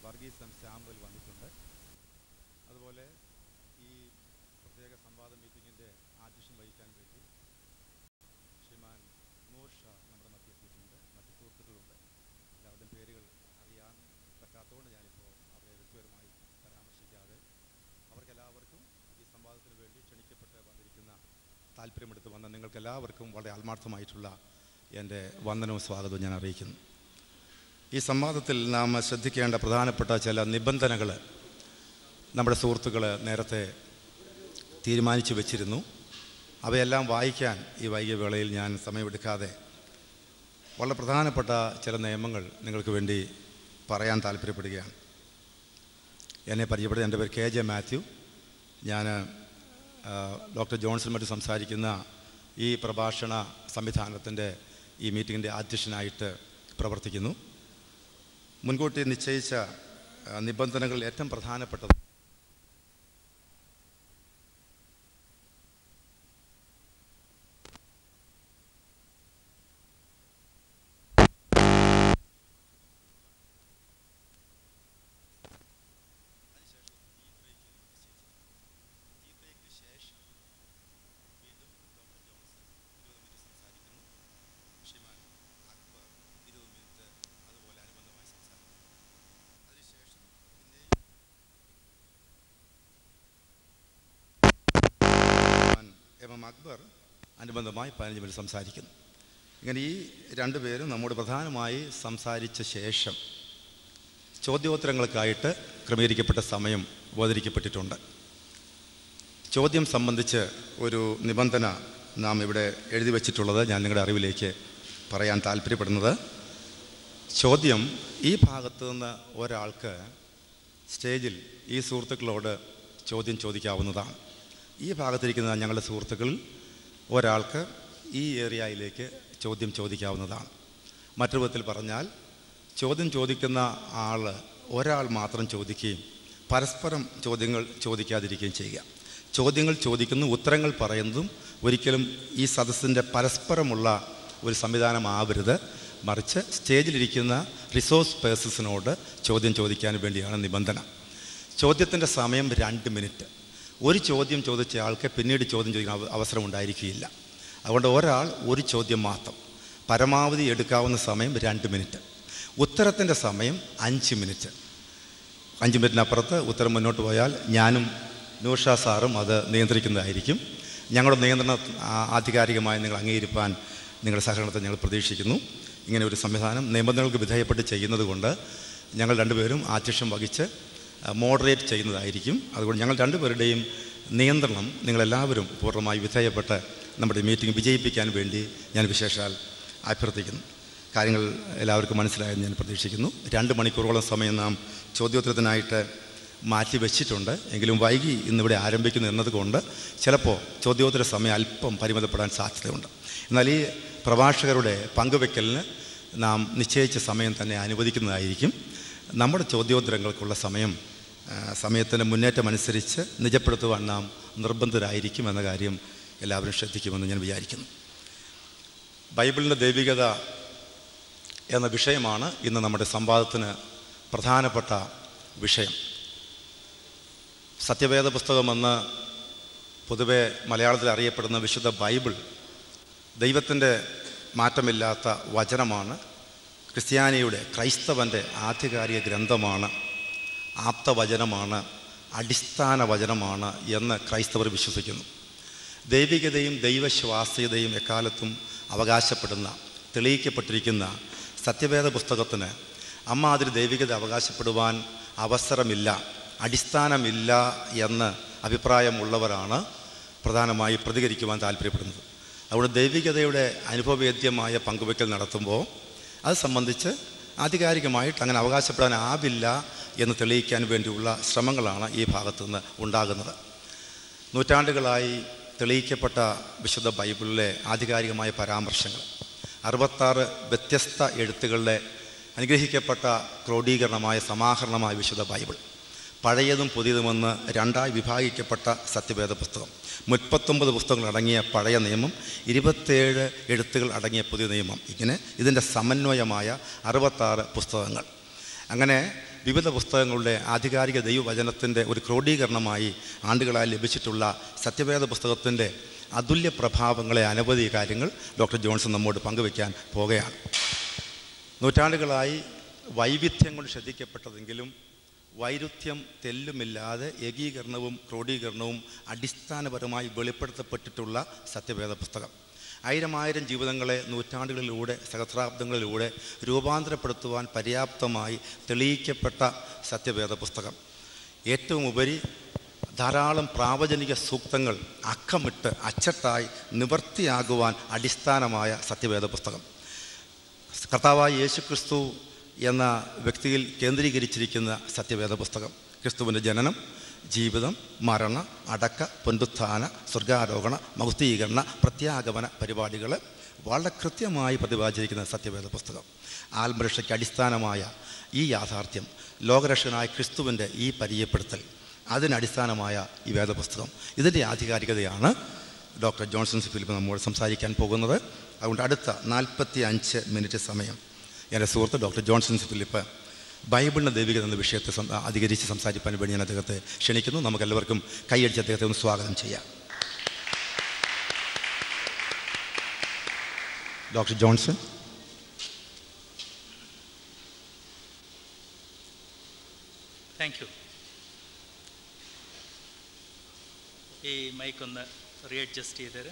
Varghese M സാമ്പൽ വന്നിട്ടുണ്ട് അതുപോലെ ഈ പ്രത്യേക സംവാദ മീറ്റിങ്ങിൻ്റെ ആധ്യക്ഷം വഹിക്കാൻ വേണ്ടി ശ്രീമാൻ നൂർ ഷാ നമ്മുടെ മധ്യ എത്തിയിട്ടുണ്ട് മറ്റ് സുഹൃത്തുക്കളുണ്ട് എല്ലാവരുടെയും പേരുകൾ അറിയാൻ പറ്റാത്തതുകൊണ്ട് ഞാനിപ്പോൾ അവരെ വ്യക്തിപരമായി പരാമർശിക്കാതെ അവർക്കെല്ലാവർക്കും ഈ സംവാദത്തിന് വേണ്ടി ക്ഷണിക്കപ്പെട്ട് വന്നിരിക്കുന്ന താല്പര്യമെടുത്ത് വന്ന നിങ്ങൾക്ക് എല്ലാവർക്കും വളരെ ആത്മാർത്ഥമായിട്ടുള്ള എൻ്റെ വന്ദനവും സ്വാഗതവും ഞാൻ അറിയിക്കുന്നു ഈ സംവാദത്തിൽ നാം ശ്രദ്ധിക്കേണ്ട പ്രധാനപ്പെട്ട ചില നിബന്ധനകൾ നമ്മുടെ സുഹൃത്തുക്കൾ നേരത്തെ തീരുമാനിച്ചു വെച്ചിരുന്നു അവയെല്ലാം വായിക്കാൻ ഈ വൈകിയ വേളയിൽ ഞാൻ സമയമെടുക്കാതെ വളരെ പ്രധാനപ്പെട്ട ചില നിയമങ്ങൾ നിങ്ങൾക്ക് വേണ്ടി പറയാൻ താല്പര്യപ്പെടുകയാണ് എന്നെ പരിചയപ്പെടുത്തി എൻ്റെ പേര് കെ ജെ മാത്യു ഞാൻ ആ, ഡോക്ടർ ജോൺസൺ മറ്റ് സംസാരിക്കുന്ന ഈ പ്രഭാഷണ സംവിധാനത്തിൻ്റെ ഈ മീറ്റിങ്ങിൻ്റെ അധ്യക്ഷനായിട്ട് പ്രവർത്തിക്കുന്നു മുൻകൂട്ടി നിശ്ചയിച്ച ആ, നിബന്ധനകളിൽ ഏറ്റവും പ്രധാനപ്പെട്ടത് എം എം അക്ബർ അനുബന്ധമായി പതിനഞ്ച് മിനിറ്റ് സംസാരിക്കുന്നു ഇങ്ങനെ ഈ രണ്ടുപേരും നമ്മോട് പ്രധാനമായി സംസാരിച്ച ശേഷം ചോദ്യോത്തരങ്ങൾക്കായിട്ട് ക്രമീകരിക്കപ്പെട്ട സമയം ഉപകരിക്കപ്പെട്ടിട്ടുണ്ട് ചോദ്യം സംബന്ധിച്ച് ഒരു നിബന്ധന നാം ഇവിടെ എഴുതി വച്ചിട്ടുള്ളത് ഞാൻ നിങ്ങളുടെ അറിവിലേക്ക് പറയാൻ താല്പര്യപ്പെടുന്നത് ചോദ്യം ഈ ഭാഗത്ത് നിന്ന് ഒരാൾക്ക് സ്റ്റേജിൽ ഈ സുഹൃത്തുക്കളോട് ചോദ്യം ചോദിക്കാവുന്നതാണ് ഈ ഭാഗത്തിരിക്കുന്ന ഞങ്ങളുടെ സുഹൃത്തുക്കളിൽ ഒരാൾക്ക് ഈ ഏരിയയിലേക്ക് ചോദ്യം ചോദിക്കാവുന്നതാണ് മറ്റൊരു വിധത്തിൽ പറഞ്ഞാൽ ചോദ്യം ചോദിക്കുന്ന ആൾ ഒരാൾ മാത്രം ചോദിക്കുകയും പരസ്പരം ചോദ്യങ്ങൾ ചോദിക്കാതിരിക്കുകയും ചെയ്യുക ചോദ്യങ്ങൾ ചോദിക്കുന്നു ഉത്തരങ്ങൾ പറയുന്നതും ഒരിക്കലും ഈ സദസ്സിൻ്റെ പരസ്പരമുള്ള ഒരു സംവിധാനമാവരുത് മറിച്ച് സ്റ്റേജിലിരിക്കുന്ന റിസോഴ്സ് പേഴ്സൺസിനോട് ചോദ്യം ചോദിക്കാൻ വേണ്ടിയാണ് നിബന്ധന ചോദ്യത്തിൻ്റെ സമയം രണ്ട് മിനിറ്റ് ഒരു ചോദ്യം ചോദിച്ച ആൾക്ക് പിന്നീട് ചോദ്യം ചോദിക്കാൻ അവ- അവസരം ഉണ്ടായിരിക്കുകയില്ല അതുകൊണ്ട് ഒരാൾ ഒരു ചോദ്യം മാത്രം പരമാവധി എടുക്കാവുന്ന സമയം രണ്ട് മിനിറ്റ് ഉത്തരത്തിൻ്റെ സമയം അഞ്ച് മിനിറ്റ് അഞ്ച് മിനിറ്റിനപ്പുറത്ത് ഉത്തരം മുന്നോട്ട് പോയാൽ ഞാനും നൂഷ സാറും അത് നിയന്ത്രിക്കുന്നതായിരിക്കും ഞങ്ങളുടെ നിയന്ത്രണം ആ- ആധികാരികമായി നിങ്ങൾ അംഗീകരിപ്പാൻ നിങ്ങളുടെ സഹകരണത്തെ ഞങ്ങൾ പ്രതീക്ഷിക്കുന്നു ഇങ്ങനെ ഒരു സംവിധാനം നിബന്ധനകൾക്ക് വിധേയപ്പെട്ട് ചെയ്യുന്നത് കൊണ്ട് ഞങ്ങൾ രണ്ടുപേരും ആധ്യക്ഷം വഹിച്ച് മോഡറേറ്റ് ചെയ്യുന്നതായിരിക്കും അതുകൊണ്ട് ഞങ്ങൾ രണ്ടുപേരുടെയും നിയന്ത്രണം നിങ്ങളെല്ലാവരും പൂർണ്ണമായി വിധേയപ്പെട്ട് നമ്മുടെ മീറ്റിംഗ് വിജയിപ്പിക്കാൻ വേണ്ടി ഞാൻ വിശേഷാൽ അഭ്യർത്ഥിക്കുന്നു കാര്യങ്ങൾ എല്ലാവർക്കും മനസ്സിലായെന്ന് ഞാൻ പ്രതീക്ഷിക്കുന്നു രണ്ട് മണിക്കൂറോളം സമയം നാം ചോദ്യോത്തരത്തിനായിട്ട് മാറ്റി വെച്ചിട്ടുണ്ട് എങ്കിലും വൈകി ഇന്നിവിടെ ആരംഭിക്കുന്നു എന്നതുകൊണ്ട് ചിലപ്പോൾ ചോദ്യോത്തര സമയം അല്പം പരിമിതപ്പെടാൻ സാധ്യതയുണ്ട് എന്നാൽ ഈ പ്രഭാഷകരുടെ പങ്കുവെക്കലിന് നാം നിശ്ചയിച്ച സമയം തന്നെ അനുവദിക്കുന്നതായിരിക്കും നമ്മുടെ ചോദ്യോത്തരങ്ങൾക്കുള്ള സമയം ആ, സമയത്തിൻ്റെ മുന്നേറ്റമനുസരിച്ച് നിജപ്പെടുത്തുവാൻ നാം നിർബന്ധരായിരിക്കും എന്ന കാര്യം എല്ലാവരും ശ്രദ്ധിക്കുമെന്ന് ഞാൻ വിചാരിക്കുന്നു ബൈബിളിൻ്റെ ദൈവികത എന്ന വിഷയമാണ് ഇന്ന് നമ്മുടെ സംവാദത്തിന് പ്രധാനപ്പെട്ട വിഷയം സത്യവേദ പുസ്തകമെന്ന് പൊതുവെ മലയാളത്തിൽ അറിയപ്പെടുന്ന വിശുദ്ധ ബൈബിൾ ദൈവത്തിൻ്റെ മാറ്റമില്ലാത്ത വചനമാണ് ക്രിസ്ത്യാനിയുടെ ക്രൈസ്തവൻ്റെ ആധികാരിക ഗ്രന്ഥമാണ് ആപ്തവചനമാണ് അടിസ്ഥാന വചനമാണ് എന്ന് ക്രൈസ്തവർ വിശ്വസിക്കുന്നു ദൈവികതയും ദൈവശ്വാസ്യതയും എക്കാലത്തും അവകാശപ്പെടുന്ന തെളിയിക്കപ്പെട്ടിരിക്കുന്ന സത്യവേദ പുസ്തകത്തിന് അമ്മാതിരി ദൈവികത അവകാശപ്പെടുവാൻ അവസരമില്ല അടിസ്ഥാനമില്ല എന്ന് അഭിപ്രായമുള്ളവരാണ് പ്രധാനമായി പ്രതികരിക്കുവാൻ താല്പര്യപ്പെടുന്നത് അതുകൊണ്ട് ദൈവികതയുടെ അനുഭവവേദ്യമായ പങ്കുവയ്ക്കൽ നടത്തുമ്പോൾ അത് സംബന്ധിച്ച് ആധികാരികമായിട്ട് അങ്ങനെ അവകാശപ്പെടാനാവില്ല എന്ന് തെളിയിക്കാൻ വേണ്ടിയുള്ള ശ്രമങ്ങളാണ് ഈ ഭാഗത്തു നിന്ന് ഉണ്ടാകുന്നത് നൂറ്റാണ്ടുകളായി തെളിയിക്കപ്പെട്ട വിശുദ്ധ ബൈബിളിലെ ആധികാരികമായ പരാമർശങ്ങൾ അറുപത്താറ് വ്യത്യസ്ത എഴുത്തുകളുടെ അനുഗ്രഹിക്കപ്പെട്ട ക്രോഡീകരണമായ സമാഹരണമായ വിശുദ്ധ ബൈബിൾ പഴയതും പുതിയതുമെന്ന് രണ്ടായി വിഭാഗിക്കപ്പെട്ട സത്യവേദ പുസ്തകം മുപ്പത്തൊമ്പത് പുസ്തകങ്ങൾ അടങ്ങിയ പഴയ നിയമം ഇരുപത്തേഴ് എഴുത്തുകൾ അടങ്ങിയ പുതിയ നിയമം ഇങ്ങനെ ഇതിൻ്റെ സമന്വയമായ അറുപത്താറ് പുസ്തകങ്ങൾ അങ്ങനെ വിവിധ പുസ്തകങ്ങളുടെ ആധികാരിക ദൈവവചനത്തിൻ്റെ ഒരു ക്രോഡീകരണമായി ആണ്ടുകളായി ലഭിച്ചിട്ടുള്ള സത്യവേദ പുസ്തകത്തിൻ്റെ അതുല്യ പ്രഭാവങ്ങളെ അനവധി കാര്യങ്ങൾ ഡോക്ടർ ജോൺസൺ നമ്മോട് പങ്കുവയ്ക്കാൻ പോകുകയാണ് നൂറ്റാണ്ടുകളായി വൈവിധ്യം കൊണ്ട് ശ്രദ്ധിക്കപ്പെട്ടതെങ്കിലും വൈരുദ്ധ്യം തെല്ലുമില്ലാതെ ഏകീകരണവും ക്രോഡീകരണവും അടിസ്ഥാനപരമായി വെളിപ്പെടുത്തപ്പെട്ടിട്ടുള്ള സത്യവേദ പുസ്തകം ആയിരം ആയിരം ജീവിതങ്ങളെ നൂറ്റാണ്ടുകളിലൂടെ സഹസ്രാബ്ദങ്ങളിലൂടെ രൂപാന്തരപ്പെടുത്തുവാൻ പര്യാപ്തമായി തെളിയിക്കപ്പെട്ട സത്യവേദ പുസ്തകം ഏറ്റവും ഉപരി ധാരാളം പ്രാവചനിക സൂക്തങ്ങൾ അക്കമിട്ട് അച്ചട്ടായി നിവർത്തിയാകുവാൻ അടിസ്ഥാനമായ സത്യവേദ പുസ്തകം കർത്താവായ യേശു ക്രിസ്തു എന്ന വ്യക്തിയിൽ കേന്ദ്രീകരിച്ചിരിക്കുന്ന സത്യവേദ പുസ്തകം ക്രിസ്തുവിൻ്റെ ജനനം ജീവിതം മരണ അടക്ക പുനരുത്ഥാന സ്വർഗാരോഹണ മൗസ്തീകരണ പ്രത്യാഗമന പരിപാടികൾ വളരെ കൃത്യമായി പ്രതിപാദിച്ചിരിക്കുന്ന സത്യവേദ പുസ്തകം ആത്മരക്ഷയ്ക്ക് അടിസ്ഥാനമായ ഈ യാഥാർത്ഥ്യം ലോകരക്ഷകനായ ക്രിസ്തുവിൻ്റെ ഈ പരിചയപ്പെടുത്തൽ അതിനടിസ്ഥാനമായ ഈ വേദപുസ്തകം ഇതിൻ്റെ ആധികാരികതയാണ് ഡോക്ടർ ജോൺസൺ സി ഫിലിപ്പ് നമ്മോട് സംസാരിക്കാൻ പോകുന്നത് അതുകൊണ്ട് അടുത്ത നാൽപ്പത്തി അഞ്ച് മിനിറ്റ് സമയം എൻ്റെ സുഹൃത്ത് ഡോക്ടർ ജോൺസൺ സി ഫിലിപ്പ് ബൈബിളിൻ്റെ ദൈവികത എന്ന വിഷയത്തെ സം- അധികരിച്ച് സംസാരിക്കാൻ വേണ്ടി ഞാൻ അദ്ദേഹത്തെ ക്ഷണിക്കുന്നു നമുക്കെല്ലാവർക്കും കൈയടിച്ച് അദ്ദേഹത്തെ ഒന്ന് സ്വാഗതം ചെയ്യാം ഡോക്ടർ ജോൺസൺ താങ്ക് യു ഈ മൈക്ക് ഒന്ന് റീഅഡ്ജസ്റ്റ് ചെയ്തേര്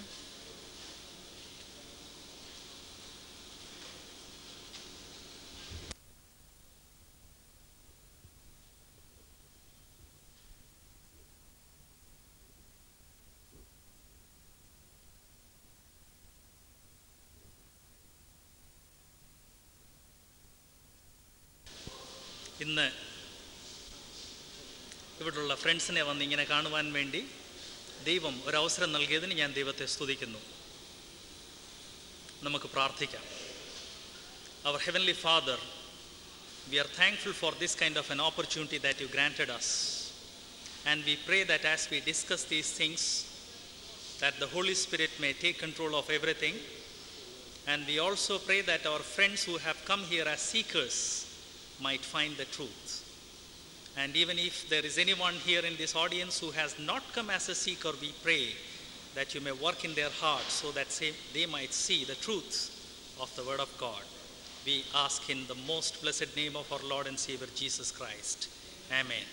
ഇന്ന് ഇവിടുള്ള ഫ്രണ്ട്സിനെ വന്ന് ഇങ്ങനെ കാണുവാൻ വേണ്ടി ദൈവം ഒരവസരം നൽകിയതിന് ഞാൻ ദൈവത്തെ സ്തുതിക്കുന്നു നമുക്ക് പ്രാർത്ഥിക്കാം our heavenly father we are thankful for this kind of an opportunity that you granted us and we pray that as we discuss these things that the Holy Spirit may take control of everything. And we also pray that our friends who have come here as seekers might find the truth. And even if there is anyone here in this audience who has not come as a seeker, we pray that you may work in their hearts so that say- they might see the truth of the Word of God. We ask in the most blessed name of our Lord and Savior Jesus Christ. Amen.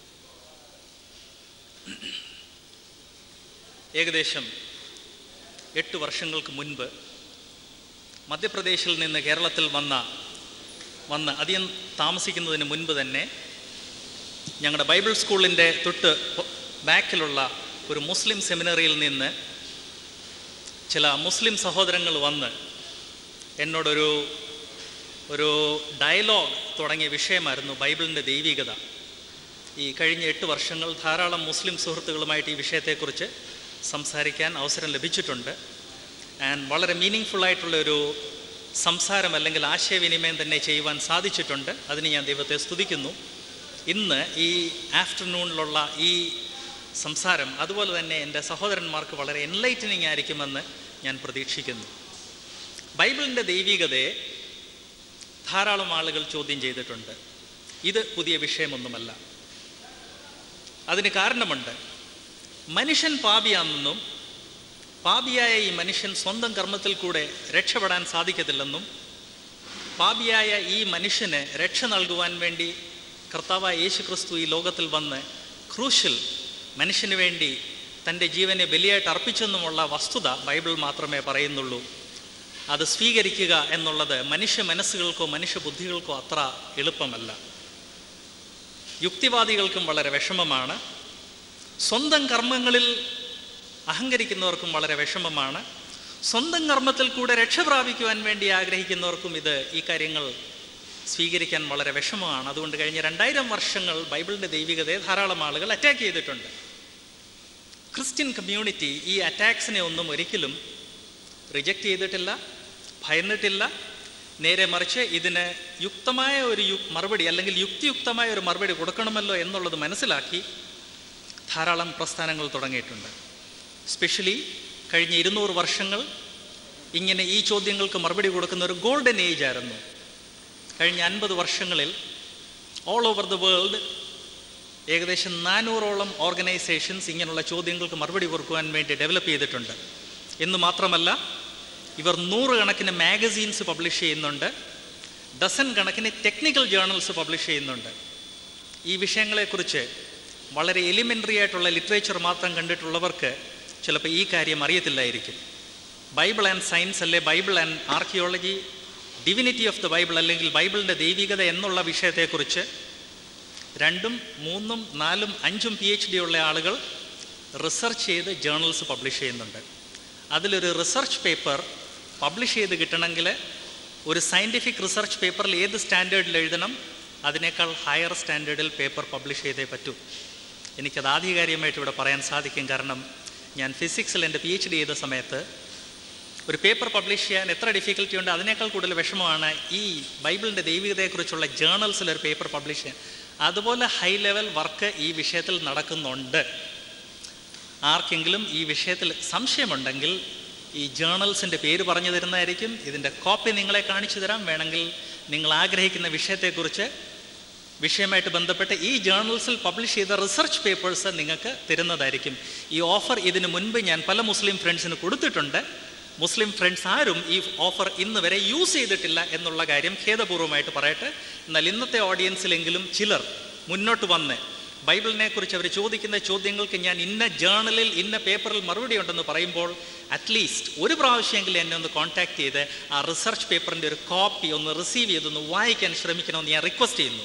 ഏകദേശം എട്ട് വർഷങ്ങൾക്ക് മുൻപ് മധ്യപ്രദേശിൽ നിന്ന് കേരളത്തിൽ വന്ന വന്ന് അധികം താമസിക്കുന്നതിന് മുൻപ് തന്നെ ഞങ്ങളുടെ ബൈബിൾ സ്കൂളിൻ്റെ തൊട്ട് പൊ- ബാക്കിലുള്ള ഒരു മുസ്ലിം സെമിനറിയിൽ നിന്ന് ചില മുസ്ലിം സഹോദരങ്ങൾ വന്ന് എന്നോടൊരു ഒരു ഡയലോഗ് തുടങ്ങിയ വിഷയമായിരുന്നു ബൈബിളിൻ്റെ ദൈവികത ഈ കഴിഞ്ഞ എട്ട് വർഷങ്ങൾ ധാരാളം മുസ്ലിം സുഹൃത്തുക്കളുമായിട്ട് ഈ വിഷയത്തെക്കുറിച്ച് സംസാരിക്കാൻ അവസരം ലഭിച്ചിട്ടുണ്ട് ആൻഡ് വളരെ മീനിങ് ഫുള്ളായിട്ടുള്ള ഒരു സംസാരം അല്ലെങ്കിൽ ആശയവിനിമയം തന്നെ ചെയ്യുവാൻ സാധിച്ചിട്ടുണ്ട് അതിന് ഞാൻ ദൈവത്തെ സ്തുതിക്കുന്നു ഇന്ന് ഈ ആഫ്റ്റർനൂണിലുള്ള ഈ സംസാരം അതുപോലെ തന്നെ എൻ്റെ സഹോദരന്മാർക്ക് വളരെ എൻലൈറ്റനിങ് ആയിരിക്കുമെന്ന് ഞാൻ പ്രതീക്ഷിക്കുന്നു ബൈബിളിൻ്റെ ദൈവികതയെ ധാരാളം ആളുകൾ ചോദ്യം ചെയ്തിട്ടുണ്ട് ഇത് പുതിയ വിഷയമൊന്നുമല്ല അതിന് കാരണമുണ്ട് മനുഷ്യൻ പാപിയാണെന്നും പാപിയായ ഈ മനുഷ്യൻ സ്വന്തം കർമ്മത്തിൽ കൂടെ രക്ഷപ്പെടാൻ സാധിക്കത്തില്ലെന്നും പാപിയായ ഈ മനുഷ്യന് രക്ഷ നൽകുവാൻ വേണ്ടി കർത്താവായ യേശു ക്രിസ്തു ഈ ലോകത്തിൽ വന്ന് ക്രൂശിൽ മനുഷ്യന് വേണ്ടി തൻ്റെ ജീവനെ ബലിയായിട്ട് അർപ്പിച്ചെന്നുമുള്ള വസ്തുത ബൈബിൾ മാത്രമേ പറയുന്നുള്ളൂ അത് സ്വീകരിക്കുക എന്നുള്ളത് മനുഷ്യ മനസ്സുകൾക്കോ മനുഷ്യ ബുദ്ധികൾക്കോ അത്ര എളുപ്പമല്ല യുക്തിവാദികൾക്കും വളരെ വിഷമമാണ് സ്വന്തം കർമ്മങ്ങളിൽ അഹങ്കരിക്കുന്നവർക്കും വളരെ വിഷമമാണ് സ്വന്തം കർമ്മത്തിൽ കൂടെ രക്ഷ പ്രാപിക്കുവാൻ വേണ്ടി ആഗ്രഹിക്കുന്നവർക്കും ഇത് ഈ കാര്യങ്ങൾ സ്വീകരിക്കാൻ വളരെ വിഷമമാണ് അതുകൊണ്ട് കഴിഞ്ഞ രണ്ടായിരം വർഷങ്ങൾ ബൈബിളിൻ്റെ ദൈവികതയെ ധാരാളം ആളുകൾ അറ്റാക്ക് ചെയ്തിട്ടുണ്ട് ക്രിസ്ത്യൻ കമ്മ്യൂണിറ്റി ഈ അറ്റാക്സിനെ ഒന്നും ഒരിക്കലും റിജക്റ്റ് ചെയ്തിട്ടില്ല ഭയന്നിട്ടില്ല നേരെ മറിച്ച് ഇതിന് യുക്തമായ ഒരു യു മറുപടി അല്ലെങ്കിൽ യുക്തിയുക്തമായ ഒരു മറുപടി കൊടുക്കണമല്ലോ എന്നുള്ളത് മനസ്സിലാക്കി ധാരാളം പ്രസ്ഥാനങ്ങൾ തുടങ്ങിയിട്ടുണ്ട് സ്പെഷ്യലി കഴിഞ്ഞ ഇരുന്നൂറ് വർഷങ്ങൾ ഇങ്ങനെ ഈ ചോദ്യങ്ങൾക്ക് മറുപടി കൊടുക്കുന്ന ഒരു ഗോൾഡൻ ഏജ് ആയിരുന്നു കഴിഞ്ഞ അൻപത് വർഷങ്ങളിൽ ഓൾ ഓവർ ദ വേൾഡ് ഏകദേശം നാനൂറോളം ഓർഗനൈസേഷൻസ് ഇങ്ങനെയുള്ള ചോദ്യങ്ങൾക്ക് മറുപടി കൊടുക്കുവാൻ വേണ്ടി ഡെവലപ്പ് ചെയ്തിട്ടുണ്ട് എന്ന് മാത്രമല്ല ഇവർ നൂറുകണക്കിന് മാഗസീൻസ് പബ്ലിഷ് ചെയ്യുന്നുണ്ട് ഡസൻ കണക്കിന് ടെക്നിക്കൽ ജേർണൽസ് പബ്ലിഷ് ചെയ്യുന്നുണ്ട് ഈ വിഷയങ്ങളെക്കുറിച്ച് വളരെ എലിമെൻ്ററി ആയിട്ടുള്ള ലിറ്ററേച്ചർ മാത്രം കണ്ടിട്ടുള്ളവർക്ക് ചിലപ്പോൾ ഈ കാര്യം അറിയത്തില്ലായിരിക്കും ബൈബിൾ ആൻഡ് സയൻസ് അല്ലെ Bible and archaeology divinity of the Bible അല്ലെങ്കിൽ ബൈബിളിൻ്റെ ദൈവികത എന്നുള്ള വിഷയത്തെക്കുറിച്ച് രണ്ടും മൂന്നും നാലും അഞ്ചും പി എച്ച് ഡി ഉള്ള ആളുകൾ റിസർച്ച് ചെയ്ത് ജേർണൽസ് പബ്ലിഷ് ചെയ്യുന്നുണ്ട് അതിലൊരു റിസർച്ച് പേപ്പർ പബ്ലിഷ് ചെയ്ത് കിട്ടണമെങ്കിൽ ഒരു സയൻറ്റിഫിക് റിസർച്ച് പേപ്പറിൽ ഏത് സ്റ്റാൻഡേർഡിൽ എഴുതണം അതിനേക്കാൾ ഹയർ സ്റ്റാൻഡേർഡിൽ പേപ്പർ പബ്ലിഷ് ചെയ്തേ പറ്റൂ എനിക്കത് ആധികാരികമായിട്ട് ഇവിടെ പറയാൻ സാധിക്കും കാരണം ഞാൻ ഫിസിക്സിൽ എൻ്റെ പി എച്ച് ഡി ചെയ്ത സമയത്ത് ഒരു പേപ്പർ പബ്ലിഷ് ചെയ്യാൻ എത്ര ഡിഫിക്കൽറ്റി ഉണ്ട് അതിനേക്കാൾ കൂടുതൽ വിഷമമാണ് ഈ ബൈബിളിൻ്റെ ദൈവികതയെക്കുറിച്ചുള്ള ജേർണൽസിൽ ഒരു പേപ്പർ പബ്ലിഷ് ചെയ്യാൻ അതുപോലെ ഹൈ ലെവൽ വർക്ക് ഈ വിഷയത്തിൽ നടക്കുന്നുണ്ട് ആർക്കെങ്കിലും ഈ വിഷയത്തിൽ സംശയമുണ്ടെങ്കിൽ ഈ ജേർണൽസിൻ്റെ പേര് പറഞ്ഞു തരുന്നതായിരിക്കും ഇതിൻ്റെ കോപ്പി നിങ്ങളെ കാണിച്ചു തരാം വേണമെങ്കിൽ നിങ്ങൾ ആഗ്രഹിക്കുന്ന വിഷയത്തെക്കുറിച്ച് വിഷയമായിട്ട് ബന്ധപ്പെട്ട് ഈ ജേർണൽസിൽ പബ്ലിഷ് ചെയ്ത റിസർച്ച് പേപ്പേഴ്സ് നിങ്ങൾക്ക് തരുന്നതായിരിക്കും ഈ ഓഫർ ഇതിനു മുൻപ് ഞാൻ പല മുസ്ലിം ഫ്രണ്ട്സിന് കൊടുത്തിട്ടുണ്ട് മുസ്ലിം ഫ്രണ്ട്സ് ആരും ഈ ഓഫർ ഇന്ന് വരെ യൂസ് ചെയ്തിട്ടില്ല എന്നുള്ള കാര്യം ഖേദപൂർവ്വമായിട്ട് പറയട്ടെ എന്നാൽ ഇന്നത്തെ ഓഡിയൻസിലെങ്കിലും ചിലർ മുന്നോട്ട് വന്ന് ബൈബിളിനെ കുറിച്ച് അവർ ചോദിക്കുന്ന ചോദ്യങ്ങൾക്ക് ഞാൻ ഇന്ന ജേർണലിൽ ഇന്ന പേപ്പറിൽ മറുപടി ഉണ്ടെന്ന് പറയുമ്പോൾ അറ്റ്ലീസ്റ്റ് ഒരു പ്രാവശ്യമെങ്കിലും എന്നെ ഒന്ന് കോൺടാക്ട് ചെയ്ത് ആ റിസർച്ച് പേപ്പറിൻ്റെ ഒരു കോപ്പി ഒന്ന് റിസീവ് ചെയ്തൊന്ന് വായിക്കാൻ ശ്രമിക്കണമെന്ന് ഞാൻ റിക്വസ്റ്റ് ചെയ്യുന്നു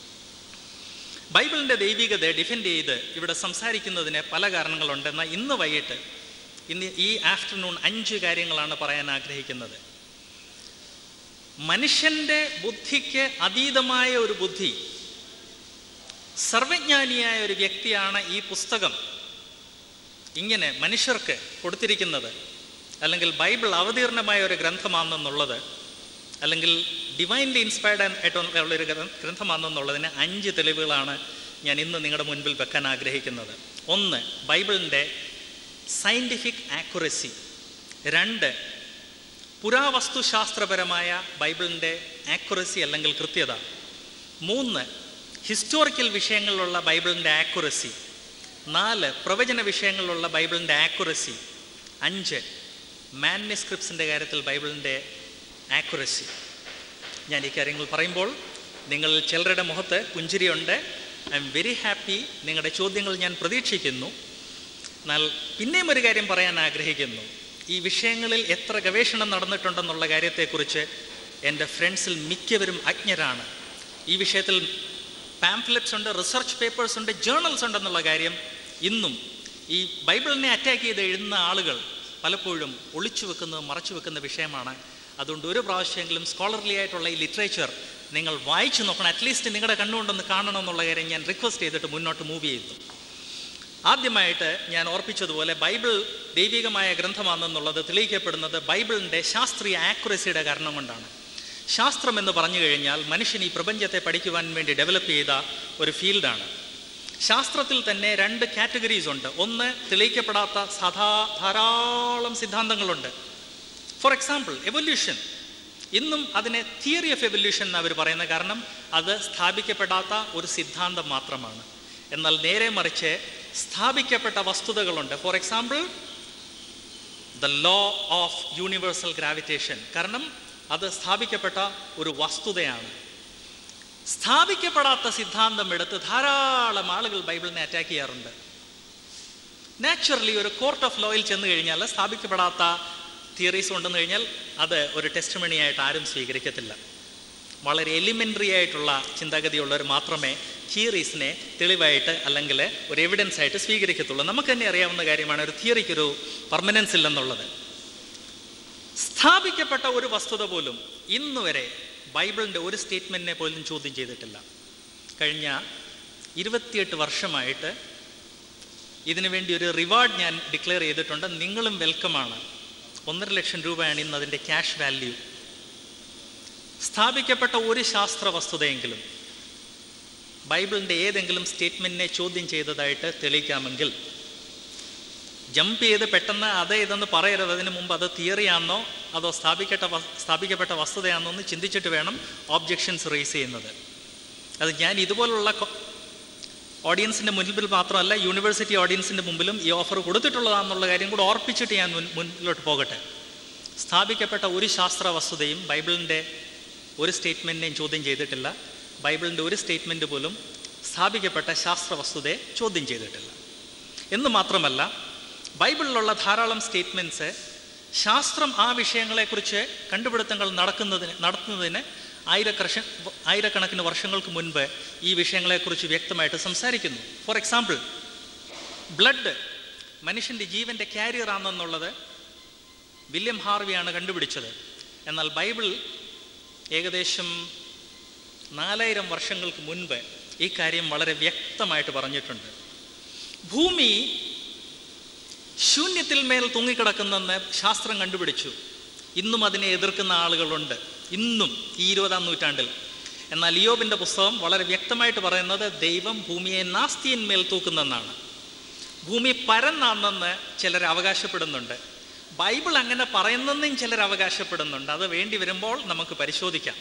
ബൈബിളിൻ്റെ ദൈവികത ഡിഫെൻഡ് ചെയ്ത് ഇവിടെ സംസാരിക്കുന്നതിന് പല കാരണങ്ങളുണ്ട് എന്നാൽ ഇന്ന് വൈകിട്ട് ഇന്ന് ഈ ആഫ്റ്റർനൂൺ അഞ്ച് കാര്യങ്ങളാണ് പറയാൻ ആഗ്രഹിക്കുന്നത് മനുഷ്യൻ്റെ ബുദ്ധിക്ക് അതീതമായ ഒരു ബുദ്ധി സർവജ്ഞാനിയായ ഒരു വ്യക്തിയാണ് ഈ പുസ്തകം ഇങ്ങനെ മനുഷ്യർക്ക് കൊടുത്തിരിക്കുന്നത് അല്ലെങ്കിൽ ബൈബിൾ അവതീർണമായ ഒരു ഗ്രന്ഥമാണെന്നുള്ളത് അല്ലെങ്കിൽ ഡിവൈൻലി ഇൻസ്പയർഡ് ആയിട്ടുള്ള ഒരു ഗ്രന്ഥമാണെന്നുള്ളതിന് അഞ്ച് തെളിവുകളാണ് ഞാൻ ഇന്ന് നിങ്ങളുടെ മുൻപിൽ വെക്കാൻ ആഗ്രഹിക്കുന്നത് ഒന്ന് ബൈബിളിൻ്റെ സയൻറ്റിഫിക് ആക്യുറസി രണ്ട് പുരാവസ്തുശാസ്ത്രപരമായ ബൈബിളിൻ്റെ ആക്യുറസി അല്ലെങ്കിൽ കൃത്യത മൂന്ന് ഹിസ്റ്റോറിക്കൽ വിഷയങ്ങളിലുള്ള ബൈബിളിൻ്റെ ആക്യുറസി നാല് പ്രവചന വിഷയങ്ങളിലുള്ള ബൈബിളിൻ്റെ ആക്യുറസി അഞ്ച് മാൻമിസ്ക്രിപ്സിൻ്റെ കാര്യത്തിൽ ബൈബിളിൻ്റെ ആക്യുറസി ഞാൻ ഈ കാര്യങ്ങൾ പറയുമ്പോൾ നിങ്ങൾ ചിലരുടെ മുഖത്ത് പുഞ്ചിരിയുണ്ട് ഐ എം വെരി ഹാപ്പി നിങ്ങളുടെ ചോദ്യങ്ങൾ ഞാൻ പ്രതീക്ഷിക്കുന്നു എന്നാൽ പിന്നെയും ഒരു കാര്യം പറയാൻ ആഗ്രഹിക്കുന്നു ഈ വിഷയങ്ങളിൽ എത്ര ഗവേഷണം നടന്നിട്ടുണ്ടെന്നുള്ള കാര്യത്തെക്കുറിച്ച് എൻ്റെ ഫ്രണ്ട്സിൽ മിക്കവരും അജ്ഞരാണ് ഈ വിഷയത്തിൽ പാംഫ്ലെറ്റ്സ് ഉണ്ട് റിസർച്ച് പേപ്പേഴ്സ് ഉണ്ട് ജേർണൽസ് ഉണ്ടെന്നുള്ള കാര്യം ഇന്നും ഈ ബൈബിളിനെ അറ്റാക്ക് ചെയ്ത് എഴുതുന്ന ആളുകൾ പലപ്പോഴും ഒളിച്ചു വെക്കുന്നത് മറച്ചു വെക്കുന്ന വിഷയമാണ് അതുകൊണ്ട് ഒരു പ്രാവശ്യമെങ്കിലും സ്കോളർലി ആയിട്ടുള്ള ഈ ലിറ്ററേച്ചർ നിങ്ങൾ വായിച്ചു നോക്കണം അറ്റ്ലീസ്റ്റ് നിങ്ങളുടെ കണ്ണുകൊണ്ടൊന്ന് കാണണം എന്നുള്ള കാര്യം ഞാൻ റിക്വസ്റ്റ് ചെയ്തിട്ട് മുന്നോട്ട് മൂവ് ചെയ്യുന്നു ആദ്യമായിട്ട് ഞാൻ ഓർപ്പിച്ചതുപോലെ ബൈബിൾ ദൈവികമായ ഗ്രന്ഥമാണെന്നുള്ളത് തെളിയിക്കപ്പെടുന്നത് ബൈബിളിൻ്റെ ശാസ്ത്രീയ ആക്യുറസിയുടെ കാരണം കൊണ്ടാണ് ശാസ്ത്രം എന്ന് പറഞ്ഞു കഴിഞ്ഞാൽ മനുഷ്യൻ ഈ പ്രപഞ്ചത്തെ പഠിക്കുവാൻ വേണ്ടി ഡെവലപ്പ് ചെയ്ത ഒരു ഫീൽഡാണ് ശാസ്ത്രത്തിൽ തന്നെ രണ്ട് കാറ്റഗറീസ് ഉണ്ട് ഒന്ന് തെളിയിക്കപ്പെടാത്ത സാധാ ധാരാളം സിദ്ധാന്തങ്ങളുണ്ട് ഫോർ എക്സാമ്പിൾ എവല്യൂഷൻ ഇന്നും അതിനെ തിയറി ഓഫ് എവല്യൂഷൻ എന്ന് അവർ പറയുന്നത് കാരണം അത് സ്ഥാപിക്കപ്പെടാത്ത ഒരു സിദ്ധാന്തം മാത്രമാണ് എന്നാൽ നേരെ മറിച്ച് സ്ഥാപിക്കപ്പെട്ട വസ്തുതകളുണ്ട് for example the law of universal gravitation കാരണം അത് സ്ഥാപിക്കപ്പെട്ട ഒരു വസ്തുതയാണ് സ്ഥാപിക്കപ്പെടാത്ത സിദ്ധാന്തം എടുത്ത് ധാരാളം ആളുകൾ ബൈബിളിനെ അറ്റാക്ക് ചെയ്യാറുണ്ട് നാച്ചുറലി ഒരു കോർട്ട് ഓഫ് ലോയിൽ ചെന്ന് കഴിഞ്ഞാൽ സ്ഥാപിക്കപ്പെടാത്ത തിയറീസ് ഉണ്ടെന്ന് കഴിഞ്ഞാൽ അത് ഒരു ടെസ്റ്റ് ആയിട്ട് ആരും സ്വീകരിക്കത്തില്ല വളരെ എലിമെൻ്ററി ആയിട്ടുള്ള ചിന്താഗതിയുള്ളവർ മാത്രമേ തിയറീസിനെ തെളിവായിട്ട് അല്ലെങ്കിൽ ഒരു എവിഡൻസ് ആയിട്ട് സ്വീകരിക്കത്തുള്ളൂ നമുക്ക് തന്നെ അറിയാവുന്ന കാര്യമാണ് ഒരു തിയറിക്കൊരു പെർമനൻസ് ഇല്ലെന്നുള്ളത് സ്ഥാപിക്കപ്പെട്ട ഒരു വസ്തുത പോലും ഇന്ന് വരെ ബൈബിളിൻ്റെ ഒരു സ്റ്റേറ്റ്മെൻറ്റിനെ പോലും ചോദ്യം ചെയ്തിട്ടില്ല കഴിഞ്ഞ ഇരുപത്തിയെട്ട് വർഷമായിട്ട് ഇതിനു വേണ്ടി ഒരു റിവാർഡ് ഞാൻ ഡിക്ലെയർ ചെയ്തിട്ടുണ്ട് നിങ്ങളും വെൽക്കമാണ് ഒന്നര ലക്ഷം രൂപയാണ് ഇന്ന് അതിൻ്റെ ക്യാഷ് വാല്യൂ സ്ഥാപിക്കപ്പെട്ട ഒരു ശാസ്ത്ര വസ്തുതയെങ്കിലും ബൈബിളിൻ്റെ ഏതെങ്കിലും സ്റ്റേറ്റ്മെൻറ്റിനെ ചോദ്യം ചെയ്തതായിട്ട് തെളിയിക്കാമെങ്കിൽ ജമ്പ് ചെയ്ത് പെട്ടെന്ന് അത് ഇതെന്ന് പറയരുത് അതിന് മുമ്പ് അത് തിയറിയാണെന്നോ അതോ സ്ഥാപിക്കപ്പെട്ട വ- സ്ഥാപിക്കപ്പെട്ട വസ്തുതയാണെന്നോ എന്ന് ചിന്തിച്ചിട്ട് വേണം ഓബ്ജെക്ഷൻസ് റേസ് ചെയ്യുന്നത് അത് ഞാൻ ഇതുപോലുള്ള ഓഡിയൻസിൻ്റെ മുൻപിൽ മാത്രമല്ല യൂണിവേഴ്സിറ്റി ഓഡിയൻസിൻ്റെ മുമ്പിലും ഈ ഓഫർ കൊടുത്തിട്ടുള്ളതാണെന്നുള്ള കാര്യം കൂടെ ഓർപ്പിച്ചിട്ട് ഞാൻ മുൻ മുന്നിലോട്ട് പോകട്ടെ സ്ഥാപിക്കപ്പെട്ട ഒരു ശാസ്ത്ര വസ്തുതയും ബൈബിളിൻ്റെ ഒരു സ്റ്റേറ്റ്മെൻറ്റിനെയും ചോദ്യം ചെയ്തിട്ടില്ല ബൈബിളിൻ്റെ ഒരു സ്റ്റേറ്റ്മെൻറ്റ് പോലും സ്ഥാപിക്കപ്പെട്ട ശാസ്ത്ര വസ്തുതയെ ചോദ്യം ചെയ്തിട്ടില്ല എന്ന് മാത്രമല്ല ബൈബിളിലുള്ള ധാരാളം സ്റ്റേറ്റ്മെൻറ്റ്സ് ശാസ്ത്രം ആ വിഷയങ്ങളെക്കുറിച്ച് കണ്ടുപിടുത്തങ്ങൾ നടക്കുന്നതിന് നടത്തുന്നതിന് ആയിരക്കർഷ ആയിരക്കണക്കിന് വർഷങ്ങൾക്ക് മുൻപ് ഈ വിഷയങ്ങളെക്കുറിച്ച് വ്യക്തമായിട്ട് സംസാരിക്കുന്നു ഫോർ എക്സാമ്പിൾ ബ്ലഡ് മനുഷ്യൻ്റെ ജീവൻ്റെ കാരിയർ ആണെന്നുള്ളത് വില്യം ഹാർവിയാണ് കണ്ടുപിടിച്ചത് എന്നാൽ ബൈബിൾ ഏകദേശം നാലായിരം വർഷങ്ങൾക്ക് മുൻപ് ഈ കാര്യം വളരെ വ്യക്തമായിട്ട് പറഞ്ഞിട്ടുണ്ട് ഭൂമി ശൂന്യത്തിൽ മേൽ തൂങ്ങിക്കിടക്കുന്നെന്ന് ശാസ്ത്രം കണ്ടുപിടിച്ചു ഇന്നും അതിനെ എതിർക്കുന്ന ആളുകളുണ്ട് ഇന്നും ഈ ഇരുപതാം നൂറ്റാണ്ടിൽ എന്നാൽ ലിയോബിൻ്റെ പുസ്തകം വളരെ വ്യക്തമായിട്ട് പറയുന്നത് ദൈവം ഭൂമിയെ നാസ്തിയന്മേൽ തൂക്കുന്നെന്നാണ് ഭൂമി പരന്നാണെന്ന് ചിലർ അവകാശപ്പെടുന്നുണ്ട് ബൈബിൾ അങ്ങനെ പറയുന്നെന്നും ചിലർ അവകാശപ്പെടുന്നുണ്ട് അത് വേണ്ടി വരുമ്പോൾ നമുക്ക് പരിശോധിക്കാം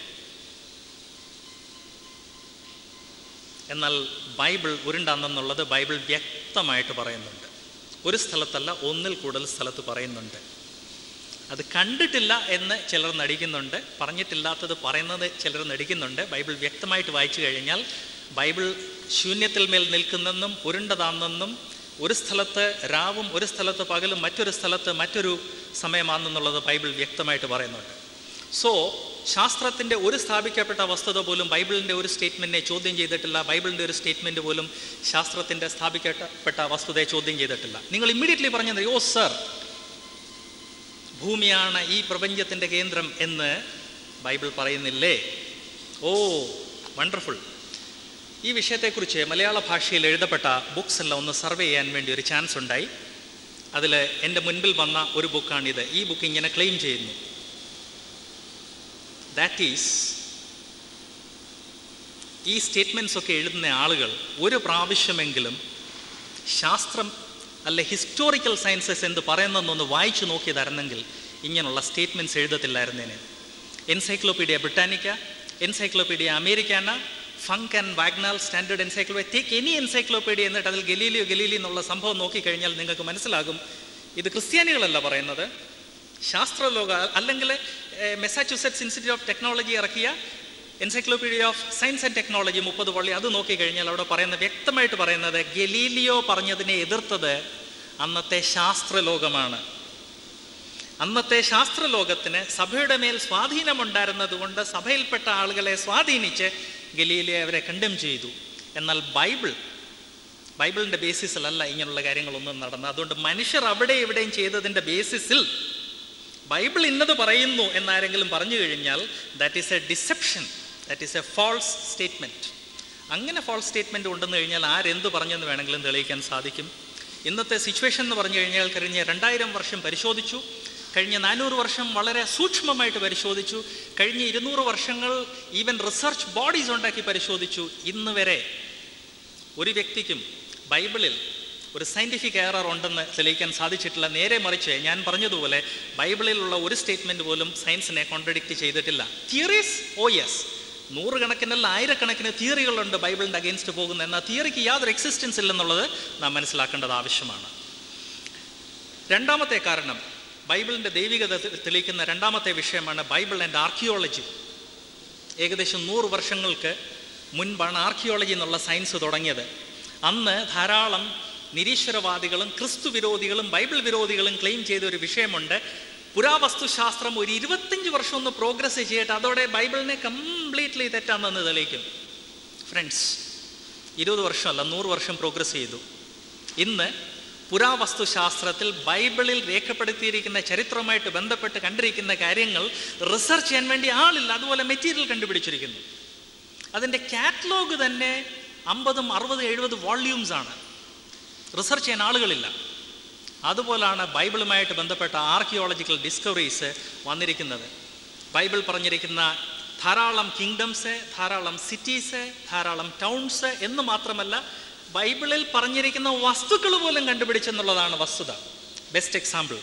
എന്നാൽ ബൈബിൾ ഉരുണ്ടാണെന്നുള്ളത് ബൈബിൾ വ്യക്തമായിട്ട് പറയുന്നുണ്ട് ഒരു സ്ഥലത്തല്ല ഒന്നിൽ കൂടുതൽ സ്ഥലത്ത് പറയുന്നുണ്ട് അത് കണ്ടിട്ടില്ല എന്ന് ചിലർ നടിക്കുന്നുണ്ട് പറഞ്ഞിട്ടില്ലാത്തത് പറയുന്നത് ചിലർ നടിക്കുന്നുണ്ട് ബൈബിൾ വ്യക്തമായിട്ട് വായിച്ചു കഴിഞ്ഞാൽ ബൈബിൾ ശൂന്യത്തിൽ മേൽ നിൽക്കുന്നെന്നും ഉരുണ്ടതാണെന്നും ഒരു സ്ഥലത്ത് രാവും ഒരു സ്ഥലത്ത് പകലും മറ്റൊരു സ്ഥലത്ത് മറ്റൊരു സമയമാണെന്നുള്ളത് ബൈബിൾ വ്യക്തമായിട്ട് പറയുന്നുണ്ട് സോ ശാസ്ത്രത്തിൻ്റെ ഒരു സ്ഥാപിക്കപ്പെട്ട വസ്തുത പോലും ബൈബിളിൻ്റെ ഒരു സ്റ്റേറ്റ്മെൻറ്റിനെ ചോദ്യം ചെയ്തിട്ടില്ല ബൈബിളിൻ്റെ ഒരു സ്റ്റേറ്റ്മെൻറ്റ് പോലും ശാസ്ത്രത്തിൻ്റെ സ്ഥാപിക്കപ്പെട്ട വസ്തുതയെ ചോദ്യം ചെയ്തിട്ടില്ല നിങ്ങൾ ഇമ്മീഡിയറ്റ്ലി പറഞ്ഞത് ഓ സർ ഭൂമിയാണ് ഈ പ്രപഞ്ചത്തിൻ്റെ കേന്ദ്രം എന്ന് ബൈബിൾ പറയുന്നില്ലേ ഓ വണ്ടർഫുൾ ഈ വിഷയത്തെക്കുറിച്ച് മലയാള ഭാഷയിൽ എഴുതപ്പെട്ട ബുക്സ് എല്ലാം ഒന്ന് സർവേ ചെയ്യാൻ വേണ്ടി ഒരു ചാൻസ് ഉണ്ടായി അതിൽ എൻ്റെ മുൻപിൽ വന്ന ഒരു ബുക്കാണിത് ഈ ബുക്ക് ഇങ്ങനെ ക്ലെയിം ചെയ്യുന്നു ദാറ്റ് ഈസ് ഈ സ്റ്റേറ്റ്മെൻറ്റ്സ് ഒക്കെ എഴുതുന്ന ആളുകൾ ഒരു പ്രാവശ്യമെങ്കിലും ശാസ്ത്രം അല്ലെ ഹിസ്റ്റോറിക്കൽ സയൻസസ് എന്ത് പറയുന്നതെന്നൊന്ന് വായിച്ചു നോക്കിയതായിരുന്നെങ്കിൽ ഇങ്ങനെയുള്ള സ്റ്റേറ്റ്മെൻറ്റ്സ് എഴുതത്തില്ലായിരുന്നേനെ encyclopaedia Britannica encyclopaedia Americana Funk and Wagnall standard encyclopaedia take any encyclopaedia എന്നിട്ട് അതിൽ ഗലീലിയോ ഗലീലി എന്നുള്ള സംഭവം നോക്കിക്കഴിഞ്ഞാൽ നിങ്ങൾക്ക് മനസ്സിലാകും ഇത് ക്രിസ്ത്യാനികളല്ല പറയുന്നത് ശാസ്ത്രലോക അല്ലെങ്കിൽ മെസാച്യൂസെറ്റ്സ് ഇൻസ്റ്റിറ്റ്യൂട്ട് ഓഫ് ടെക്നോളജി ഇറക്കിയ encyclopaedia of science and technology മുപ്പത് പള്ളി അത് നോക്കിക്കഴിഞ്ഞാൽ അവിടെ പറയുന്ന വ്യക്തമായിട്ട് പറയുന്നത് ഗലീലിയോ പറഞ്ഞതിനെ എതിർത്തത് അന്നത്തെ ശാസ്ത്രലോകമാണ് അന്നത്തെ ശാസ്ത്രലോകത്തിന് സഭയുടെ മേൽ സ്വാധീനമുണ്ടായിരുന്നത് കൊണ്ട് സഭയിൽപ്പെട്ട ആളുകളെ സ്വാധീനിച്ച് ഗലീലിയോ അവരെ കണ്ടം ചെയ്തു എന്നാൽ ബൈബിൾ ബൈബിളിൻ്റെ ബേസിസിലല്ല ഇങ്ങനെയുള്ള കാര്യങ്ങളൊന്നും നടന്നത് അതുകൊണ്ട് മനുഷ്യർ അവിടെ ഇവിടെയും ചെയ്തതിൻ്റെ ബേസിസിൽ ബൈബിൾ ഇന്നത് പറയുന്നു എന്നാരെങ്കിലും പറഞ്ഞു കഴിഞ്ഞാൽ that is a deception that is a false statement അങ്ങനെ ഫോൾസ് സ്റ്റേറ്റ്മെൻറ്റ് ഉണ്ടെന്ന് കഴിഞ്ഞാൽ ആരെന്ത് പറഞ്ഞെന്ന് വേണമെങ്കിലും തെളിയിക്കാൻ സാധിക്കും ഇന്നത്തെ സിറ്റുവേഷൻ എന്ന് പറഞ്ഞു കഴിഞ്ഞാൽ കഴിഞ്ഞ രണ്ടായിരം വർഷം പരിശോധിച്ചു കഴിഞ്ഞ നാനൂറ് വർഷം വളരെ സൂക്ഷ്മമായിട്ട് പരിശോധിച്ചു കഴിഞ്ഞ ഇരുന്നൂറ് വർഷങ്ങൾ ഈവൻ റിസർച്ച് ബോഡീസ് ഉണ്ടാക്കി പരിശോധിച്ചു ഇന്ന് വരെ ഒരു വ്യക്തിക്കും ബൈബിളിൽ ഒരു സയൻറ്റിഫിക് എറർ ഉണ്ടെന്ന് തെളിയിക്കാൻ സാധിച്ചിട്ടില്ല നേരെ മറിച്ച് ഞാൻ പറഞ്ഞതുപോലെ ബൈബിളിലുള്ള ഒരു സ്റ്റേറ്റ്മെൻറ്റ് പോലും സയൻസിനെ കോൺട്രഡിക്റ്റ് ചെയ്തിട്ടില്ല തിയറീസ് ഓ യെസ് നൂറുകണക്കിനല്ല ആയിരക്കണക്കിന് തിയറികളുണ്ട് ബൈബിളിൻ്റെ അഗെയിൻസ്റ്റ് പോകുന്ന എന്നാൽ തിയറിക്ക് യാതൊരു എക്സിസ്റ്റൻസ് ഇല്ലെന്നുള്ളത് നാം മനസ്സിലാക്കേണ്ടത് ആവശ്യമാണ് രണ്ടാമത്തെ കാരണം ബൈബിളിൻ്റെ ദൈവികത തെളിയിക്കുന്ന രണ്ടാമത്തെ വിഷയമാണ് ബൈബിൾ ആൻഡ് ആർക്കിയോളജി ഏകദേശം നൂറ് വർഷങ്ങൾക്ക് മുൻപാണ് ആർക്കിയോളജി എന്നുള്ള സയൻസ് തുടങ്ങിയത് അന്ന് ധാരാളം നിരീശ്വരവാദികളും ക്രിസ്തു വിരോധികളും ബൈബിൾ വിരോധികളും ക്ലെയിം ചെയ്ത ഒരു വിഷയമുണ്ട് പുരാവസ്തുശാസ്ത്രം ഒരു ഇരുപത്തഞ്ച് വർഷം ഒന്ന് പ്രോഗ്രസ് ചെയ്തിട്ട് അതോടെ ബൈബിളിനെ കംപ്ലീറ്റ്ലി തെറ്റാണെന്ന് തെളിയിക്കും ഫ്രണ്ട്സ് ഇരുപത് വർഷമല്ല നൂറ് വർഷം പ്രോഗ്രസ് ചെയ്തു ഇന്ന് പുരാവസ്തുശാസ്ത്രത്തിൽ ബൈബിളിൽ രേഖപ്പെടുത്തിയിരിക്കുന്ന ചരിത്രവുമായിട്ട് ബന്ധപ്പെട്ട് കണ്ടിരിക്കുന്ന കാര്യങ്ങൾ റിസർച്ച് ചെയ്യാൻ വേണ്ടി ആളില്ല അതുപോലെ മെറ്റീരിയൽ കണ്ടുപിടിച്ചിരിക്കുന്നു അതിൻ്റെ കാറ്റലോഗ് തന്നെ അമ്പതും അറുപത് എഴുപത് വോള്യൂംസ് ആണ് റിസർച്ച് ചെയ്യാൻ ആളുകളില്ല അതുപോലാണ് ബൈബിളുമായിട്ട് ബന്ധപ്പെട്ട ആർക്കിയോളജിക്കൽ ഡിസ്കവറീസ് വന്നിരിക്കുന്നത് ബൈബിൾ പറഞ്ഞിരിക്കുന്ന ധാരാളം കിങ്ഡംസ് ധാരാളം സിറ്റീസ് ധാരാളം ടൗൺസ് എന്ന് മാത്രമല്ല ബൈബിളിൽ പറഞ്ഞിരിക്കുന്ന വസ്തുക്കൾ പോലും കണ്ടുപിടിച്ചെന്നുള്ളതാണ് വസ്തുത ബെസ്റ്റ് എക്സാമ്പിൾ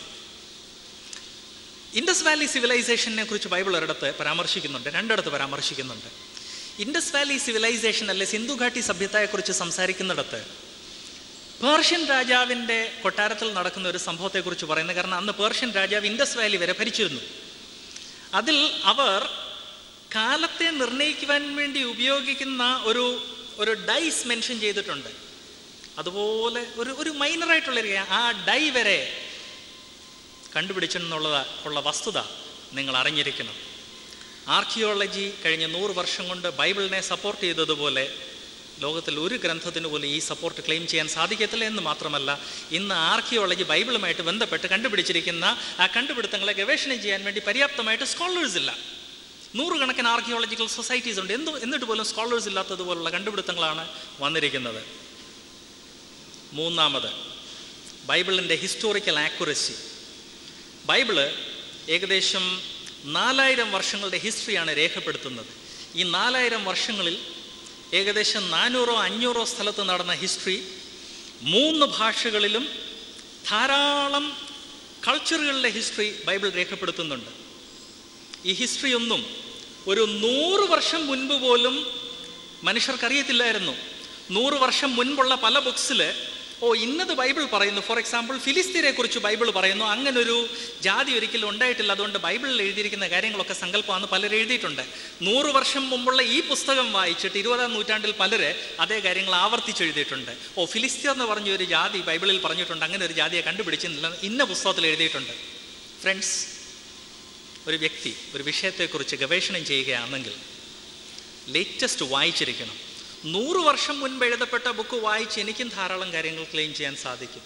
ഇൻഡസ് വാലി സിവിലൈസേഷനെ കുറിച്ച് ബൈബിൾ ഒരിടത്ത് പരാമർശിക്കുന്നുണ്ട് രണ്ടിടത്ത് പരാമർശിക്കുന്നുണ്ട് ഇൻഡസ് വാലി സിവിലൈസേഷൻ അല്ലെ സിന്ധു ഘാട്ടി സഭ്യതയെക്കുറിച്ച് സംസാരിക്കുന്നിടത്ത് പേർഷ്യൻ രാജാവിൻ്റെ കൊട്ടാരത്തിൽ നടക്കുന്ന ഒരു സംഭവത്തെക്കുറിച്ച് പറയുന്നത് കാരണം അന്ന് പേർഷ്യൻ രാജാവ് ഇൻഡസ് വാലി വരെ ഭരിച്ചിരുന്നു അതിൽ അവർ കാലത്തെ നിർണ്ണയിക്കുവാൻ വേണ്ടി ഉപയോഗിക്കുന്ന ഒരു ഒരു ഡൈസ് മെൻഷൻ ചെയ്തിട്ടുണ്ട് അതുപോലെ ഒരു ഒരു മൈനറായിട്ടുള്ളൊരു ആ ഡൈ വരെ കണ്ടുപിടിച്ചെന്നുള്ളത് ഉള്ള വസ്തുത നിങ്ങൾ അറിഞ്ഞിരിക്കണം ആർക്കിയോളജി കഴിഞ്ഞ നൂറ് വർഷം കൊണ്ട് ബൈബിളിനെ സപ്പോർട്ട് ചെയ്തതുപോലെ ലോകത്തിൽ ഒരു ഗ്രന്ഥത്തിന് പോലും ഈ സപ്പോർട്ട് ക്ലെയിം ചെയ്യാൻ സാധിക്കത്തില്ല എന്ന് മാത്രമല്ല ഇന്ന് ആർക്കിയോളജി ബൈബിളുമായിട്ട് ബന്ധപ്പെട്ട് കണ്ടുപിടിച്ചിരിക്കുന്ന ആ കണ്ടുപിടുത്തങ്ങളെ ഗവേഷണം ചെയ്യാൻ വേണ്ടി പര്യാപ്തമായിട്ട് സ്കോളേഴ്സ് ഇല്ല നൂറുകണക്കിന് ആർക്കിയോളജിക്കൽ സൊസൈറ്റീസ് ഉണ്ട് എന്ത് എന്നിട്ട് പോലും സ്കോളേഴ്സ് ഇല്ലാത്തതുപോലുള്ള കണ്ടുപിടുത്തങ്ങളാണ് വന്നിരിക്കുന്നത് മൂന്നാമത് ബൈബിളിൻ്റെ ഹിസ്റ്റോറിക്കൽ ആക്യുറസി ബൈബിള് ഏകദേശം നാലായിരം വർഷങ്ങളുടെ ഹിസ്റ്ററിയാണ് രേഖപ്പെടുത്തുന്നത് ഈ നാലായിരം വർഷങ്ങളിൽ ഏകദേശം നാനൂറോ അഞ്ഞൂറോ സ്ഥലത്ത് നടന്ന ഹിസ്റ്ററി മൂന്ന് ഭാഷകളിലും ധാരാളം കൾച്ചറുകളിലെ ഹിസ്റ്ററി ബൈബിൾ രേഖപ്പെടുത്തുന്നുണ്ട് ഈ ഹിസ്റ്ററി ഒന്നും ഒരു നൂറ് വർഷം മുൻപ് പോലും മനുഷ്യർക്കറിയത്തില്ലായിരുന്നു നൂറ് വർഷം മുൻപുള്ള പല ബുക്സിൽ ഓ ഇന്നത് ബൈബിൾ പറയുന്നു ഫോർ എക്സാമ്പിൾ ഫിലിസ്തീനെ കുറിച്ച് ബൈബിൾ പറയുന്നു അങ്ങനൊരു ജാതി ഒരിക്കലും ഉണ്ടായിട്ടില്ല അതുകൊണ്ട് ബൈബിളിൽ എഴുതിയിരിക്കുന്ന കാര്യങ്ങളൊക്കെ സങ്കല്പമാണ് പലരും എഴുതിയിട്ടുണ്ട് നൂറ് വർഷം മുമ്പുള്ള ഈ പുസ്തകം വായിച്ചിട്ട് ഇരുപതാം നൂറ്റാണ്ടിൽ പലര് അതേ കാര്യങ്ങൾ ആവർത്തിച്ചെഴുതിയിട്ടുണ്ട് ഓ ഫിലിസ്തീർ എന്ന് പറഞ്ഞ ഒരു ജാതി ബൈബിളിൽ പറഞ്ഞിട്ടുണ്ട് അങ്ങനെ ഒരു ജാതിയെ കണ്ടുപിടിച്ചില്ല ഇന്ന പുസ്തകത്തിൽ എഴുതിയിട്ടുണ്ട് ഫ്രണ്ട്സ് ഒരു വ്യക്തി ഒരു വിഷയത്തെക്കുറിച്ച് ഗവേഷണം ചെയ്യുകയാണെങ്കിൽ ലേറ്റസ്റ്റ് വായിച്ചിരിക്കണം നൂറ് വർഷം മുൻപ് എഴുതപ്പെട്ട ബുക്ക് വായിച്ച് എനിക്കും ധാരാളം കാര്യങ്ങൾ ക്ലെയിം ചെയ്യാൻ സാധിക്കും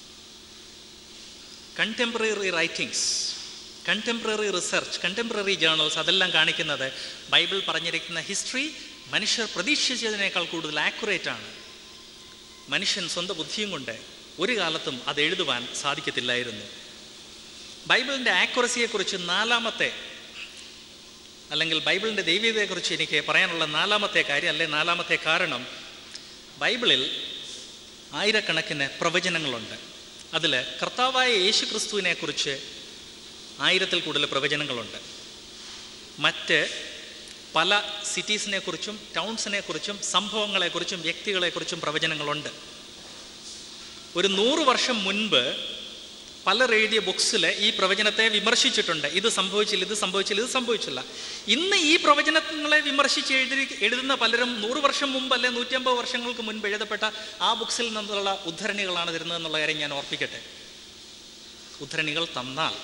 contemporary writings contemporary research contemporary journals അതെല്ലാം കാണിക്കുന്നത് ബൈബിൾ പറഞ്ഞിരിക്കുന്ന ഹിസ്റ്ററി മനുഷ്യർ പ്രതീക്ഷിച്ചതിനേക്കാൾ കൂടുതൽ ആക്യുറേറ്റ് ആണ് മനുഷ്യൻ സ്വന്തം ബുദ്ധിയും കൊണ്ട് ഒരു കാലത്തും അത് എഴുതുവാൻ സാധിക്കത്തില്ലായിരുന്നു ബൈബിളിൻ്റെ ആക്യുറസിയെക്കുറിച്ച് നാലാമത്തെ അല്ലെങ്കിൽ ബൈബിളിൻ്റെ ദൈവികതയെക്കുറിച്ച് എനിക്ക് പറയാനുള്ള നാലാമത്തെ കാര്യം അല്ലെ നാലാമത്തെ കാരണം ബൈബിളിൽ ആയിരക്കണക്കിന് പ്രവചനങ്ങളുണ്ട് അതിൽ കർത്താവായ യേശു ക്രിസ്തുവിനെക്കുറിച്ച് ആയിരത്തിൽ കൂടുതൽ പ്രവചനങ്ങളുണ്ട് മറ്റ് പല സിറ്റീസിനെ കുറിച്ചും ടൗൺസിനെ കുറിച്ചും സംഭവങ്ങളെക്കുറിച്ചും വ്യക്തികളെക്കുറിച്ചും പ്രവചനങ്ങളുണ്ട് ഒരു നൂറ് വർഷം മുൻപ് പലർ എഴുതിയ ബുക്സിൽ ഈ പ്രവചനത്തെ വിമർശിച്ചിട്ടുണ്ട് ഇത് സംഭവിച്ചില്ല ഇത് സംഭവിച്ചില്ല ഇത് സംഭവിച്ചില്ല ഇന്ന് ഈ പ്രവചനങ്ങളെ വിമർശിച്ച് എഴുതി എഴുതുന്ന പലരും നൂറ് വർഷം മുമ്പ് അല്ലെ നൂറ്റമ്പത് വർഷങ്ങൾക്ക് മുൻപ് എഴുതപ്പെട്ട ആ ബുക്സിൽ നിന്നുള്ള ഉദ്ധരണികളാണ് തരുന്നത് എന്നുള്ള കാര്യം ഞാൻ ഓർപ്പിക്കട്ടെ ഉദ്ധരണികൾ തന്നാൽ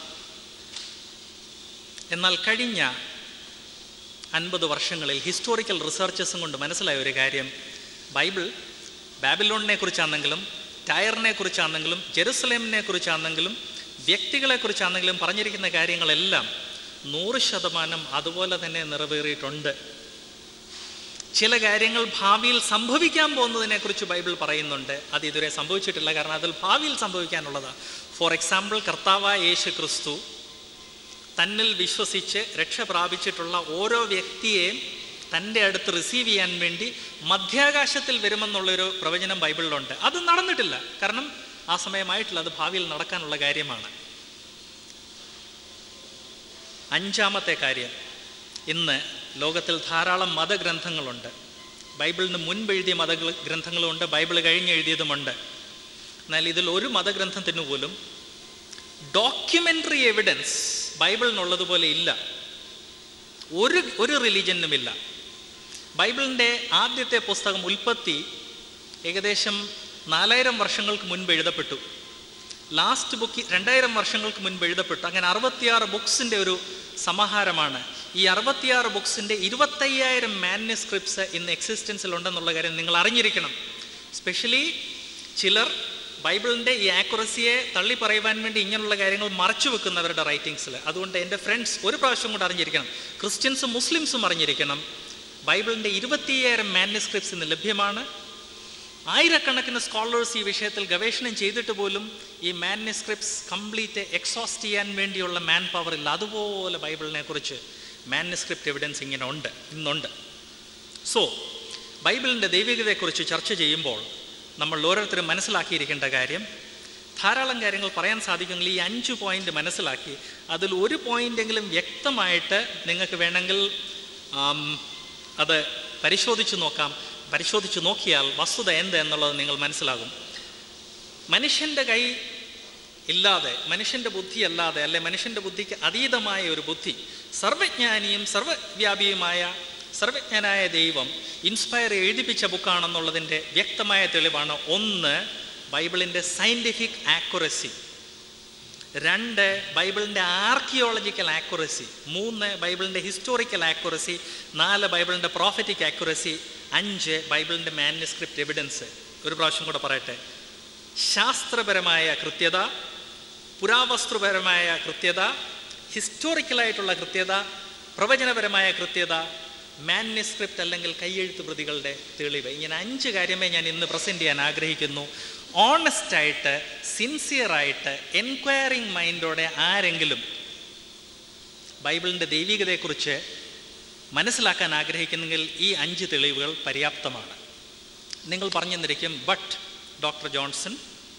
എന്നാൽ കഴിഞ്ഞ അൻപത് വർഷങ്ങളിൽ ഹിസ്റ്റോറിക്കൽ റിസർച്ചസും കൊണ്ട് മനസ്സിലായ ഒരു കാര്യം ബൈബിൾ ബാബിലോണിനെ കുറിച്ചാണെങ്കിലും ടയറിനെ കുറിച്ചാണെങ്കിലും ജെറുസലേമിനെ കുറിച്ചാണെങ്കിലും വ്യക്തികളെ കുറിച്ചാണെങ്കിലും പറഞ്ഞിരിക്കുന്ന കാര്യങ്ങളെല്ലാം നൂറ് ശതമാനം അതുപോലെ തന്നെ നിറവേറിയിട്ടുണ്ട് ചില കാര്യങ്ങൾ ഭാവിയിൽ സംഭവിക്കാൻ പോകുന്നതിനെക്കുറിച്ച് ബൈബിൾ പറയുന്നുണ്ട് അത് ഇതുവരെ സംഭവിച്ചിട്ടില്ല കാരണം അതിൽ ഭാവിയിൽ സംഭവിക്കാനുള്ളതാണ് ഫോർ എക്സാമ്പിൾ കർത്താവായ യേശു ക്രിസ്തു തന്നിൽ വിശ്വസിച്ച് രക്ഷ പ്രാപിച്ചിട്ടുള്ള ഓരോ വ്യക്തിയെയും തൻ്റെ അടുത്ത് റിസീവ് ചെയ്യാൻ വേണ്ടി മധ്യാകാശത്തിൽ വരുമെന്നുള്ളൊരു പ്രവചനം ബൈബിളിലുണ്ട് അത് നടന്നിട്ടില്ല കാരണം ആ സമയമായിട്ടില്ല അത് ഭാവിയിൽ നടക്കാനുള്ള കാര്യമാണ് അഞ്ചാമത്തെ കാര്യം ഇന്ന് ലോകത്തിൽ ധാരാളം മതഗ്രന്ഥങ്ങളുണ്ട് ബൈബിളിന് മുൻപ് എഴുതിയ മത ഗ്രന്ഥങ്ങളുമുണ്ട് ബൈബിൾ കഴിഞ്ഞ് എഴുതിയതുമുണ്ട് എന്നാൽ ഇതിൽ ഒരു മതഗ്രന്ഥത്തിന് പോലും ഡോക്യുമെൻ്ററി എവിഡൻസ് ബൈബിളിനുള്ളതുപോലെ ഇല്ല ഒരു ഒരു റിലീജനുമില്ല ബൈബിളിൻ്റെ ആദ്യത്തെ പുസ്തകം ഉൽപ്പത്തി ഏകദേശം നാലായിരം വർഷങ്ങൾക്ക് മുൻപ് എഴുതപ്പെട്ടു ലാസ്റ്റ് ബുക്ക് രണ്ടായിരം വർഷങ്ങൾക്ക് മുൻപ് എഴുതപ്പെട്ടു അങ്ങനെ അറുപത്തിയാറ് ബുക്സിൻ്റെ ഒരു സമാഹാരമാണ് ഈ അറുപത്തിയാറ് ബുക്സിൻ്റെ ഇരുപത്തയ്യായിരം മാന്യസ്ക്രിപ്റ്റ്സ് ഇന്ന് എക്സിസ്റ്റൻസിൽ ഉണ്ടെന്നുള്ള കാര്യം നിങ്ങൾ അറിഞ്ഞിരിക്കണം സ്പെഷ്യലി ചിലർ ബൈബിളിൻ്റെ ഈ ആക്യുറസിയെ തള്ളി പറയുവാൻ വേണ്ടി ഇങ്ങനെയുള്ള കാര്യങ്ങൾ മറച്ചു വെക്കുന്നവരുടെ റൈറ്റിങ്സിൽ അതുകൊണ്ട് എൻ്റെ ഫ്രണ്ട്സ് ഒരു പ്രാവശ്യം കൂടെ അറിഞ്ഞിരിക്കണം ക്രിസ്ത്യൻസും മുസ്ലിംസും അറിഞ്ഞിരിക്കണം ബൈബിളിൻ്റെ ഇരുപത്തിയ്യായിരം മാന്യസ്ക്രിപ്റ്റ്സ് ഇന്ന് ലഭ്യമാണ് ആയിരക്കണക്കിന് സ്കോളേഴ്സ് ഈ വിഷയത്തിൽ ഗവേഷണം ചെയ്തിട്ട് പോലും ഈ മാന്യസ്ക്രിപ്റ്റ്സ് കംപ്ലീറ്റ് എക്സോസ്റ്റ് ചെയ്യാൻ വേണ്ടിയുള്ള മാൻ പവർ ഇല്ല അതുപോലെ ബൈബിളിനെ കുറിച്ച് മാന്യസ്ക്രിപ്റ്റ് എവിഡൻസ് ഇങ്ങനെ ഉണ്ട് ഇന്നുണ്ട് സോ ബൈബിളിൻ്റെ ദൈവികതയെക്കുറിച്ച് ചർച്ച ചെയ്യുമ്പോൾ നമ്മൾ ഓരോരുത്തരും മനസ്സിലാക്കിയിരിക്കേണ്ട കാര്യം ധാരാളം കാര്യങ്ങൾ പറയാൻ സാധിക്കുമെങ്കിൽ ഈ അഞ്ച് പോയിന്റ് മനസ്സിലാക്കി അതിൽ ഒരു പോയിന്റെങ്കിലും വ്യക്തമായിട്ട് നിങ്ങൾക്ക് വേണമെങ്കിൽ ആം, അത് പരിശോധിച്ച് നോക്കാം പരിശോധിച്ച് നോക്കിയാൽ വസ്തുത എന്ത് എന്നുള്ളത് നിങ്ങൾ മനസ്സിലാകും മനുഷ്യൻ്റെ കൈ ഇല്ലാതെ മനുഷ്യൻ്റെ ബുദ്ധി അല്ലാതെ അല്ലെ മനുഷ്യൻ്റെ ബുദ്ധിക്ക് അതീതമായ ഒരു ബുദ്ധി സർവജ്ഞാനിയും സർവവ്യാപിയുമായ സർവജ്ഞനായ ദൈവം ഇൻസ്പയർ എഴുതിപ്പിച്ച ബുക്കാണെന്നുള്ളതിൻ്റെ വ്യക്തമായ തെളിവാണ് ഒന്ന് ബൈബിളിൻ്റെ സയൻറ്റിഫിക് ആക്യുറസി രണ്ട് ബൈബിളിൻ്റെ ആർക്കിയോളജിക്കൽ ആക്യുറസി മൂന്ന് ബൈബിളിൻ്റെ ഹിസ്റ്റോറിക്കൽ ആക്യുറസി നാല് ബൈബിളിൻ്റെ പ്രോഫറ്റിക് ആക്യുറസി അഞ്ച് ബൈബിളിൻ്റെ മാനുസ്ക്രിപ്റ്റ് എവിഡൻസ് ഒരു പ്രാവശ്യം കൂടെ പറയട്ടെ ശാസ്ത്രപരമായ കൃത്യത പുരാവസ്തുപരമായ കൃത്യത ഹിസ്റ്റോറിക്കലായിട്ടുള്ള കൃത്യത പ്രവചനപരമായ കൃത്യത മാനുസ്ക്രിപ്റ്റ് അല്ലെങ്കിൽ കയ്യെഴുത്ത് പ്രതികളുടെ തെളിവ് ഇങ്ങനെ അഞ്ച് കാര്യമേ ഞാൻ ഇന്ന് പ്രസൻറ്റ് ചെയ്യാൻ ആഗ്രഹിക്കുന്നു ഓണസ്റ്റായിട്ട് സിൻസിയറായിട്ട് എൻക്വയറിങ് മൈൻഡോടെ ആരെങ്കിലും ബൈബിളിൻ്റെ ദൈവികതയെക്കുറിച്ച് മനസ്സിലാക്കാൻ ആഗ്രഹിക്കുന്നെങ്കിൽ ഈ അഞ്ച് തെളിവുകൾ പര്യാപ്തമാണ് നിങ്ങൾ പറഞ്ഞെന്നിരിക്കും ബട്ട് ഡോക്ടർ ജോൺസൺ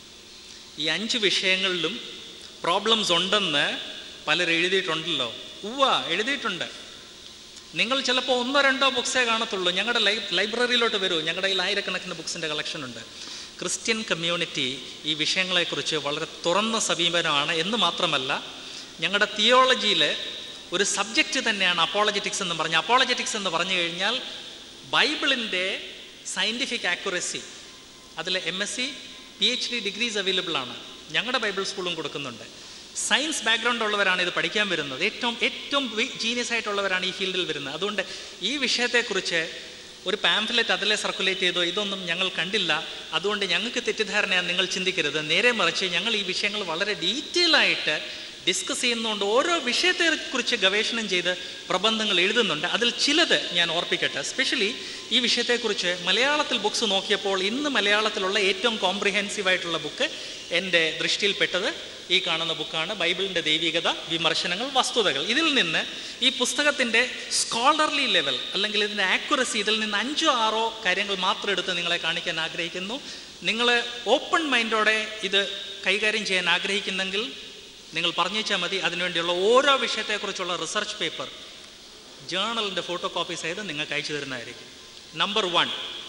ഈ അഞ്ച് വിഷയങ്ങളിലും പ്രോബ്ലംസ് ഉണ്ടെന്ന് പലരും എഴുതിയിട്ടുണ്ടല്ലോ ഉവ്വ എഴുതിയിട്ടുണ്ട് നിങ്ങൾ ചിലപ്പോൾ ഒന്നോ രണ്ടോ ബുക്സേ കാണത്തുള്ളൂ ഞങ്ങളുടെ ലൈ ലൈബ്രറിയിലോട്ട് വരൂ ഞങ്ങളുടെ കയ്യിൽ ആയിരക്കണക്കിന് ബുക്സിൻ്റെ കളക്ഷൻ ഉണ്ട് ക്രിസ്ത്യൻ കമ്മ്യൂണിറ്റി ഈ വിഷയങ്ങളെക്കുറിച്ച് വളരെ തുറന്ന സമീപനമാണ് എന്ന് മാത്രമല്ല ഞങ്ങളുടെ തിയോളജിയിൽ ഒരു സബ്ജക്റ്റ് തന്നെയാണ് അപ്പോളജറ്റിക്സ് എന്ന് പറഞ്ഞ അപ്പോളജറ്റിക്സ് എന്ന് പറഞ്ഞു കഴിഞ്ഞാൽ ബൈബിളിൻ്റെ സയൻറ്റിഫിക് ആക്യുറസി അതിൽ M S C P H D degrees available ആണ് ഞങ്ങളുടെ ബൈബിൾ സ്കൂളും കൊടുക്കുന്നുണ്ട് സയൻസ് ബാക്ക്ഗ്രൗണ്ട് ഉള്ളവരാണ് ഇത് പഠിക്കാൻ വരുന്നത് ഏറ്റവും ഏറ്റവും ജീനിയസ് ആയിട്ടുള്ളവരാണ് ഈ ഫീൽഡിൽ വരുന്നത് അതുകൊണ്ട് ഈ വിഷയത്തെക്കുറിച്ച് ഒരു പാംഫ്ലെറ്റ് അതിലെ സർക്കുലേറ്റ് ചെയ്തോ ഇതൊന്നും ഞങ്ങൾ കണ്ടില്ല അതുകൊണ്ട് ഞങ്ങൾക്ക് തെറ്റിദ്ധാരണയാണ് നിങ്ങൾ ചിന്തിക്കരുത് നേരെ മറിച്ച് ഞങ്ങൾ ഈ വിഷയങ്ങൾ വളരെ ഡീറ്റെയിൽ ആയിട്ട് ഡിസ്കസ് ചെയ്യുന്നതുകൊണ്ട് ഓരോ വിഷയത്തെക്കുറിച്ച് ഗവേഷണം ചെയ്ത് പ്രബന്ധങ്ങൾ എഴുതുന്നുണ്ട് അതിൽ ചിലത് ഞാൻ ഓർപ്പിക്കട്ടെ സ്പെഷ്യലി ഈ വിഷയത്തെക്കുറിച്ച് മലയാളത്തിൽ ബുക്സ് നോക്കിയപ്പോൾ ഇന്ന് മലയാളത്തിലുള്ള ഏറ്റവും കോംപ്രിഹെൻസീവ് ആയിട്ടുള്ള ബുക്ക് എൻ്റെ ദൃഷ്ടിയിൽപ്പെട്ടത് ഈ കാണുന്ന ബുക്കാണ് ബൈബിളിൻ്റെ ദൈവികത വിമർശനങ്ങൾ വസ്തുതകൾ ഇതിൽ നിന്ന് ഈ പുസ്തകത്തിൻ്റെ സ്കോളർലി ലെവൽ അല്ലെങ്കിൽ ഇതിൻ്റെ ആക്യുറസി ഇതിൽ നിന്ന് അഞ്ചോ ആറോ കാര്യങ്ങൾ മാത്രം എടുത്ത് നിങ്ങളെ കാണിക്കാൻ ആഗ്രഹിക്കുന്നു നിങ്ങൾ ഓപ്പൺ മൈൻഡോടെ ഇത് കൈകാര്യം ചെയ്യാൻ ആഗ്രഹിക്കുന്നെങ്കിൽ നിങ്ങൾ പറഞ്ഞേച്ചാൽ മതി അതിനുവേണ്ടിയുള്ള ഓരോ വിഷയത്തെക്കുറിച്ചുള്ള റിസർച്ച് പേപ്പർ ജേണലിൻ്റെ ഫോട്ടോ കോപ്പി സഹിതം നിങ്ങൾക്ക് അയച്ചു തരുന്നതായിരിക്കും നമ്പർ വൺ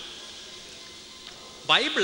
ബൈബിൾ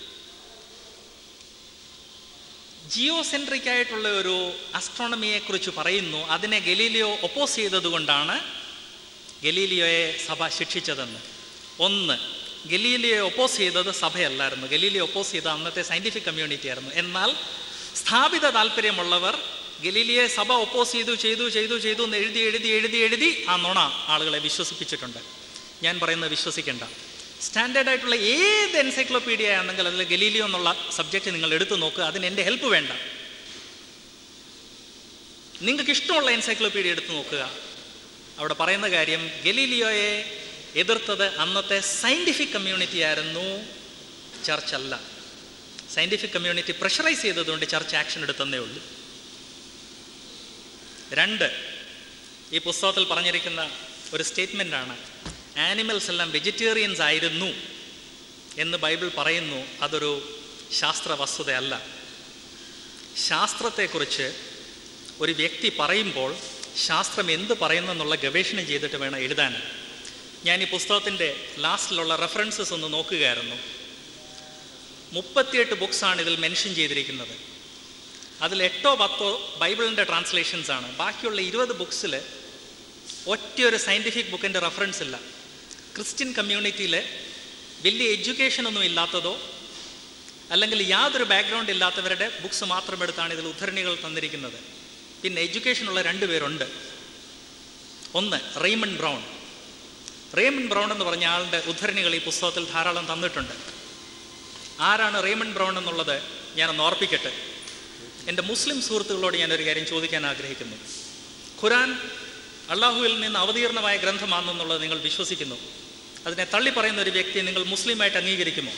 ജിയോസെൻട്രിക് ആയിട്ടുള്ള ഒരു അസ്ട്രോണമിയെ കുറിച്ച് പറയുന്നു അതിനെ ഗലീലിയോ ഒപ്പോസ് ചെയ്തതുകൊണ്ടാണ് ഗലീലിയോയെ സഭ ശിക്ഷിച്ചതെന്ന് ഒന്ന് ഗലീലിയോയെ ഒപ്പോസ് ചെയ്തത് സഭയല്ലായിരുന്നു ഗലീലിയോ ഒപ്പോസ് ചെയ്ത അന്നത്തെ സയൻറ്റിഫിക് കമ്മ്യൂണിറ്റി ആയിരുന്നു എന്നാൽ സ്ഥാപിത താല്പര്യമുള്ളവർ ഗലീലിയെ സഭ ഒപ്പോസ് ചെയ്തു ചെയ്തു ചെയ്തു ചെയ്തു എന്ന് എഴുതി എഴുതി എഴുതി എഴുതി ആ നുണ ആളുകളെ വിശ്വസിപ്പിച്ചിട്ടുണ്ട് ഞാൻ പറയുന്നത് വിശ്വസിക്കേണ്ട സ്റ്റാൻഡേർഡ് ആയിട്ടുള്ള ഏത് എൻസൈക്ലോപീഡിയ ആണെങ്കിൽ അതിൽ ഗലീലിയോ എന്നുള്ള സബ്ജക്റ്റ് നിങ്ങൾ എടുത്തു നോക്കുക അതിന് എൻ്റെ ഹെൽപ്പ് വേണ്ട നിങ്ങൾക്ക് ഇഷ്ടമുള്ള എൻസൈക്ലോപീഡിയ എടുത്തു നോക്കുക അവിടെ പറയുന്ന കാര്യം ഗലീലിയോയെ എതിർത്തത് അന്നത്തെ സയൻറ്റിഫിക് കമ്മ്യൂണിറ്റി ആയിരുന്നു ചർച്ച് അല്ല സയൻറ്റിഫിക് കമ്മ്യൂണിറ്റി പ്രഷറൈസ് ചെയ്തതുകൊണ്ട് ചർച്ച് ആക്ഷൻ എടുത്തന്നേ ഉള്ളൂ രണ്ട് ഈ പുസ്തകത്തിൽ പറഞ്ഞിരിക്കുന്ന ഒരു സ്റ്റേറ്റ്മെൻ്റ് ആണ് ആനിമൽസ് എല്ലാം വെജിറ്റേറിയൻസ് ആയിരുന്നു എന്ന് ബൈബിൾ പറയുന്നു അതൊരു ശാസ്ത്ര വസ്തുതയല്ല ശാസ്ത്രത്തെക്കുറിച്ച് ഒരു വ്യക്തി പറയുമ്പോൾ ശാസ്ത്രം എന്ത് പറയുന്നു എന്നുള്ള ഗവേഷണം ചെയ്തിട്ട് വേണം എഴുതാൻ ഞാൻ ഈ പുസ്തകത്തിൻ്റെ ലാസ്റ്റിലുള്ള റെഫറൻസസ് ഒന്ന് നോക്കുകയായിരുന്നു മുപ്പത്തിയെട്ട് ബുക്സാണ് ഇതിൽ മെൻഷൻ ചെയ്തിരിക്കുന്നത് അതിൽ എട്ടോ പത്തോ ബൈബിളിൻ്റെ ട്രാൻസ്ലേഷൻസ് ആണ് ബാക്കിയുള്ള ഇരുപത് ബുക്സിൽ ഒറ്റയൊരു സയൻറ്റിഫിക് ബുക്കിൻ്റെ റെഫറൻസ് ഇല്ല ക്രിസ്ത്യൻ കമ്മ്യൂണിറ്റിയിൽ വലിയ എഡ്യൂക്കേഷൻ ഒന്നും ഇല്ലാത്തതോ അല്ലെങ്കിൽ യാതൊരു ബാക്ക്ഗ്രൗണ്ട് ഇല്ലാത്തവരുടെ ബുക്സ് മാത്രം എടുത്താണ് ഇതിൽ ഉദ്ധരണികൾ തന്നിരിക്കുന്നത് പിന്നെ എഡ്യൂക്കേഷനുള്ള രണ്ട് പേരുണ്ട് ഒന്ന് റെയ്മൺ ബ്രൗൺ റേമൺ ബ്രൗൺ എന്ന് പറഞ്ഞ ആളുടെ ഉദ്ധരണികൾ ഈ പുസ്തകത്തിൽ ധാരാളം തന്നിട്ടുണ്ട് ആരാണ് റേമൺ ബ്രൗൺ എന്നുള്ളത് ഞാനൊന്ന് ഓർപ്പിക്കട്ടെ എൻ്റെ മുസ്ലിം സുഹൃത്തുക്കളോട് ഞാനൊരു കാര്യം ചോദിക്കാൻ ആഗ്രഹിക്കുന്നു ഖുറാൻ അള്ളാഹുവിൽ നിന്ന് അവതീർണമായ ഗ്രന്ഥമാണെന്നുള്ളത് നിങ്ങൾ വിശ്വസിക്കുന്നു അതിനെ തള്ളി പറയുന്ന ഒരു വ്യക്തിയെ നിങ്ങൾ മുസ്ലിമായിട്ട് അംഗീകരിക്കുമോ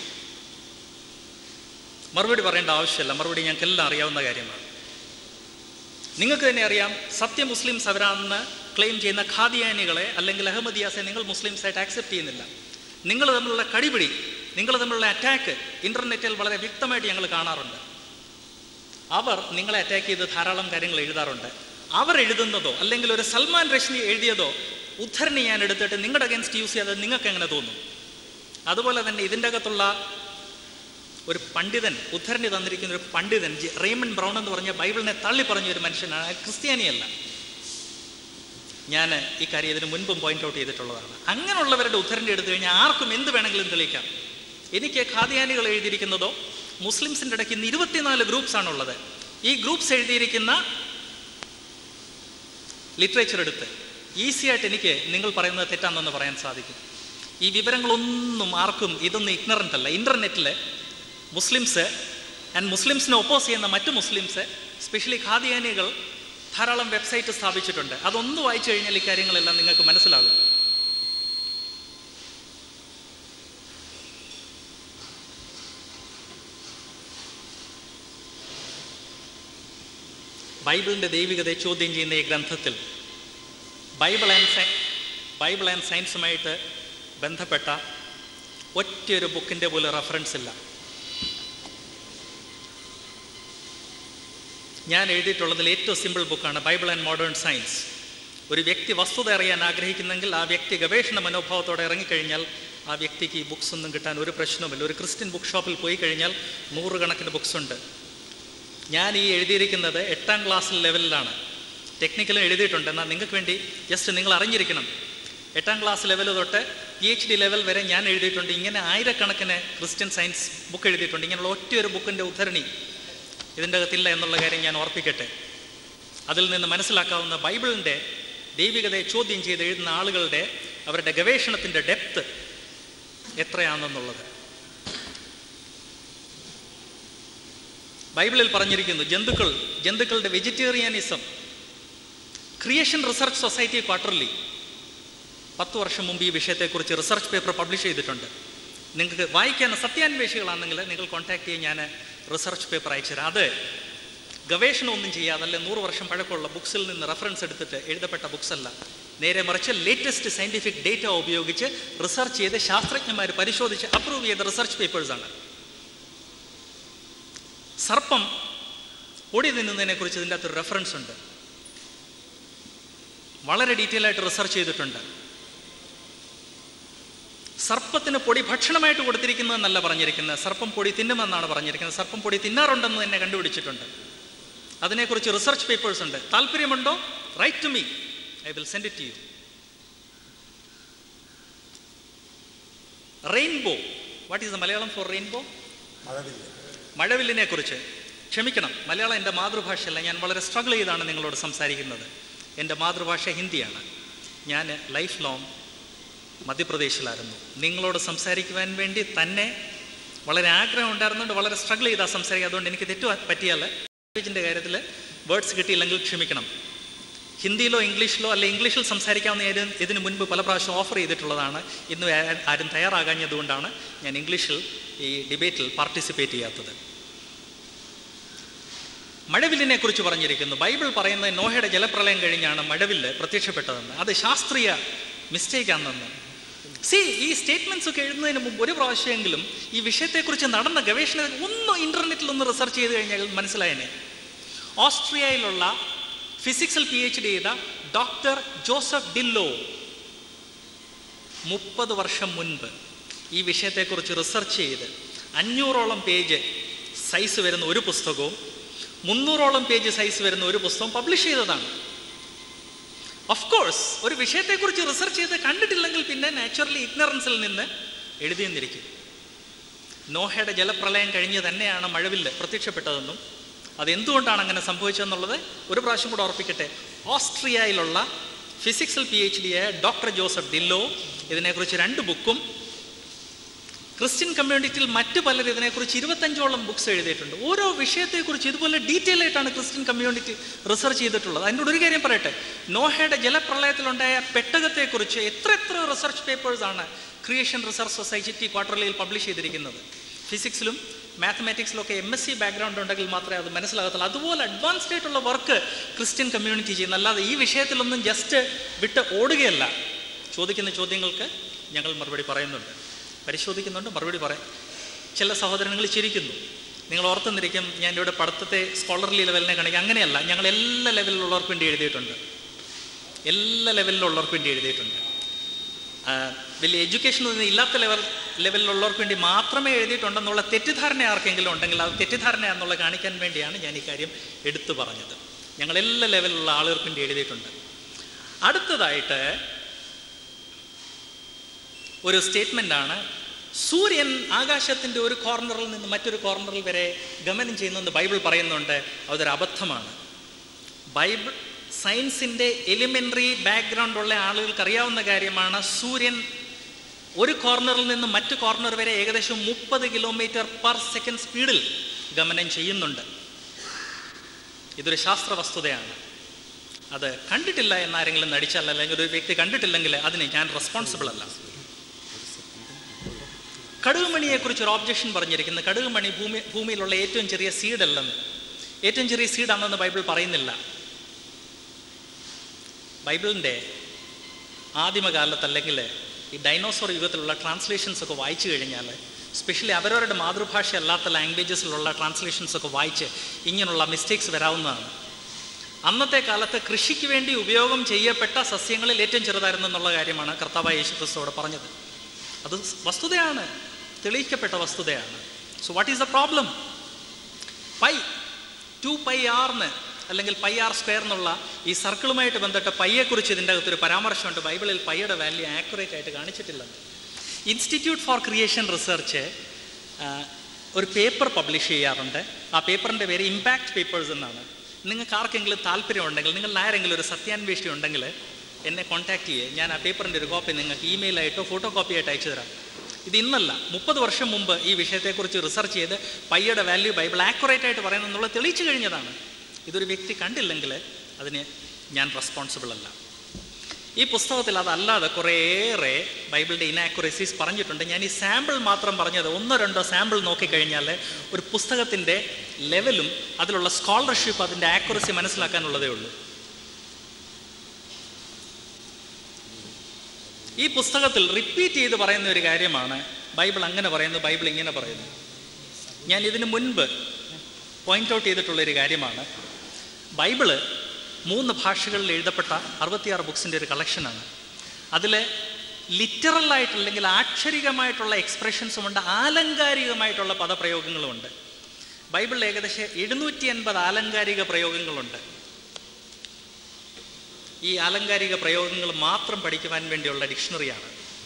മറുപടി പറയേണ്ട ആവശ്യമില്ല മറുപടി ഞങ്ങൾക്കെല്ലാം അറിയാവുന്ന കാര്യമാണ് നിങ്ങൾക്ക് തന്നെ അറിയാം സത്യ മുസ്ലിംസ് അവരാണെന്ന് ക്ലെയിം ചെയ്യുന്ന ഖാദിയാനികളെ അല്ലെങ്കിൽ അഹമ്മദിയാസെ നിങ്ങൾ മുസ്ലിംസായിട്ട് ആക്സെപ്റ്റ് ചെയ്യുന്നില്ല നിങ്ങൾ തമ്മിലുള്ള കടിപിടി നിങ്ങൾ തമ്മിലുള്ള അറ്റാക്ക് ഇൻ്റർനെറ്റിൽ വളരെ വ്യക്തമായിട്ട് ഞങ്ങൾ കാണാറുണ്ട് അവർ നിങ്ങളെ അറ്റാക്ക് ചെയ്ത് ധാരാളം കാര്യങ്ങൾ എഴുതാറുണ്ട് അവർ എഴുതുന്നതോ അല്ലെങ്കിൽ ഒരു സൽമാൻ റഷ്നി എഴുതിയതോ ഉദ്ധരണി ഞാൻ എടുത്തിട്ട് നിങ്ങളുടെ അഗേൻസ്റ്റ് യൂസ് ചെയ്യാതെ നിങ്ങൾക്ക് എങ്ങനെ തോന്നും അതുപോലെ തന്നെ ഇതിൻ്റെ അകത്തുള്ള ഒരു പണ്ഡിതൻ ഉദ്ധരണി തന്നിരിക്കുന്ന ഒരു പണ്ഡിതൻ ജെ- റേമൺ ബ്രൗൺ എന്ന് പറഞ്ഞ ബൈബിളിനെ തള്ളി പറഞ്ഞ ഒരു മനുഷ്യനാണ് അയാൾ ക്രിസ്ത്യാനിയല്ല ഞാൻ ഈ കാര്യം ഇതിന് മുൻപും പോയിന്റ് ഔട്ട് ചെയ്തിട്ടുള്ളതാണ് അങ്ങനെയുള്ളവരുടെ ഉദ്ധരണി എടുത്തു കഴിഞ്ഞാൽ ആർക്കും എന്ത് വേണമെങ്കിലും തെളിയിക്കാം എനിക്ക് ഖാദിയാനികൾ എഴുതിയിരിക്കുന്നതോ മുസ്ലിംസിൻ്റെ ഇടയ്ക്ക് ഇന്ന് ഇരുപത്തിനാല് ഗ്രൂപ്പ്സ് ആണുള്ളത് ഈ ഗ്രൂപ്പ്സ് എഴുതിയിരിക്കുന്ന ലിറ്ററേച്ചർ എടുത്ത് ഈസി ആയിട്ട് എനിക്ക് നിങ്ങൾ പറയുന്നത് തെറ്റാണെന്ന് പറയാൻ സാധിക്കും ഈ വിവരങ്ങളൊന്നും ആർക്കും ഇതൊന്നും ഇഗ്നറൻ്റ് അല്ല ഇൻ്റർനെറ്റിൽ മുസ്ലിംസ് ആൻഡ് മുസ്ലിംസിനെ ഒപ്പോസ് ചെയ്യുന്ന മറ്റു മുസ്ലിംസ് സ്പെഷ്യലി ഖാദിയാനികൾ ധാരാളം വെബ്സൈറ്റ് സ്ഥാപിച്ചിട്ടുണ്ട് അതൊന്ന് വായിച്ചു കഴിഞ്ഞാൽ ഈ കാര്യങ്ങളെല്ലാം നിങ്ങൾക്ക് മനസ്സിലാകും ബൈബിളിൻ്റെ ദൈവികതയെ ചോദ്യം ചെയ്യുന്ന ഈ ഗ്രന്ഥത്തിൽ Bible and sci Bible and സയൻസുമായിട്ട് ബന്ധപ്പെട്ട ഒറ്റയൊരു ബുക്കിൻ്റെ പോലും റെഫറൻസ് ഇല്ല ഞാൻ എഴുതിയിട്ടുള്ളതിൽ ഏറ്റവും സിമ്പിൾ ബുക്കാണ് ബൈബിൾ ആൻഡ് മോഡേൺ സയൻസ് ഒരു വ്യക്തി വസ്തുത അറിയാൻ ആഗ്രഹിക്കുന്നെങ്കിൽ ആ വ്യക്തി ഗവേഷണ മനോഭാവത്തോടെ ഇറങ്ങിക്കഴിഞ്ഞാൽ ആ വ്യക്തിക്ക് ഈ ബുക്സ് ഒന്നും കിട്ടാൻ ഒരു പ്രശ്നവുമില്ല ഒരു ക്രിസ്ത്യൻ ബുക്ക് ഷോപ്പിൽ പോയി കഴിഞ്ഞാൽ നൂറുകണക്കിന് ബുക്സ് ഉണ്ട് ഞാൻ ഈ എഴുതിയിരിക്കുന്നത് എട്ടാം ക്ലാസ് ലെവലിലാണ് ടെക്നിക്കലും എഴുതിയിട്ടുണ്ട് എന്നാൽ നിങ്ങൾക്ക് വേണ്ടി ജസ്റ്റ് നിങ്ങൾ അറിഞ്ഞിരിക്കണം എട്ടാം ക്ലാസ് ലെവൽ തൊട്ട് പി എച്ച് ഡി ലെവൽ വരെ ഞാൻ എഴുതിയിട്ടുണ്ട് ഇങ്ങനെ ആയിരക്കണക്കിന് ക്രിസ്ത്യൻ സയൻസ് ബുക്ക് എഴുതിയിട്ടുണ്ട് ഇങ്ങനെയുള്ള ഒറ്റയൊരു ബുക്കിൻ്റെ ഉദ്ധരണി ഇതിൻ്റെ അകത്തില്ല എന്നുള്ള കാര്യം ഞാൻ ഓർപ്പിക്കട്ടെ അതിൽ നിന്ന് മനസ്സിലാക്കാവുന്ന ബൈബിളിൻ്റെ ദൈവികതയെ ചോദ്യം ചെയ്ത് എഴുതുന്ന ആളുകളുടെ അവരുടെ ഗവേഷണത്തിൻ്റെ ഡെപ്ത് എത്രയാണെന്നുള്ളത് ബൈബിളിൽ പറഞ്ഞിരിക്കുന്നു ജന്തുക്കൾ ജന്തുക്കളുടെ vegetarianism creation research society quarterly പത്ത് വർഷം മുമ്പ് ഈ വിഷയത്തെക്കുറിച്ച് റിസർച്ച് പേപ്പർ പബ്ലിഷ് ചെയ്തിട്ടുണ്ട് നിങ്ങൾക്ക് വായിക്കാൻ സത്യാന്വേഷികളാണെങ്കിൽ നിങ്ങൾ കോൺടാക്ട് ചെയ്യാൻ ഞാൻ റിസർച്ച് പേപ്പർ അയച്ചുതരാം അത് ഗവേഷണം ഒന്നും ചെയ്യാതെ അല്ലെ നൂറ് വർഷം പഴക്കമുള്ള ബുക്സിൽ നിന്ന് റെഫറൻസ് എടുത്തിട്ട് എഴുതപ്പെട്ട ബുക്സ് അല്ല നേരെ മറിച്ച് ലേറ്റസ്റ്റ് സയൻറ്റിഫിക് ഡേറ്റ ഉപയോഗിച്ച് റിസർച്ച് ചെയ്ത് ശാസ്ത്രജ്ഞന്മാർ പരിശോധിച്ച് അപ്രൂവ് ചെയ്ത റിസർച്ച് പേപ്പേഴ്സാണ് സർപ്പം പൊടി തിന്നുന്നതിനെ കുറിച്ച് ഇതിൻ്റെ അകത്തൊരു റെഫറൻസ് ഉണ്ട് വളരെ ഡീറ്റെയിൽ ആയിട്ട് റിസർച്ച് ചെയ്തിട്ടുണ്ട് സർപ്പത്തിന് പൊടി ഭക്ഷണമായിട്ട് കൊടുത്തിരിക്കുന്നതെന്നല്ല പറഞ്ഞിരിക്കുന്നത് സർപ്പം പൊടി തിന്നുമെന്നാണ് പറഞ്ഞിരിക്കുന്നത് സർപ്പം പൊടി തിന്നാറുണ്ടെന്ന് തന്നെ കണ്ടുപിടിച്ചിട്ടുണ്ട് അതിനെക്കുറിച്ച് റിസർച്ച് പേപ്പേഴ്സ് ഉണ്ട് താല്പര്യമുണ്ടോ write to me I will send it you rainbow what is the Malayalam for rainbow മഴവില്ലിനെ കുറിച്ച് ക്ഷമിക്കണം മലയാളം എൻ്റെ മാതൃഭാഷയല്ല ഞാൻ വളരെ സ്ട്രഗിൾ ചെയ്താണ് നിങ്ങളോട് സംസാരിക്കുന്നത് എൻ്റെ മാതൃഭാഷ ഹിന്ദിയാണ് ഞാൻ ലൈഫ് ലോങ് മധ്യപ്രദേശിലായിരുന്നു നിങ്ങളോട് സംസാരിക്കുവാൻ വേണ്ടി തന്നെ വളരെ ആഗ്രഹം ഉണ്ടായിരുന്നുകൊണ്ട് വളരെ സ്ട്രഗിൾ ചെയ്താൽ സംസാരിക്കുക അതുകൊണ്ട് എനിക്ക് തെറ്റു പറ്റിയാൽ ലാംഗ്വേജിൻ്റെ കാര്യത്തിൽ വേർഡ്സ് കിട്ടിയില്ലെങ്കിൽ ക്ഷമിക്കണം ഹിന്ദിയിലോ ഇംഗ്ലീഷിലോ അല്ലെ ഇംഗ്ലീഷിൽ സംസാരിക്കാവുന്ന ഇതിന് ഇതിന് മുൻപ് പല പ്രാവശ്യം ഓഫർ ചെയ്തിട്ടുള്ളതാണ് ഇന്ന് ആ- ആരും തയ്യാറാകാഞ്ഞതുകൊണ്ടാണ് ഞാൻ ഇംഗ്ലീഷിൽ ഈ ഡിബേറ്റിൽ പാർട്ടിസിപ്പേറ്റ് ചെയ്യാത്തത് മഴവില്ലിനെ കുറിച്ച് പറഞ്ഞിരിക്കുന്നു ബൈബിൾ പറയുന്നത് നോഹയുടെ ജലപ്രളയം കഴിഞ്ഞാണ് മഴവില്ല് പ്രത്യക്ഷപ്പെട്ടതെന്ന് അത് ശാസ്ത്രീയ മിസ്റ്റേക്കാണെന്ന് സി ഈ സ്റ്റേറ്റ്മെന്റ്സ് ഒക്കെ എഴുതുന്നതിന് മുമ്പ് ഒരു പ്രാവശ്യമെങ്കിലും ഈ വിഷയത്തെക്കുറിച്ച് നടന്ന ഗവേഷണം ഒന്ന് ഇന്റർനെറ്റിൽ ഒന്ന് റിസർച്ച് ചെയ്ത് കഴിഞ്ഞാൽ മനസ്സിലായനെ ഓസ്ട്രിയയിലുള്ള ഫിസിക്സിൽ പി എച്ച് ഡി ചെയ്ത ഡോക്ടർ ജോസഫ് ഡില്ലോ മുപ്പത് വർഷം മുൻപ് ഈ വിഷയത്തെക്കുറിച്ച് റിസർച്ച് ചെയ്ത് അഞ്ഞൂറോളം പേജ് സൈസ് വരുന്ന ഒരു പുസ്തകവും മുന്നൂറോളം പേജ് സൈസ് വരുന്ന ഒരു പുസ്തകം പബ്ലിഷ് ചെയ്തതാണ് ഓഫ് കോഴ്സ് ഒരു വിഷയത്തെക്കുറിച്ച് റിസർച്ച് ചെയ്ത് കണ്ടിട്ടില്ലെങ്കിൽ പിന്നെ നാച്ചുറലി ഇഗ്നറൻസിൽ നിന്ന് എഴുതിയെന്നിരിക്കും നോഹയുടെ ജലപ്രളയം കഴിഞ്ഞ് തന്നെയാണ് മഴവില്ല് പ്രത്യക്ഷപ്പെട്ടതെന്നും അതെന്തുകൊണ്ടാണ് അങ്ങനെ സംഭവിച്ചതെന്നുള്ളത് ഒരു പ്രാവശ്യം കൂടെ ഓർപ്പിക്കട്ടെ ഓസ്ട്രിയയിലുള്ള ഫിസിക്സിൽ പി എച്ച് ഡി ആയ ഡോക്ടർ ജോസഫ് ഡില്ലോ ഇതിനെക്കുറിച്ച് രണ്ട് ബുക്കും ക്രിസ്ത്യൻ കമ്മ്യൂണിറ്റിയിൽ മറ്റു പലർ ഇതിനെക്കുറിച്ച് ഇരുപത്തഞ്ചോളം ബുക്സ് എഴുതിയിട്ടുണ്ട് ഓരോ വിഷയത്തെക്കുറിച്ച് ഇതുപോലെ ഡീറ്റെയിൽ ആയിട്ടാണ് ക്രിസ്ത്യൻ കമ്മ്യൂണിറ്റി റിസർച്ച് ചെയ്തിട്ടുള്ളത് അതിൻ്റെ ഒരു കാര്യം പറയട്ടെ നോഹയുടെ ജലപ്രളയത്തിലുണ്ടായ പെട്ടകത്തെക്കുറിച്ച് എത്ര എത്ര റിസർച്ച് പേപ്പേഴ്സ് ആണ് ക്രിയേഷൻ റിസർച്ച് സൊസൈറ്റി ക്വാർട്ടർലിയിൽ പബ്ലിഷ് ചെയ്തിരിക്കുന്നത് ഫിസിക്സിലും മാത്തമാറ്റിക്സിലൊക്കെ എം എസ് സി ബാക്ക്ഗ്രൗണ്ട് ഉണ്ടെങ്കിൽ മാത്രമേ അത് മനസ്സിലാകത്തുള്ളൂ അതുപോലെ അഡ്വാൻസ്ഡ് ആയിട്ടുള്ള വർക്ക് ക്രിസ്ത്യൻ കമ്മ്യൂണിറ്റി ചെയ്യുന്ന അല്ലാതെ ഈ വിഷയത്തിലൊന്നും ജസ്റ്റ് വിട്ട് ഓടുകയല്ല ചോദിക്കുന്ന ചോദ്യങ്ങൾക്ക് ഞങ്ങൾ മറുപടി പറയുന്നുണ്ട് പരിശോധിക്കുന്നുണ്ട് മറുപടി പറയാം ചില സഹോദരങ്ങൾ ചിരിക്കുന്നു നിങ്ങൾ ഓർത്തുന്നിരിക്കും ഞാൻ ഇവിടെ പഠിത്തത്തെ സ്കോളർലി ലെവലിനെ കാണിക്കുക അങ്ങനെയല്ല ഞങ്ങൾ എല്ലാ ലെവലിലുള്ളവർക്ക് വേണ്ടി എഴുതിയിട്ടുണ്ട് എല്ലാ ലെവലിലുള്ളവർക്ക് വേണ്ടി എഴുതിയിട്ടുണ്ട് ആ, വലിയ എഡ്യൂക്കേഷൻ ഒന്നും ഇല്ലാത്ത ലെവൽ ലെവലിലുള്ളവർക്ക് വേണ്ടി മാത്രമേ എഴുതിയിട്ടുണ്ടെന്നുള്ള തെറ്റിദ്ധാരണ ആർക്കെങ്കിലും ഉണ്ടെങ്കിൽ അത് തെറ്റിദ്ധാരണ എന്നുള്ള കാണിക്കാൻ വേണ്ടിയാണ് ഞാൻ ഈ കാര്യം എടുത്തു പറഞ്ഞത് ഞങ്ങൾ എല്ലാ ലെവലിലുള്ള ആളുകൾക്ക് വേണ്ടി എഴുതിയിട്ടുണ്ട് അടുത്തതായിട്ട് ഒരു സ്റ്റേറ്റ്മെൻ്റ് ആണ് സൂര്യൻ ആകാശത്തിൻ്റെ ഒരു കോർണറിൽ നിന്ന് മറ്റൊരു കോർണറിൽ വരെ ഗമനം ചെയ്യുന്നെന്ന് ബൈബിൾ പറയുന്നുണ്ട് അതൊരു അബദ്ധമാണ് ബൈബിൾ സയൻസിൻ്റെ എലിമെൻ്ററി ബാക്ക്ഗ്രൗണ്ട് ഉള്ള ആളുകൾക്ക് അറിയാവുന്ന കാര്യമാണ് സൂര്യൻ ഒരു കോർണറിൽ നിന്ന് മറ്റു കോർണർ വരെ ഏകദേശം മുപ്പത് കിലോമീറ്റർ പെർ സെക്കൻഡ് സ്പീഡിൽ ഗമനം ചെയ്യുന്നുണ്ട് ഇതൊരു ശാസ്ത്ര വസ്തുതയാണ് അത് കണ്ടിട്ടില്ല എന്നാരെങ്കിലും നടിച്ചാൽ അല്ലെങ്കിൽ ഒരു വ്യക്തി കണ്ടിട്ടില്ലെങ്കിൽ അതിന് ഞാൻ റെസ്പോൺസിബിൾ അല്ല കടുകുമണിയെക്കുറിച്ച് ഒരു ഓബ്ജക്ഷൻ പറഞ്ഞിരിക്കുന്നത് കടുകുമണി ഭൂമി ഭൂമിയിലുള്ള ഏറ്റവും ചെറിയ സീഡ് അല്ലെന്ന് ഏറ്റവും ചെറിയ സീഡാണെന്ന് ബൈബിൾ പറയുന്നില്ല ബൈബിളിൻ്റെ ആദിമകാലത്ത് അല്ലെങ്കിൽ ഈ ഡൈനോസോർ യുഗത്തിലുള്ള ട്രാൻസ്ലേഷൻസ് ഒക്കെ വായിച്ചു കഴിഞ്ഞാൽ സ്പെഷ്യലി അവരവരുടെ മാതൃഭാഷ അല്ലാത്ത ലാംഗ്വേജസിലുള്ള ട്രാൻസ്ലേഷൻസ് ഒക്കെ വായിച്ച് ഇങ്ങനെയുള്ള മിസ്റ്റേക്സ് വരാവുന്നതാണ് അന്നത്തെ കാലത്ത് കൃഷിക്ക് വേണ്ടി ഉപയോഗം ചെയ്യപ്പെട്ട സസ്യങ്ങളിൽ ഏറ്റവും ചെറുതായിരുന്നു എന്നുള്ള കാര്യമാണ് കർത്താവായ യേശു ക്രിസ്തുവോട് പറഞ്ഞത് അത് വസ്തുതയാണ് തെളിയിക്കപ്പെട്ട വസ്തുതയാണ് so what is the problem pi two pi ആർന്ന് അല്ലെങ്കിൽ പൈ ആർ സ്ക്വയർ എന്നുള്ള ഈ സർക്കിളുമായിട്ട് ബന്ധപ്പെട്ട പയ്യെക്കുറിച്ച് ഇതിൻ്റെ അകത്തൊരു പരാമർശമുണ്ട് ബൈബിളിൽ പയ്യുടെ വാല്യൂ ആക്യുറേറ്റ് ആയിട്ട് കാണിച്ചിട്ടില്ല ഇൻസ്റ്റിറ്റ്യൂട്ട് ഫോർ ക്രിയേഷൻ റിസർച്ച് ഒരു പേപ്പർ പബ്ലിഷ് ചെയ്യാറുണ്ട് ആ പേപ്പറിൻ്റെ പേര് ഇമ്പാക്റ്റ് പേപ്പേഴ്സ് എന്നാണ് നിങ്ങൾക്ക് ആർക്കെങ്കിലും താല്പര്യമുണ്ടെങ്കിൽ നിങ്ങളുടെ ആരെങ്കിലും ഒരു സത്യാന്വേഷി ഉണ്ടെങ്കിൽ എന്നെ കോൺടാക്ട് ചെയ്യുക ഞാൻ ആ പേപ്പറിൻ്റെ ഒരു കോപ്പി നിങ്ങൾക്ക് ഇമെയിലായിട്ടോ ഫോട്ടോ കോപ്പി ആയിട്ട് അയച്ചു തരാം ഇത് ഇന്നല്ല മുപ്പത് വർഷം മുമ്പ് ഈ വിഷയത്തെക്കുറിച്ച് റിസർച്ച് ചെയ്ത് പയ്യയുടെ വാല്യൂ ബൈബിൾ ആക്യുറേറ്റ് ആയിട്ട് പറയുന്നെന്നുള്ളത് തെളിയിച്ചു കഴിഞ്ഞതാണ് ഇതൊരു വ്യക്തി കണ്ടില്ലെങ്കിൽ അതിന് ഞാൻ റെസ്പോൺസിബിൾ അല്ല ഈ പുസ്തകത്തിൽ അതല്ലാതെ കുറേയേറെ ബൈബിളിൻ്റെ ഇനാക്യുറസീസ് പറഞ്ഞിട്ടുണ്ട് ഞാൻ ഈ സാമ്പിൾ മാത്രം പറഞ്ഞത് ഒന്നോ രണ്ടോ സാമ്പിൾ നോക്കിക്കഴിഞ്ഞാൽ ഒരു പുസ്തകത്തിൻ്റെ ലെവലും അതിലുള്ള സ്കോളർഷിപ്പ് അതിൻ്റെ ആക്യുറസി മനസ്സിലാക്കാനുള്ളതേ ഉള്ളൂ ഈ പുസ്തകത്തിൽ റിപ്പീറ്റ് ചെയ്ത് പറയുന്ന ഒരു കാര്യമാണ് ബൈബിൾ അങ്ങനെ പറയുന്നു ബൈബിൾ ഇങ്ങനെ പറയുന്നു ഞാൻ ഇതിനു മുൻപ് പോയിന്റ് ഔട്ട് ചെയ്തിട്ടുള്ള ഒരു കാര്യമാണ് ബൈബിള് മൂന്ന് ഭാഷകളിൽ എഴുതപ്പെട്ട അറുപത്തിയാറ് ബുക്സിൻ്റെ ഒരു കളക്ഷനാണ് അതിൽ ലിറ്ററലായിട്ട് അല്ലെങ്കിൽ ആക്ഷരികമായിട്ടുള്ള എക്സ്പ്രഷൻസുമുണ്ട് ആലങ്കാരികമായിട്ടുള്ള പദപ്രയോഗങ്ങളുമുണ്ട് ബൈബിളിൽ ഏകദേശം എഴുന്നൂറ്റി അൻപത് ആലങ്കാരിക പ്രയോഗങ്ങളുണ്ട് ഈ ആലങ്കാരിക പ്രയോഗങ്ങൾ മാത്രം പഠിക്കുവാൻ വേണ്ടിയുള്ള ഡിക്ഷണറിയാണ്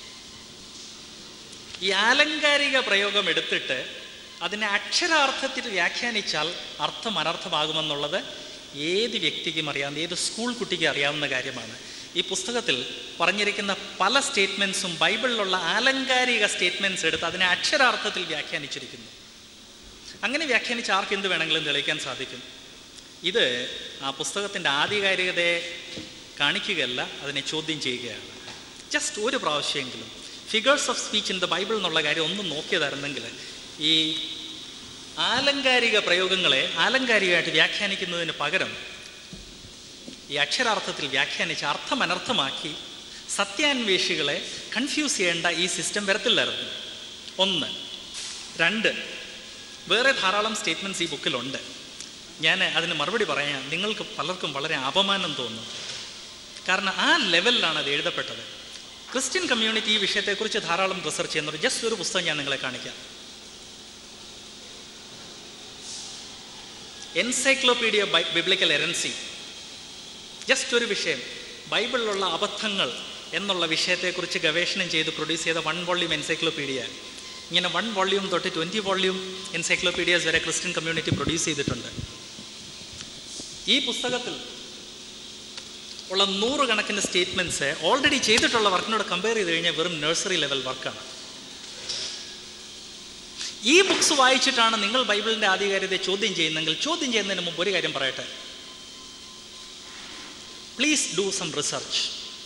ഈ ആലങ്കാരിക പ്രയോഗം എടുത്തിട്ട് അതിനെ അക്ഷരാർത്ഥത്തിൽ വ്യാഖ്യാനിച്ചാൽ അർത്ഥം അനർത്ഥമാകുമെന്നുള്ളത് ഏത് വ്യക്തിക്കും അറിയാവുന്ന ഏത് സ്കൂൾ കുട്ടിക്കും അറിയാവുന്ന കാര്യമാണ് ഈ പുസ്തകത്തിൽ പറഞ്ഞിരിക്കുന്ന പല സ്റ്റേറ്റ്മെൻറ്റ്സും ബൈബിളിലുള്ള ആലങ്കാരിക സ്റ്റേറ്റ്മെൻറ്റ്സ് എടുത്ത് അതിനെ അക്ഷരാർത്ഥത്തിൽ വ്യാഖ്യാനിച്ചിരിക്കുന്നു അങ്ങനെ വ്യാഖ്യാനിച്ച് ആർക്ക് എന്ത് വേണമെങ്കിലും തെളിയിക്കാൻ സാധിക്കും ഇത് ആ പുസ്തകത്തിൻ്റെ ആധികാരികതയെ കാണിക്കുകയല്ല അതിനെ ചോദ്യം ചെയ്യുകയാണ് ജസ്റ്റ് ഒരു പ്രാവശ്യമെങ്കിലും figures of speech in the Bible എന്നുള്ള കാര്യം ഒന്നും നോക്കിയതായിരുന്നെങ്കിൽ ഈ ആലങ്കാരിക പ്രയോഗങ്ങളെ ആലങ്കാരികമായിട്ട് വ്യാഖ്യാനിക്കുന്നതിന് പകരം ഈ അക്ഷരാർത്ഥത്തിൽ വ്യാഖ്യാനിച്ച് അർത്ഥം അനർത്ഥമാക്കി സത്യാന്വേഷികളെ കൺഫ്യൂസ് ചെയ്യേണ്ട ഈ സിസ്റ്റം വരത്തില്ലായിരുന്നു ഒന്ന് രണ്ട് വേറെ ധാരാളം സ്റ്റേറ്റ്മെൻറ്റ്സ് ഈ ബുക്കിലുണ്ട് ഞാൻ അതിന് മറുപടി പറയാൻ നിങ്ങൾക്ക് പലർക്കും വളരെ അപമാനം തോന്നും കാരണം ആ ലെവലിലാണ് അത് എഴുതപ്പെട്ടത് ക്രിസ്ത്യൻ കമ്മ്യൂണിറ്റി ഈ വിഷയത്തെക്കുറിച്ച് ധാരാളം റിസർച്ച് ചെയ്യുന്നുണ്ട് ജസ്റ്റ് ഒരു പുസ്തകം ഞാൻ നിങ്ങളെ കാണിക്കാം എൻസൈക്ലോപീഡിയ ബിബ്ലിക്കൽ എറൻസി ജസ്റ്റ് ഒരു വിഷയം ബൈബിളിലുള്ള അബദ്ധങ്ങൾ എന്നുള്ള വിഷയത്തെക്കുറിച്ച് ഗവേഷണം ചെയ്ത് പ്രൊഡ്യൂസ് ചെയ്ത വൺ വോള്യൂം എൻസൈക്ലോപീഡിയ ഇങ്ങനെ വൺ വോള്യൂം തൊട്ട് ട്വൻറ്റി വോള്യൂം എൻസൈക്ലോപീഡിയാസ് വരെ ക്രിസ്ത്യൻ കമ്മ്യൂണിറ്റി പ്രൊഡ്യൂസ് ചെയ്തിട്ടുണ്ട് ഈ പുസ്തകത്തിൽ ഉള്ള നൂറുകണക്കിന് സ്റ്റേറ്റ്മെൻറ്റ്സ് ഓൾറെഡി ചെയ്തിട്ടുള്ള വർക്കിനോട് കമ്പയർ ചെയ്ത് കഴിഞ്ഞാൽ വെറും നഴ്സറി ലെവൽ വർക്കാണ് ഈ ബുക്സ് വായിച്ചിട്ടാണ് നിങ്ങൾ ബൈബിളിൻ്റെ ആധികാരികതയെ ചോദ്യം ചെയ്യുന്നെങ്കിൽ ചോദ്യം ചെയ്യുന്നതിന് മുമ്പ് ഒരു കാര്യം പറയട്ടെ please do some research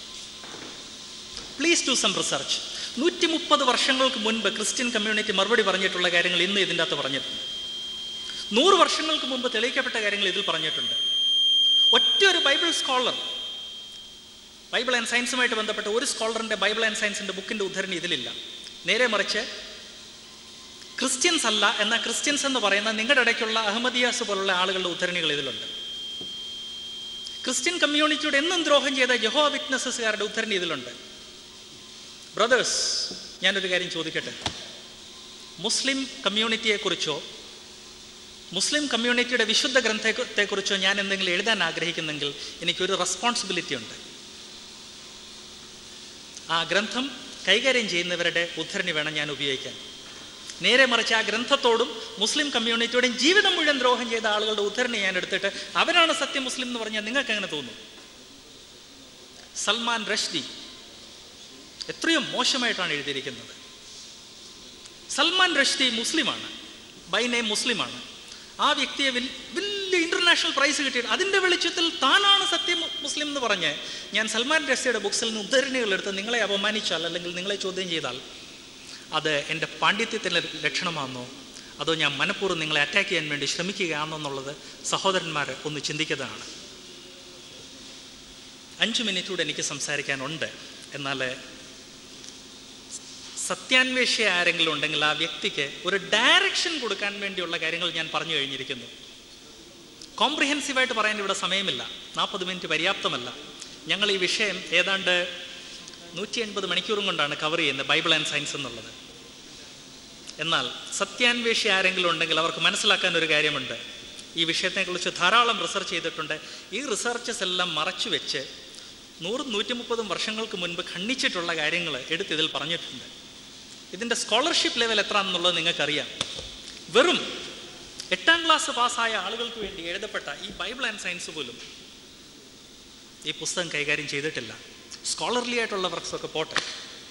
please do some research നൂറ്റി മുപ്പത് വർഷങ്ങൾക്ക് മുൻപ് ക്രിസ്ത്യൻ കമ്മ്യൂണിറ്റി മറുപടി പറഞ്ഞിട്ടുള്ള കാര്യങ്ങൾ ഇന്ന് ഇതിൻ്റെ അകത്ത് പറഞ്ഞിട്ടുണ്ട് നൂറ് വർഷങ്ങൾക്ക് മുമ്പ് തെളിയിക്കപ്പെട്ട കാര്യങ്ങൾ ഇതിൽ പറഞ്ഞിട്ടുണ്ട് ഒറ്റ ഒരു ബൈബിൾ സ്കോളർ ബൈബിൾ ആൻഡ് സയൻസുമായിട്ട് ബന്ധപ്പെട്ട ഒരു സ്കോളറിൻ്റെ ബൈബിൾ ആൻഡ് സയൻസിൻ്റെ ബുക്കിൻ്റെ ഉദ്ധരണി ഇതിലില്ല നേരെ മറിച്ച് ക്രിസ്ത്യൻസ് അല്ല എന്നാൽ ക്രിസ്ത്യൻസ് എന്ന് പറയുന്ന നിങ്ങളുടെ ഇടയ്ക്കുള്ള അഹമ്മദിയാസ് പോലുള്ള ആളുകളുടെ ഉദ്ധരണികൾ ഇതിലുണ്ട് ക്രിസ്ത്യൻ കമ്മ്യൂണിറ്റിയോട് എന്നും ദ്രോഹം ചെയ്ത യഹോ വിറ്റ്നസ്സുകാരുടെ ഉദ്ധരണി ഇതിലുണ്ട് ബ്രദേഴ്സ് ഞാനൊരു കാര്യം ചോദിക്കട്ടെ മുസ്ലിം കമ്മ്യൂണിറ്റിയെക്കുറിച്ചോ മുസ്ലിം കമ്മ്യൂണിറ്റിയുടെ വിശുദ്ധ ഗ്രന്ഥത്തെക്കുറിച്ചോ ഞാൻ എന്തെങ്കിലും എഴുതാൻ ആഗ്രഹിക്കുന്നെങ്കിൽ എനിക്കൊരു റെസ്പോൺസിബിലിറ്റി ഉണ്ട് ആ ഗ്രന്ഥം കൈകാര്യം ചെയ്യുന്നവരുടെ ഉദ്ധരണി വേണം ഞാൻ ഉപയോഗിക്കാൻ നേരെ മറിച്ച് ആ ഗ്രന്ഥത്തോടും മുസ്ലിം കമ്മ്യൂണിറ്റിയോടും ജീവിതം മുഴുവൻ ദ്രോഹം ചെയ്ത ആളുകളുടെ ഉദ്ധരണി ഞാൻ എടുത്തിട്ട് അവരാണ് സത്യം മുസ്ലിം എന്ന് പറഞ്ഞാൽ നിങ്ങൾക്ക് എങ്ങനെ തോന്നും സൽമാൻ റഷ്ദി എത്രയോ മോശമായിട്ടാണ് എഴുതിയിരിക്കുന്നത് സൽമാൻ റഷ്ദി മുസ്ലിമാണ് ബൈ നെയിം മുസ്ലിമാണ് ആ വ്യക്തിയെ വലി- വലിയ ഇന്റർനാഷണൽ പ്രൈസ് കിട്ടിയിട്ട് അതിൻ്റെ വെളിച്ചത്തിൽ താനാണ് സത്യം മുസ്ലിം എന്ന് പറഞ്ഞ് ഞാൻ സൽമാൻ റഷ്ദിയുടെ ബുക്സിൽ നിന്ന് ഉദ്ധരണികൾ എടുത്ത് നിങ്ങളെ അപമാനിച്ചാൽ അല്ലെങ്കിൽ നിങ്ങളെ ചോദ്യം ചെയ്താൽ അത് എൻ്റെ പാണ്ഡിത്യത്തിൻ്റെ ലക്ഷണമാണെന്നോ അതോ ഞാൻ മനഃപൂർവ്വം നിങ്ങളെ അറ്റാക്ക് ചെയ്യാൻ വേണ്ടി ശ്രമിക്കുകയാണോ എന്നുള്ളത് സഹോദരന്മാർ ഒന്ന് ചിന്തിക്കുന്നതാണ് അഞ്ച് മിനിറ്റ് കൂടെ എനിക്ക് സംസാരിക്കാനുണ്ട് എന്നാൽ സത്യാന്വേഷി ആരെങ്കിലും ഉണ്ടെങ്കിൽ ആ വ്യക്തിക്ക് ഒരു ഡയറക്ഷൻ കൊടുക്കാൻ വേണ്ടിയുള്ള കാര്യങ്ങൾ ഞാൻ പറഞ്ഞു കഴിഞ്ഞിരിക്കുന്നു കോംപ്രിഹെൻസീവായിട്ട് പറയാൻ ഇവിടെ സമയമില്ല നാൽപ്പത് മിനിറ്റ് പര്യാപ്തമല്ല ഞങ്ങൾ ഈ വിഷയം ഏതാണ്ട് നൂറ്റി എൺപത് മണിക്കൂറും കൊണ്ടാണ് കവർ ചെയ്യുന്നത് ബൈബിൾ ആൻഡ് സയൻസ് എന്നുള്ളത് എന്നാൽ സത്യാന്വേഷി ആരെങ്കിലും ഉണ്ടെങ്കിൽ അവർക്ക് മനസ്സിലാക്കാൻ ഒരു കാര്യമുണ്ട് ഈ വിഷയത്തെക്കുറിച്ച് ധാരാളം റിസർച്ച് ചെയ്തിട്ടുണ്ട് ഈ റിസർച്ചസ് എല്ലാം മറച്ചു വെച്ച് നൂറും നൂറ്റി മുപ്പതും വർഷങ്ങൾക്ക് മുൻപ് ഖണ്ഡിച്ചിട്ടുള്ള കാര്യങ്ങൾ എടുത്ത് ഇതിൽ പറഞ്ഞിട്ടുണ്ട് ഇതിൻ്റെ സ്കോളർഷിപ്പ് ലെവൽ എത്ര എന്നുള്ളത് നിങ്ങൾക്കറിയാം വെറും എട്ടാം ക്ലാസ് പാസ്സായ ആളുകൾക്ക് വേണ്ടി എഴുതപ്പെട്ട ഈ ബൈബിൾ ആൻഡ് സയൻസ് പോലും ഈ പുസ്തകം കൈകാര്യം ചെയ്തിട്ടില്ല സ്കോളർലി ആയിട്ടുള്ള വർക്ക്സ് ഒക്കെ പോട്ടെ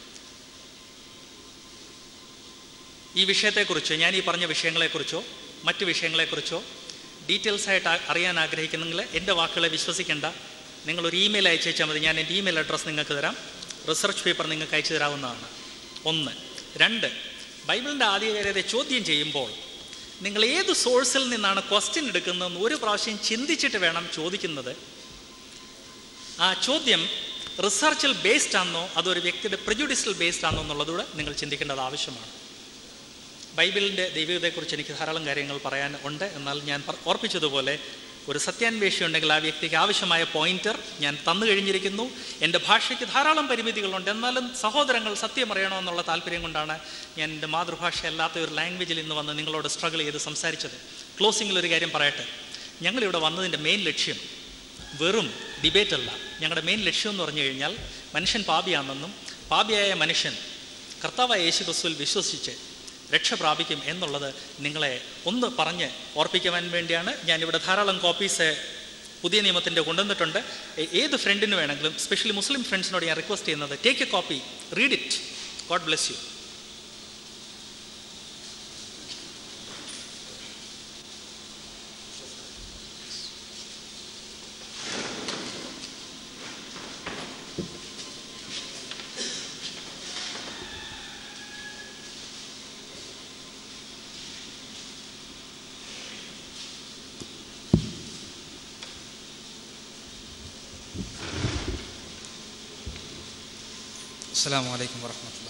ഈ വിഷയത്തെക്കുറിച്ചോ ഞാൻ ഈ പറഞ്ഞ വിഷയങ്ങളെക്കുറിച്ചോ മറ്റ് വിഷയങ്ങളെക്കുറിച്ചോ ഡീറ്റെയിൽസ് ആയിട്ട് ആ- അറിയാൻ ആഗ്രഹിക്കുന്നെങ്കിൽ എൻ്റെ വാക്കുകളെ വിശ്വസിക്കേണ്ട നിങ്ങളൊരു ഇമെയിൽ അയച്ചേച്ചാൽ മതി ഞാൻ എൻ്റെ ഇമെയിൽ അഡ്രസ്സ് നിങ്ങൾക്ക് തരാം റിസർച്ച് പേപ്പർ നിങ്ങൾക്ക് അയച്ചു തരാവുന്നതാണ് ഒന്ന് രണ്ട് ബൈബിളിൻ്റെ ആധികാരികതയെ ചോദ്യം ചെയ്യുമ്പോൾ നിങ്ങൾ ഏത് സോഴ്സിൽ നിന്നാണ് ക്വസ്റ്റ്യൻ എടുക്കുന്നതെന്ന് ഒരു പ്രാവശ്യം ചിന്തിച്ചിട്ട് വേണം ചോദിക്കുന്നത് ആ ചോദ്യം റിസർച്ചിൽ ബേസ്ഡ് ആണോ അതോ ഒരു വ്യക്തിയുടെ പ്രജുഡിഷ്യൽ ബേസ്ഡ് ആണോ എന്നുള്ളതുകൂടെ നിങ്ങൾ ചിന്തിക്കേണ്ടത് ആവശ്യമാണ് ബൈബിളിൻ്റെ ദൈവികതയെക്കുറിച്ച് എനിക്ക് ധാരാളം കാര്യങ്ങൾ പറയാൻ ഉണ്ട് എന്നാൽ ഞാൻ പർ- ഓർപ്പിച്ചതുപോലെ ഒരു സത്യാന്വേഷി ഉണ്ടെങ്കിൽ ആ വ്യക്തിക്ക് ആവശ്യമായ പോയിന്റർ ഞാൻ തന്നു കഴിഞ്ഞിരിക്കുന്നു എൻ്റെ ഭാഷയ്ക്ക് ധാരാളം പരിമിതികളുണ്ട് എന്നാലും സഹോദരങ്ങൾ സത്യം അറിയണമെന്നുള്ള താല്പര്യം കൊണ്ടാണ് ഞാൻ എൻ്റെ മാതൃഭാഷ അല്ലാത്ത ഒരു ലാംഗ്വേജിൽ ഇന്ന് വന്ന് നിങ്ങളോട് സ്ട്രഗിൾ ചെയ്ത് സംസാരിച്ചത് ക്ലോസിങ്ങിൽ ഒരു കാര്യം പറയട്ടെ ഞങ്ങളിവിടെ വന്നതിൻ്റെ മെയിൻ ലക്ഷ്യം വെറും ഡിബേറ്റ് അല്ല ഞങ്ങളുടെ മെയിൻ ലക്ഷ്യം എന്ന് പറഞ്ഞു കഴിഞ്ഞാൽ മനുഷ്യൻ പാപിയാണെന്നും പാപിയായ മനുഷ്യൻ കർത്താവായ യേശു ക്രിസ്തുവിൽ വിശ്വസിച്ച് രക്ഷ പ്രാപിക്കും എന്നുള്ളത് നിങ്ങളെ ഒന്ന് പറഞ്ഞ് ഓർപ്പിക്കുവാൻ വേണ്ടിയാണ് ഞാനിവിടെ ധാരാളം കോപ്പീസ് പുതിയ നിയമത്തിൻ്റെ കൊണ്ടുവന്നിട്ടുണ്ട് ഏ- ഏത് ഫ്രണ്ടിന് വേണമെങ്കിലും സ്പെഷ്യലി മുസ്ലിം ഫ്രണ്ട്സിനോട് ഞാൻ റിക്വസ്റ്റ് ചെയ്യുന്നത് take a copy read it God bless you السلام عليكم ورحمة الله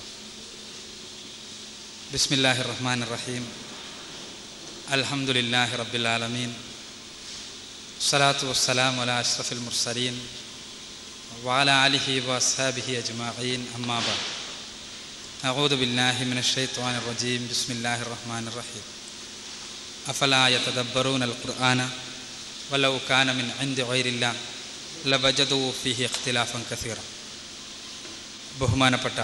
بسم الله الرحمن الرحيم الحمد لله رب العالمين الصلاة والسلام على أشرف المرسلين وعلى آله وأصحابه أجمعين أما بعد أعوذ بالله من الشيطان الرجيم بسم الله الرحمن الرحيم أفلا يتدبرون القرآن ولو كان من عند غير الله لوجدوا فيه اختلافا كثيرا ബഹുമാനപ്പെട്ട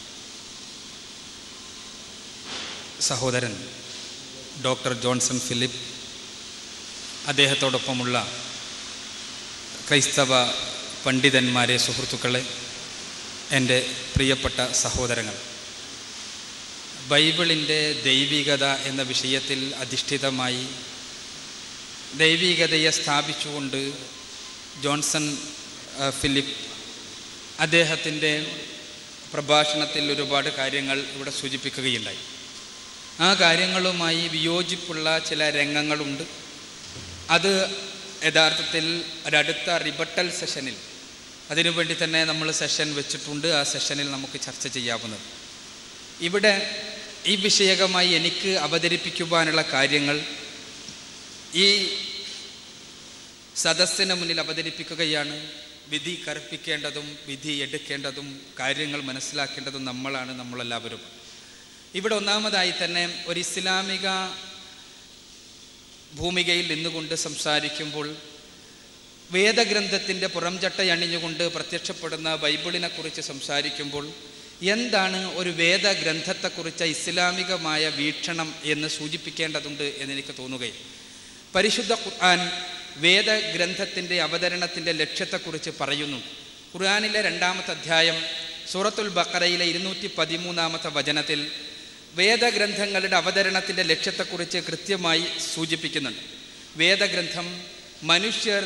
സഹോദരൻ ഡോക്ടർ ജോൺസൺ ഫിലിപ്പ് അദ്ദേഹത്തോടൊപ്പമുള്ള ക്രൈസ്തവ പണ്ഡിതന്മാരെ സുഹൃത്തുക്കളെ എൻ്റെ പ്രിയപ്പെട്ട സഹോദരങ്ങൾ ബൈബിളിൻ്റെ ദൈവികത എന്ന വിഷയത്തിൽ അധിഷ്ഠിതമായി ദൈവികതയെ സ്ഥാപിച്ചുകൊണ്ട് ജോൺസൺ ആ, ഫിലിപ്പ് അദ്ദേഹത്തിൻ്റെ പ്രഭാഷണത്തിൽ ഒരുപാട് കാര്യങ്ങൾ ഇവിടെ സൂചിപ്പിക്കുകയുണ്ടായി ആ കാര്യങ്ങളുമായി വിയോജിപ്പുള്ള ചില രംഗങ്ങളുണ്ട് അത് യഥാർത്ഥത്തിൽ ഒരടുത്ത റിബട്ടൽ സെഷനിൽ അതിനുവേണ്ടി തന്നെ നമ്മൾ സെഷൻ വെച്ചിട്ടുണ്ട് ആ സെഷനിൽ നമുക്ക് ചർച്ച ചെയ്യാവുന്നത് ഇവിടെ ഈ വിഷയകമായി എനിക്ക് അവതരിപ്പിക്കുവാനുള്ള കാര്യങ്ങൾ ഈ സദസ്സിന് മുന്നിൽ അവതരിപ്പിക്കുകയാണ് വിധി കർപ്പിക്കേണ്ടതും വിധി എടുക്കേണ്ടതും കാര്യങ്ങൾ മനസ്സിലാക്കേണ്ടതും നമ്മളാണ് നമ്മളെല്ലാവരും ഇവിടെ ഒന്നാമതായി തന്നെ ഒരു ഇസ്ലാമിക ഭൂമികയിൽ നിന്നുകൊണ്ട് സംസാരിക്കുമ്പോൾ വേദഗ്രന്ഥത്തിൻ്റെ പുറംചട്ടയണിഞ്ഞുകൊണ്ട് പ്രത്യക്ഷപ്പെടുന്ന ബൈബിളിനെ കുറിച്ച് സംസാരിക്കുമ്പോൾ എന്താണ് ഒരു വേദഗ്രന്ഥത്തെക്കുറിച്ച് ഇസ്ലാമികമായ വീക്ഷണം എന്ന് സൂചിപ്പിക്കേണ്ടതുണ്ട് എന്നെനിക്ക് തോന്നുകയും പരിശുദ്ധ ഖുർആൻ വേദഗ്രന്ഥത്തിൻ്റെ അവതരണത്തിൻ്റെ ലക്ഷ്യത്തെക്കുറിച്ച് പറയുന്നു ഖുർആനിലെ രണ്ടാമത്തെ അധ്യായം സൂറത്തുൽ ബക്കറയിലെ ഇരുന്നൂറ്റി പതിമൂന്നാമത്തെ വചനത്തിൽ വേദഗ്രന്ഥങ്ങളുടെ അവതരണത്തിൻ്റെ ലക്ഷ്യത്തെക്കുറിച്ച് കൃത്യമായി സൂചിപ്പിക്കുന്നുണ്ട് വേദഗ്രന്ഥം മനുഷ്യർ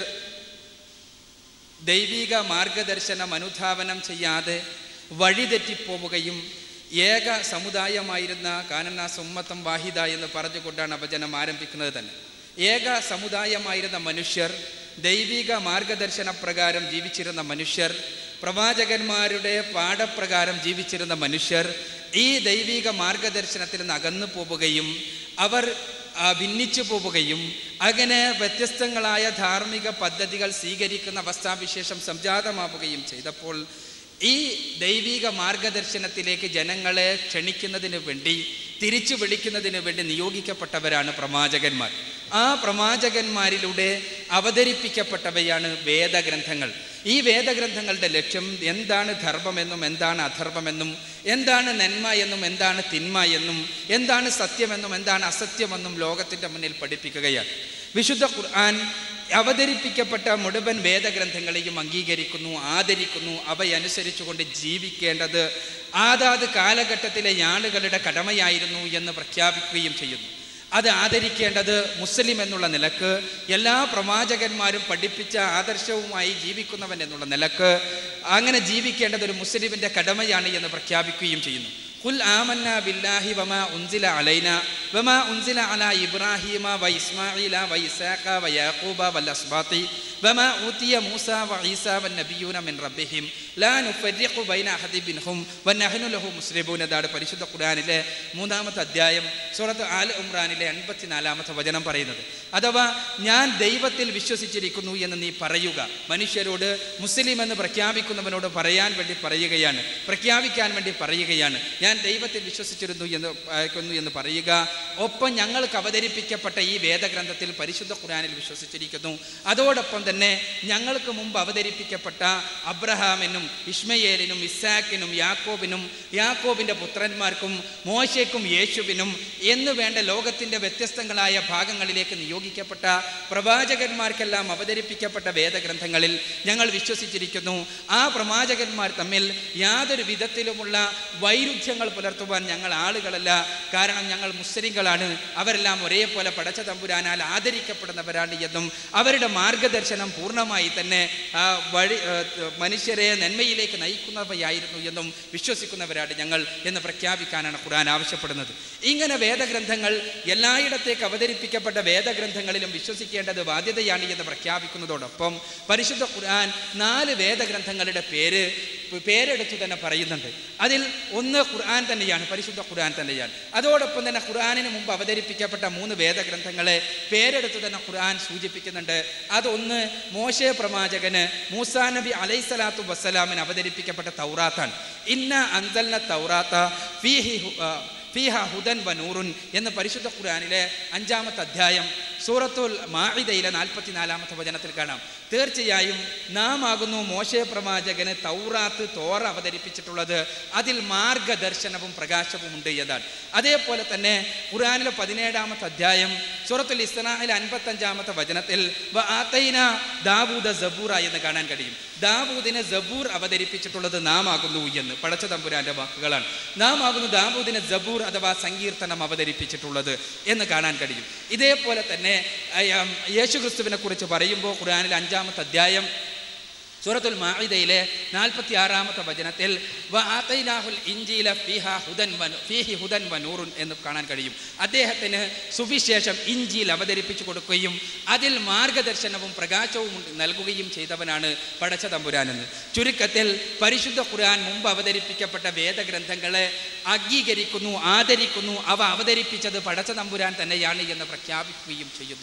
ദൈവിക മാർഗദർശനം അനുധാവനം ചെയ്യാതെ വഴിതെറ്റിപ്പോവുകയും ഏക സമുദായമായിരുന്ന കാനന സുമ്മത്തം വാഹിദ എന്ന് പറഞ്ഞുകൊണ്ടാണ് അവചനം ആരംഭിക്കുന്നത് തന്നെ ഏക സമുദായമായിരുന്ന മനുഷ്യർ ദൈവിക മാർഗദർശന പ്രകാരം ജീവിച്ചിരുന്ന മനുഷ്യർ പ്രവാചകന്മാരുടെ പാഠപ്രകാരം ജീവിച്ചിരുന്ന മനുഷ്യർ ഈ ദൈവിക മാർഗദർശനത്തിൽ നിന്ന് അകന്നു പോവുകയും അവർ ആ, ഭിന്നിച്ചു പോവുകയും അങ്ങനെ വ്യത്യസ്തങ്ങളായ ധാർമ്മിക പദ്ധതികൾ സ്വീകരിക്കുന്ന അവസ്ഥാവിശേഷം സംജാതമാവുകയും ചെയ്തപ്പോൾ ഈ ദൈവിക മാർഗദർശനത്തിലേക്ക് ജനങ്ങളെ ക്ഷണിക്കുന്നതിന് വേണ്ടി തിരിച്ചു വിളിക്കുന്നതിന് വേണ്ടി നിയോഗിക്കപ്പെട്ടവരാണ് പ്രവാചകന്മാർ ആ പ്രവാചകന്മാരിലൂടെ അവതരിപ്പിക്കപ്പെട്ടവയാണ് വേദഗ്രന്ഥങ്ങൾ ഈ വേദഗ്രന്ഥങ്ങളുടെ ലക്ഷ്യം എന്താണ് ധർമ്മമെന്നും എന്താണ് അധർമ്മമെന്നും എന്താണ് നന്മ എന്നും എന്താണ് തിന്മ എന്നും എന്താണ് സത്യമെന്നും എന്താണ് അസത്യമെന്നും ലോകത്തിൻ്റെ മുന്നിൽ പഠിപ്പിക്കുകയാണ് വിശുദ്ധ ഖുർആൻ അവതരിപ്പിക്കപ്പെട്ട മുഴുവൻ വേദഗ്രന്ഥങ്ങളെയും അംഗീകരിക്കുന്നു ആദരിക്കുന്നു അവയനുസരിച്ചുകൊണ്ട് ജീവിക്കേണ്ടത് ആതാത് കാലഘട്ടത്തിലെ ആളുകളുടെ കടമയായിരുന്നു എന്ന് പ്രഖ്യാപിക്കുകയും ചെയ്യുന്നു അത് ആദരിക്കേണ്ടത് മുസ്ലിം എന്നുള്ള നിലക്ക് എല്ലാ പ്രവാചകന്മാരും പഠിപ്പിച്ച ആദർശവുമായി ജീവിക്കുന്നവൻ എന്നുള്ള നിലക്ക് അങ്ങനെ ജീവിക്കേണ്ടത് ഒരു മുസ്ലിമിൻ്റെ കടമയാണ് എന്ന് പ്രഖ്യാപിക്കുകയും ചെയ്യുന്നു ഖുൽ ആമന്ന ബില്ലാഹി വമാ ഉൻസില അലൈന വമാ ഉൻസില അലാ ഇബ്രാഹീമ വ ഇസ്മാഈല വ ഇസാഖ വ യാഖൂബ വൽ അസ്ബാത്തി വമാ ഊതിയ മൂസ വ ഈസ വൻ നബിയൂന മിൻ റബ്ബിഹിം ലാ നുഫരിഖു ബൈന അഹദി ബിൻഹും വ നഹ്നു ലഹു മുസ്ലിമൂൻ എന്നാണ് പരിശുദ്ധ ഖുർആനിലെ മൂന്നാമത്തെ അധ്യായം സൂറത്ത് ആൽ ഉംറാനിലെ എൺപത്തിനാലാമത്തെ വചനം പറയുന്നത് അഥവാ ഞാൻ ദൈവത്തിൽ വിശ്വസിച്ചിരിക്കുന്നു എന്ന് നീ പറയുക മനുഷ്യരോട് മുസ്ലിം എന്ന് പ്രഖ്യാപിക്കുന്നവനോട് പറയാൻ വേണ്ടി പറയുകയാണ് പ്രഖ്യാപിക്കാൻ വേണ്ടി പറയുകയാണ് ഞാൻ ദൈവത്തിൽ വിശ്വസിച്ചിരുന്നു എന്ന് ആക്കുന്നു എന്ന് പറയുക ഒപ്പം ഞങ്ങൾക്ക് അവതരിപ്പിക്കപ്പെട്ട ഈ വേദഗ്രന്ഥത്തിൽ പരിശുദ്ധ ഖുറാനിൽ വിശ്വസിച്ചിരിക്കുന്നു അതോടൊപ്പം തന്നെ ഞങ്ങൾക്ക് മുമ്പ് അവതരിപ്പിക്കപ്പെട്ട അബ്രഹാമിനും ഇഷ്മയേലിനും ഇസാക്കിനും യാക്കോബിനും യാക്കോബിൻ്റെ പുത്രന്മാർക്കും മോശയ്ക്കും യേശുവിനും എന്ന് വേണ്ട ലോകത്തിൻ്റെ വ്യത്യസ്തങ്ങളായ ഭാഗങ്ങളിലേക്ക് നിയോഗിക്കപ്പെട്ട പ്രവാചകന്മാർക്കെല്ലാം അവതരിപ്പിക്കപ്പെട്ട വേദഗ്രന്ഥങ്ങളിൽ ഞങ്ങൾ വിശ്വസിച്ചിരിക്കുന്നു ആ പ്രവാചകന്മാർ തമ്മിൽ യാതൊരു വിധത്തിലുമുള്ള വൈരുദ്ധ്യങ്ങൾ പുലർത്തുവാൻ ഞങ്ങൾ ആളുകളല്ല കാരണം ഞങ്ങൾ മുസ്ലിങ്ങളാണ് അവരെല്ലാം ഒരേപോലെ പടച്ച തമ്പുരാനാൽ ആദരിക്കപ്പെടുന്നവരാണ് എന്നും അവരുടെ മാർഗദർശനം പൂർണ്ണമായി തന്നെ ആ, വഴി ആ, മനുഷ്യരെ നന്മയിലേക്ക് നയിക്കുന്നവയായിരുന്നു എന്നും വിശ്വസിക്കുന്നവരാണ് ഞങ്ങൾ എന്ന് പ്രഖ്യാപിക്കാനാണ് ഖുർആൻ ആവശ്യപ്പെടുന്നത് ഇങ്ങനെ വേദഗ്രന്ഥങ്ങൾ എല്ലായിടത്തേക്ക് അവതരിപ്പിക്കപ്പെട്ട വേദഗ്രന്ഥങ്ങളിലും വിശ്വസിക്കേണ്ടത് ബാധ്യതയാണ് എന്ന് പ്രഖ്യാപിക്കുന്നതോടൊപ്പം പരിശുദ്ധ ഖുർആൻ നാല് വേദഗ്രന്ഥങ്ങളുടെ പേര് പേരെടുത്തു തന്നെ പറയുന്നുണ്ട് അതിൽ ഒന്ന് ഖുർആൻ തന്നെയാണ് പരിശുദ്ധ ഖുർആൻ തന്നെയാണ് അതോടൊപ്പം തന്നെ ഖുർആനിന് മുമ്പ് അവതരിപ്പിക്കപ്പെട്ട മൂന്ന് വേദഗ്രന്ഥങ്ങളെ പേരെടുത്ത് തന്നെ ഖുർആൻ സൂചിപ്പിക്കുന്നുണ്ട് അതൊന്ന് മോശെ പ്രവാചകന് മൂസാ നബി അലൈസലാത്തു വസ്സലാമിന് അവതരിപ്പിക്കപ്പെട്ട തൗറാത്താണ് ഇന്ന അന്തൽന തൗറാത്ത ഫീഹി ഹു- ആ, ഫീഹ ഹുദൻ വ നൂറുൻ എന്ന പരിശുദ്ധ ഖുർആനിലെ അഞ്ചാമത്തെ അധ്യായം സൂറത്തുൽ മാഇദയിലെ നാൽപ്പത്തിനാലാമത്തെ വചനത്തിൽ കാണാം തീർച്ചയായും നാം ആകുന്നു മോശെ പ്രവാചകന് തൗറാത്ത് തോറ അവതരിപ്പിച്ചിട്ടുള്ളത് അതിൽ മാർഗദർശനവും പ്രകാശവും ഉണ്ട് എന്നതാണ് അതേപോലെ തന്നെ ഖുർആനിലെ പതിനേഴാമത്തെ അധ്യായം സൂറത്തുൽ ഇസ്ലാഹിലെ അൻപത്തഞ്ചാമത്തെ വചനത്തിൽ വ ആതൈന ദാവൂദ സബൂറ എന്ന് കാണാൻ കഴിയും ദാവൂദിനെ സബൂർ അവതരിപ്പിച്ചിട്ടുള്ളത് നാം ആകുന്നു എന്ന് പടച്ച തമ്പുരാന്റെ വാക്കുകളാണ് നാം ആകുന്നു ദാവൂദിനെ സബൂർ അഥവാ സങ്കീർത്തനം അവതരിപ്പിച്ചിട്ടുള്ളത് എന്ന് കാണാൻ കഴിയും ഇതേപോലെ തന്നെ അയാം, യേശുക്രിസ്തുവിനെ കുറിച്ച് പറയുമ്പോൾ ഖുർആനിൽ അഞ്ചാമത്തെ അധ്യായം സൂറത്തുൽ മാഇദയിലെ നാൽപ്പത്തി ആറാമത്തെ വചനത്തിൽ വ ആതൈനാഹുൽ ഇഞ്ചീല ഫീഹ ഹുദൻ വ- ഫീഹി ഹുദൻ വ നൂറുൻ എന്ന് കാണാൻ കഴിയും അദ്ദേഹത്തിന് സുവിശേഷം ഇഞ്ചിയിൽ അവതരിപ്പിച്ചു കൊടുക്കുകയും അതിൽ മാർഗദർശനവും പ്രകാശവും ഉണ്ട്- നൽകുകയും ചെയ്തവനാണ് പടച്ച തമ്പുരാനെന്ന് ചുരുക്കത്തിൽ പരിശുദ്ധ ഖുർആൻ മുമ്പ് അവതരിപ്പിക്കപ്പെട്ട വേദഗ്രന്ഥങ്ങളെ അംഗീകരിക്കുന്നു ആദരിക്കുന്നു അവ അവതരിപ്പിച്ചത് പടച്ച തമ്പുരാൻ തന്നെയാണ് എന്ന് പ്രഖ്യാപിക്കുകയും ചെയ്യുന്നു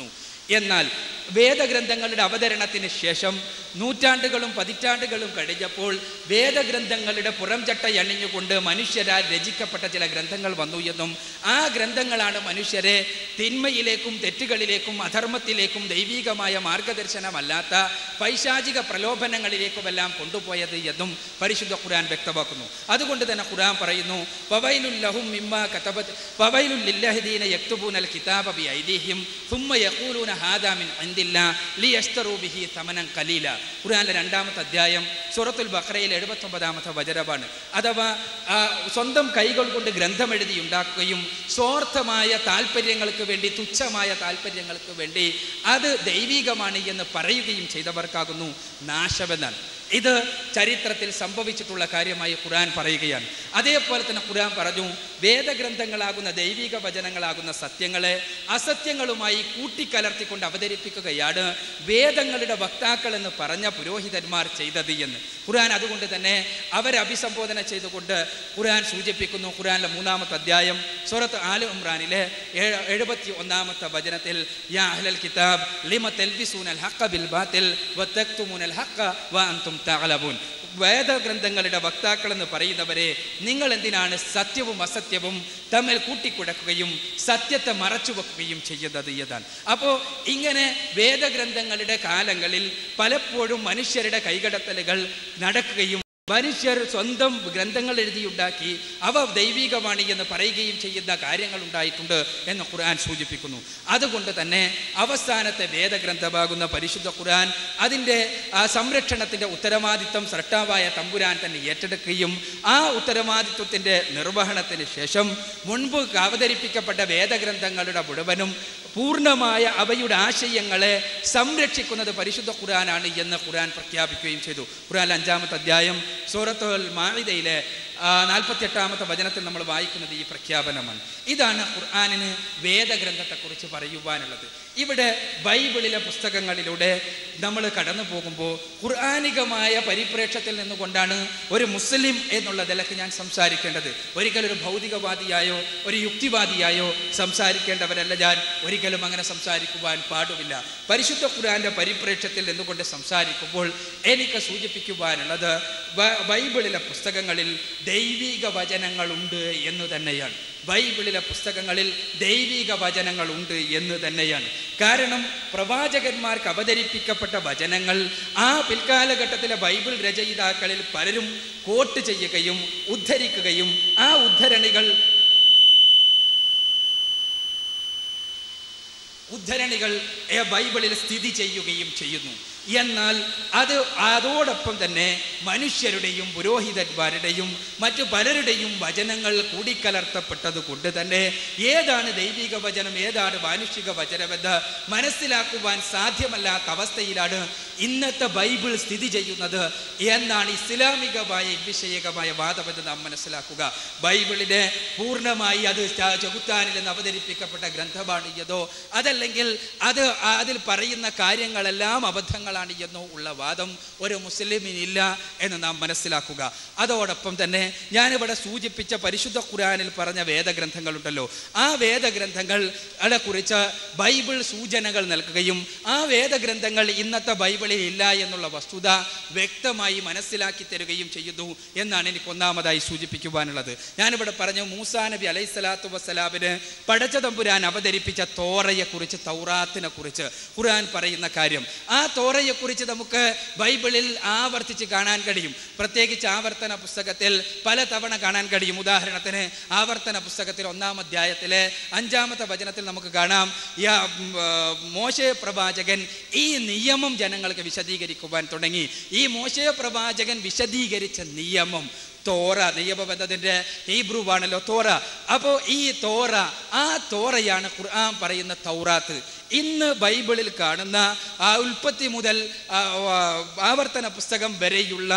എന്നാൽ വേദഗ്രന്ഥങ്ങളുടെ അവതരണത്തിന് ശേഷം നൂറ്റാണ്ടുകളും പതിറ്റാണ്ടുകളും കഴിഞ്ഞപ്പോൾ വേദഗ്രന്ഥങ്ങളുടെ പുറംചട്ട അണിഞ്ഞുകൊണ്ട് മനുഷ്യരാൽ രചിക്കപ്പെട്ട ചില ഗ്രന്ഥങ്ങൾ വന്നു എന്നും ആ ഗ്രന്ഥങ്ങളാണ് മനുഷ്യരെ തിന്മയിലേക്കും തെറ്റുകളിലേക്കും അധർമ്മത്തിലേക്കും ദൈവികമായ മാർഗദർശനമല്ലാത്ത പൈശാചിക പ്രലോഭനങ്ങളിലേക്കുമെല്ലാം കൊണ്ടുപോയത് എന്നും പരിശുദ്ധ ഖുർആൻ വ്യക്തമാക്കുന്നു അതുകൊണ്ട് തന്നെ ഖുർആൻ പറയുന്നു "ഫവൈലുൽ ലഹും മിമ്മാ കതബത് ഫവൈലുൽ ലില്ലഹദീന യക്തുബൂനൽ കിതാബ ബിഐദീഹിം സുമ്മ യഖൂലൂന ഹാദാ മിൻ ഇൻദില്ലാ ലിയശ്തറൂ ബിഹി തമനൻ ഖലീല ഖുർആനിലെ രണ്ടാമത്തെ അധ്യായം സൂറത്തുൽ ബഖറയിൽ എഴുപത്തൊമ്പതാമത്തെ വചനമാണ് അഥവാ ആ, സ്വന്തം കൈകൾ കൊണ്ട് ഗ്രന്ഥം എഴുതി ഉണ്ടാക്കുകയും സ്വാർത്ഥമായ താല്പര്യങ്ങൾക്ക് വേണ്ടി തുച്ഛമായ താല്പര്യങ്ങൾക്ക് വേണ്ടി അത് ദൈവികമാണ് എന്ന് പറയുകയും ചെയ്തവർക്കാകുന്നു നാശമെന്നാൽ ഇത് ചരിത്രത്തിൽ സംഭവിച്ചിട്ടുള്ള കാര്യമായി ഖുർആൻ പറയുകയാണ് അതേപോലെ തന്നെ ഖുർആൻ പറഞ്ഞു വേദഗ്രന്ഥങ്ങളാകുന്ന ദൈവിക വചനങ്ങളാകുന്ന സത്യങ്ങളെ അസത്യങ്ങളുമായി കൂട്ടിക്കലർത്തിക്കൊണ്ട് അവതരിപ്പിക്കുകയാണ് വേദങ്ങളുടെ വക്താക്കൾ എന്ന് പറഞ്ഞ പുരോഹിതന്മാർ ചെയ്തത് എന്ന് ഖുർആൻ അതുകൊണ്ട് തന്നെ അവരെ അഭിസംബോധന ചെയ്തുകൊണ്ട് ഖുർആൻ സൂചിപ്പിക്കുന്നു ഖുർആനിലെ മൂന്നാമത്തെ അധ്യായം സൂറത്ത് ആല ഇമ്രാനിലെ ഏഴ് എഴുപത്തി ഒന്നാമത്തെ വചനത്തിൽ യാ അഹ്ലൽ കിതാബ് ലിമ തെൽബിസൂനൽ ഹഖ ബിൽ ബാത്തിൽ വതക്തുമുനൽ ഹഖ വ അൻതും തഅലബൂൻ വേദഗ്രന്ഥങ്ങളുടെ വക്താക്കൾ എന്ന് പറയുന്നവരെ നിങ്ങൾ എന്തിനാണ് സത്യവും അസത്യവും തമ്മിൽ കൂട്ടിക്കുടക്കുകയും സത്യത്തെ മറച്ചു വെക്കുകയും ചെയ്യുന്നത് എന്നതാണ് അപ്പോൾ ഇങ്ങനെ വേദഗ്രന്ഥങ്ങളുടെ കാലങ്ങളിൽ പലപ്പോഴും മനുഷ്യരുടെ കൈകടത്തലുകൾ നടക്കുകയും മനുഷ്യർ സ്വന്തം ഗ്രന്ഥങ്ങൾ എഴുതിയുണ്ടാക്കി അവ ദൈവികമാണ് എന്ന് പറയുകയും ചെയ്യുന്ന കാര്യങ്ങൾ ഉണ്ടായിട്ടുണ്ട് എന്ന് ഖുർആൻ സൂചിപ്പിക്കുന്നു അതുകൊണ്ട് തന്നെ അവസാനത്തെ വേദഗ്രന്ഥമാകുന്ന പരിശുദ്ധ ഖുർആൻ അതിൻ്റെ ആ സംരക്ഷണത്തിൻ്റെ ഉത്തരവാദിത്വം സൃഷ്ടാവായ തമ്പുരാൻ തന്നെ ഏറ്റെടുക്കുകയും ആ ഉത്തരവാദിത്വത്തിൻ്റെ നിർവഹണത്തിന് ശേഷം മുൻപ് അവതരിപ്പിക്കപ്പെട്ട വേദഗ്രന്ഥങ്ങളുടെ മുഴുവനും പൂർണ്ണമായ അവയുടെ ആശയങ്ങളെ സംരക്ഷിക്കുന്നത് പരിശുദ്ധ ഖുർആനാണ് എന്ന് ഖുർആൻ പ്രഖ്യാപിക്കുകയും ചെയ്തു ഖുർആൻ അഞ്ചാമത്തെ അധ്യായം സൂറത്തുൽ മാഇദയിലെ നാൽപ്പത്തിയെട്ടാമത്തെ വചനത്തിൽ നമ്മൾ വായിക്കുന്നത് ഈ പ്രഖ്യാപനമാണ് ഇതാണ് ഖുർആാനിന് വേദഗ്രന്ഥത്തെക്കുറിച്ച് പറയുവാനുള്ളത് ഇവിടെ ബൈബിളിലെ പുസ്തകങ്ങളിലൂടെ നമ്മൾ കടന്നു പോകുമ്പോൾ ഖുർആാനികമായ പരിപ്രേക്ഷത്തിൽ നിന്നുകൊണ്ടാണ് ഒരു മുസ്ലിം എന്നുള്ള നിലക്ക് ഞാൻ സംസാരിക്കേണ്ടത് ഒരിക്കലും ഒരു ഭൗതികവാദിയായോ ഒരു യുക്തിവാദിയായോ സംസാരിക്കേണ്ടവരല്ല ഞാൻ ഒരിക്കലും അങ്ങനെ സംസാരിക്കുവാൻ പാടുമില്ല പരിശുദ്ധ ഖുർആന്റെ പരിപ്രേക്ഷത്തിൽ നിന്നുകൊണ്ട് സംസാരിക്കുമ്പോൾ എനിക്ക് സൂചിപ്പിക്കുവാനുള്ളത് ബ- ബൈബിളിലെ പുസ്തകങ്ങളിൽ ദൈവിക വചനങ്ങളുണ്ട് എന്ന് തന്നെയാണ് ബൈബിളിലെ പുസ്തകങ്ങളിൽ ദൈവിക വചനങ്ങളുണ്ട് എന്ന് തന്നെയാണ് കാരണം പ്രവാചകന്മാർക്ക് അവതരിപ്പിക്കപ്പെട്ട വചനങ്ങൾ ആ പിൽക്കാലഘട്ടത്തിലെ ബൈബിൾ രചയിതാക്കളിൽ പലരും കോട്ട് ചെയ്യുകയും ഉദ്ധരിക്കുകയും ആ ഉദ്ധരണികൾ ഉദ്ധരണികൾ ഏ, ബൈബിളിൽ സ്ഥിതി ചെയ്യുകയും ചെയ്യുന്നു എന്നാൽ അത് അതോടൊപ്പം തന്നെ മനുഷ്യരുടെയും പുരോഹിതന്മാരുടെയും മറ്റു പലരുടെയും വചനങ്ങൾ കൂടിക്കലർത്തപ്പെട്ടത് കൊണ്ട് തന്നെ ഏതാണ് ദൈവിക വചനം ഏതാണ് മാനുഷിക വചനമെന്ന് മനസ്സിലാക്കുവാൻ സാധ്യമല്ലാത്ത അവസ്ഥയിലാണ് ഇന്നത്തെ ബൈബിൾ സ്ഥിതി ചെയ്യുന്നത് എന്നാണ് ഇസ്ലാമികമായ വിഷയകമായ വാദമെന്ന് നാം മനസ്സിലാക്കുക ബൈബിളിനെ പൂർണ്ണമായി അത് ച- ചെകുത്താനിൽ നിന്ന് അവതരിപ്പിക്കപ്പെട്ട ഗ്രന്ഥമാണ് എന്നോ അതല്ലെങ്കിൽ അത് ആ- അതിൽ പറയുന്ന കാര്യങ്ങളെല്ലാം അബദ്ധങ്ങളാണ് എന്നോ ഉള്ള വാദം ഒരു മുസ്ലിമിനില്ല എന്ന് നാം മനസ്സിലാക്കുക അതോടൊപ്പം തന്നെ ഞാനിവിടെ സൂചിപ്പിച്ച പരിശുദ്ധ ഖുർആനിൽ പറഞ്ഞ വേദഗ്രന്ഥങ്ങളുണ്ടല്ലോ ആ വേദഗ്രന്ഥങ്ങൾ ളെ കുറിച്ച് ബൈബിൾ സൂചനകൾ നൽകുകയും ആ വേദഗ്രന്ഥങ്ങൾ ഇന്നത്തെ ബൈബിളിൽ ഇല്ല എന്നുള്ള വസ്തുത വ്യക്തമായി മനസ്സിലാക്കി തരികയും ചെയ്യുന്നു എന്നാണ് എനിക്ക് ഒന്നാമതായി സൂചിപ്പിക്കുവാനുള്ളത് ഞാനിവിടെ പറഞ്ഞു മൂസാ നബി അലൈഹി സ്വലാത്തു വസ്സലാമിന് പടച്ച തമ്പുരാൻ അവതരിപ്പിച്ച തോറയെ കുറിച്ച് തൗറാത്തിനെ കുറിച്ച് ഖുർആൻ പറയുന്ന കാര്യം ആ തോറയെ കുറിച്ച് നമുക്ക് ബൈബിളിൽ ആവർത്തിച്ച് കാണാൻ കഴിയും പ്രത്യേകിച്ച് ആവർത്തന പുസ്തകത്തിൽ പലതവണ കാണാൻ കഴിയും ഉദാഹരണത്തിന് ആവർത്തന പുസ്തകത്തിൽ ഒന്നാം അധ്യായത്തിലെ അഞ്ചാമത്തെ വചനത്തിൽ നമുക്ക് കാണാം യാ, ഉം, ആ, മോശെ പ്രവാചകൻ ഈ നിയമം ജനങ്ങൾക്ക് വിശദീകരിക്കുവാൻ തുടങ്ങി ഈ മോശെ പ്രവാചകൻ വിശദീകരിച്ച നിയമം തോറ നിയമം എന്നതിൻ്റെ ഹീബ്രുവാണല്ലോ തോറ അപ്പോൾ ഈ തോറ ആ തോറയാണ് ഖുർആൻ പറയുന്ന തൗറാത്ത് ഇന്ന് ബൈബിളിൽ കാണുന്ന ആ ഉൽപ്പത്തി മുതൽ ആ, ആ, ആവർത്തന പുസ്തകം വരെയുള്ള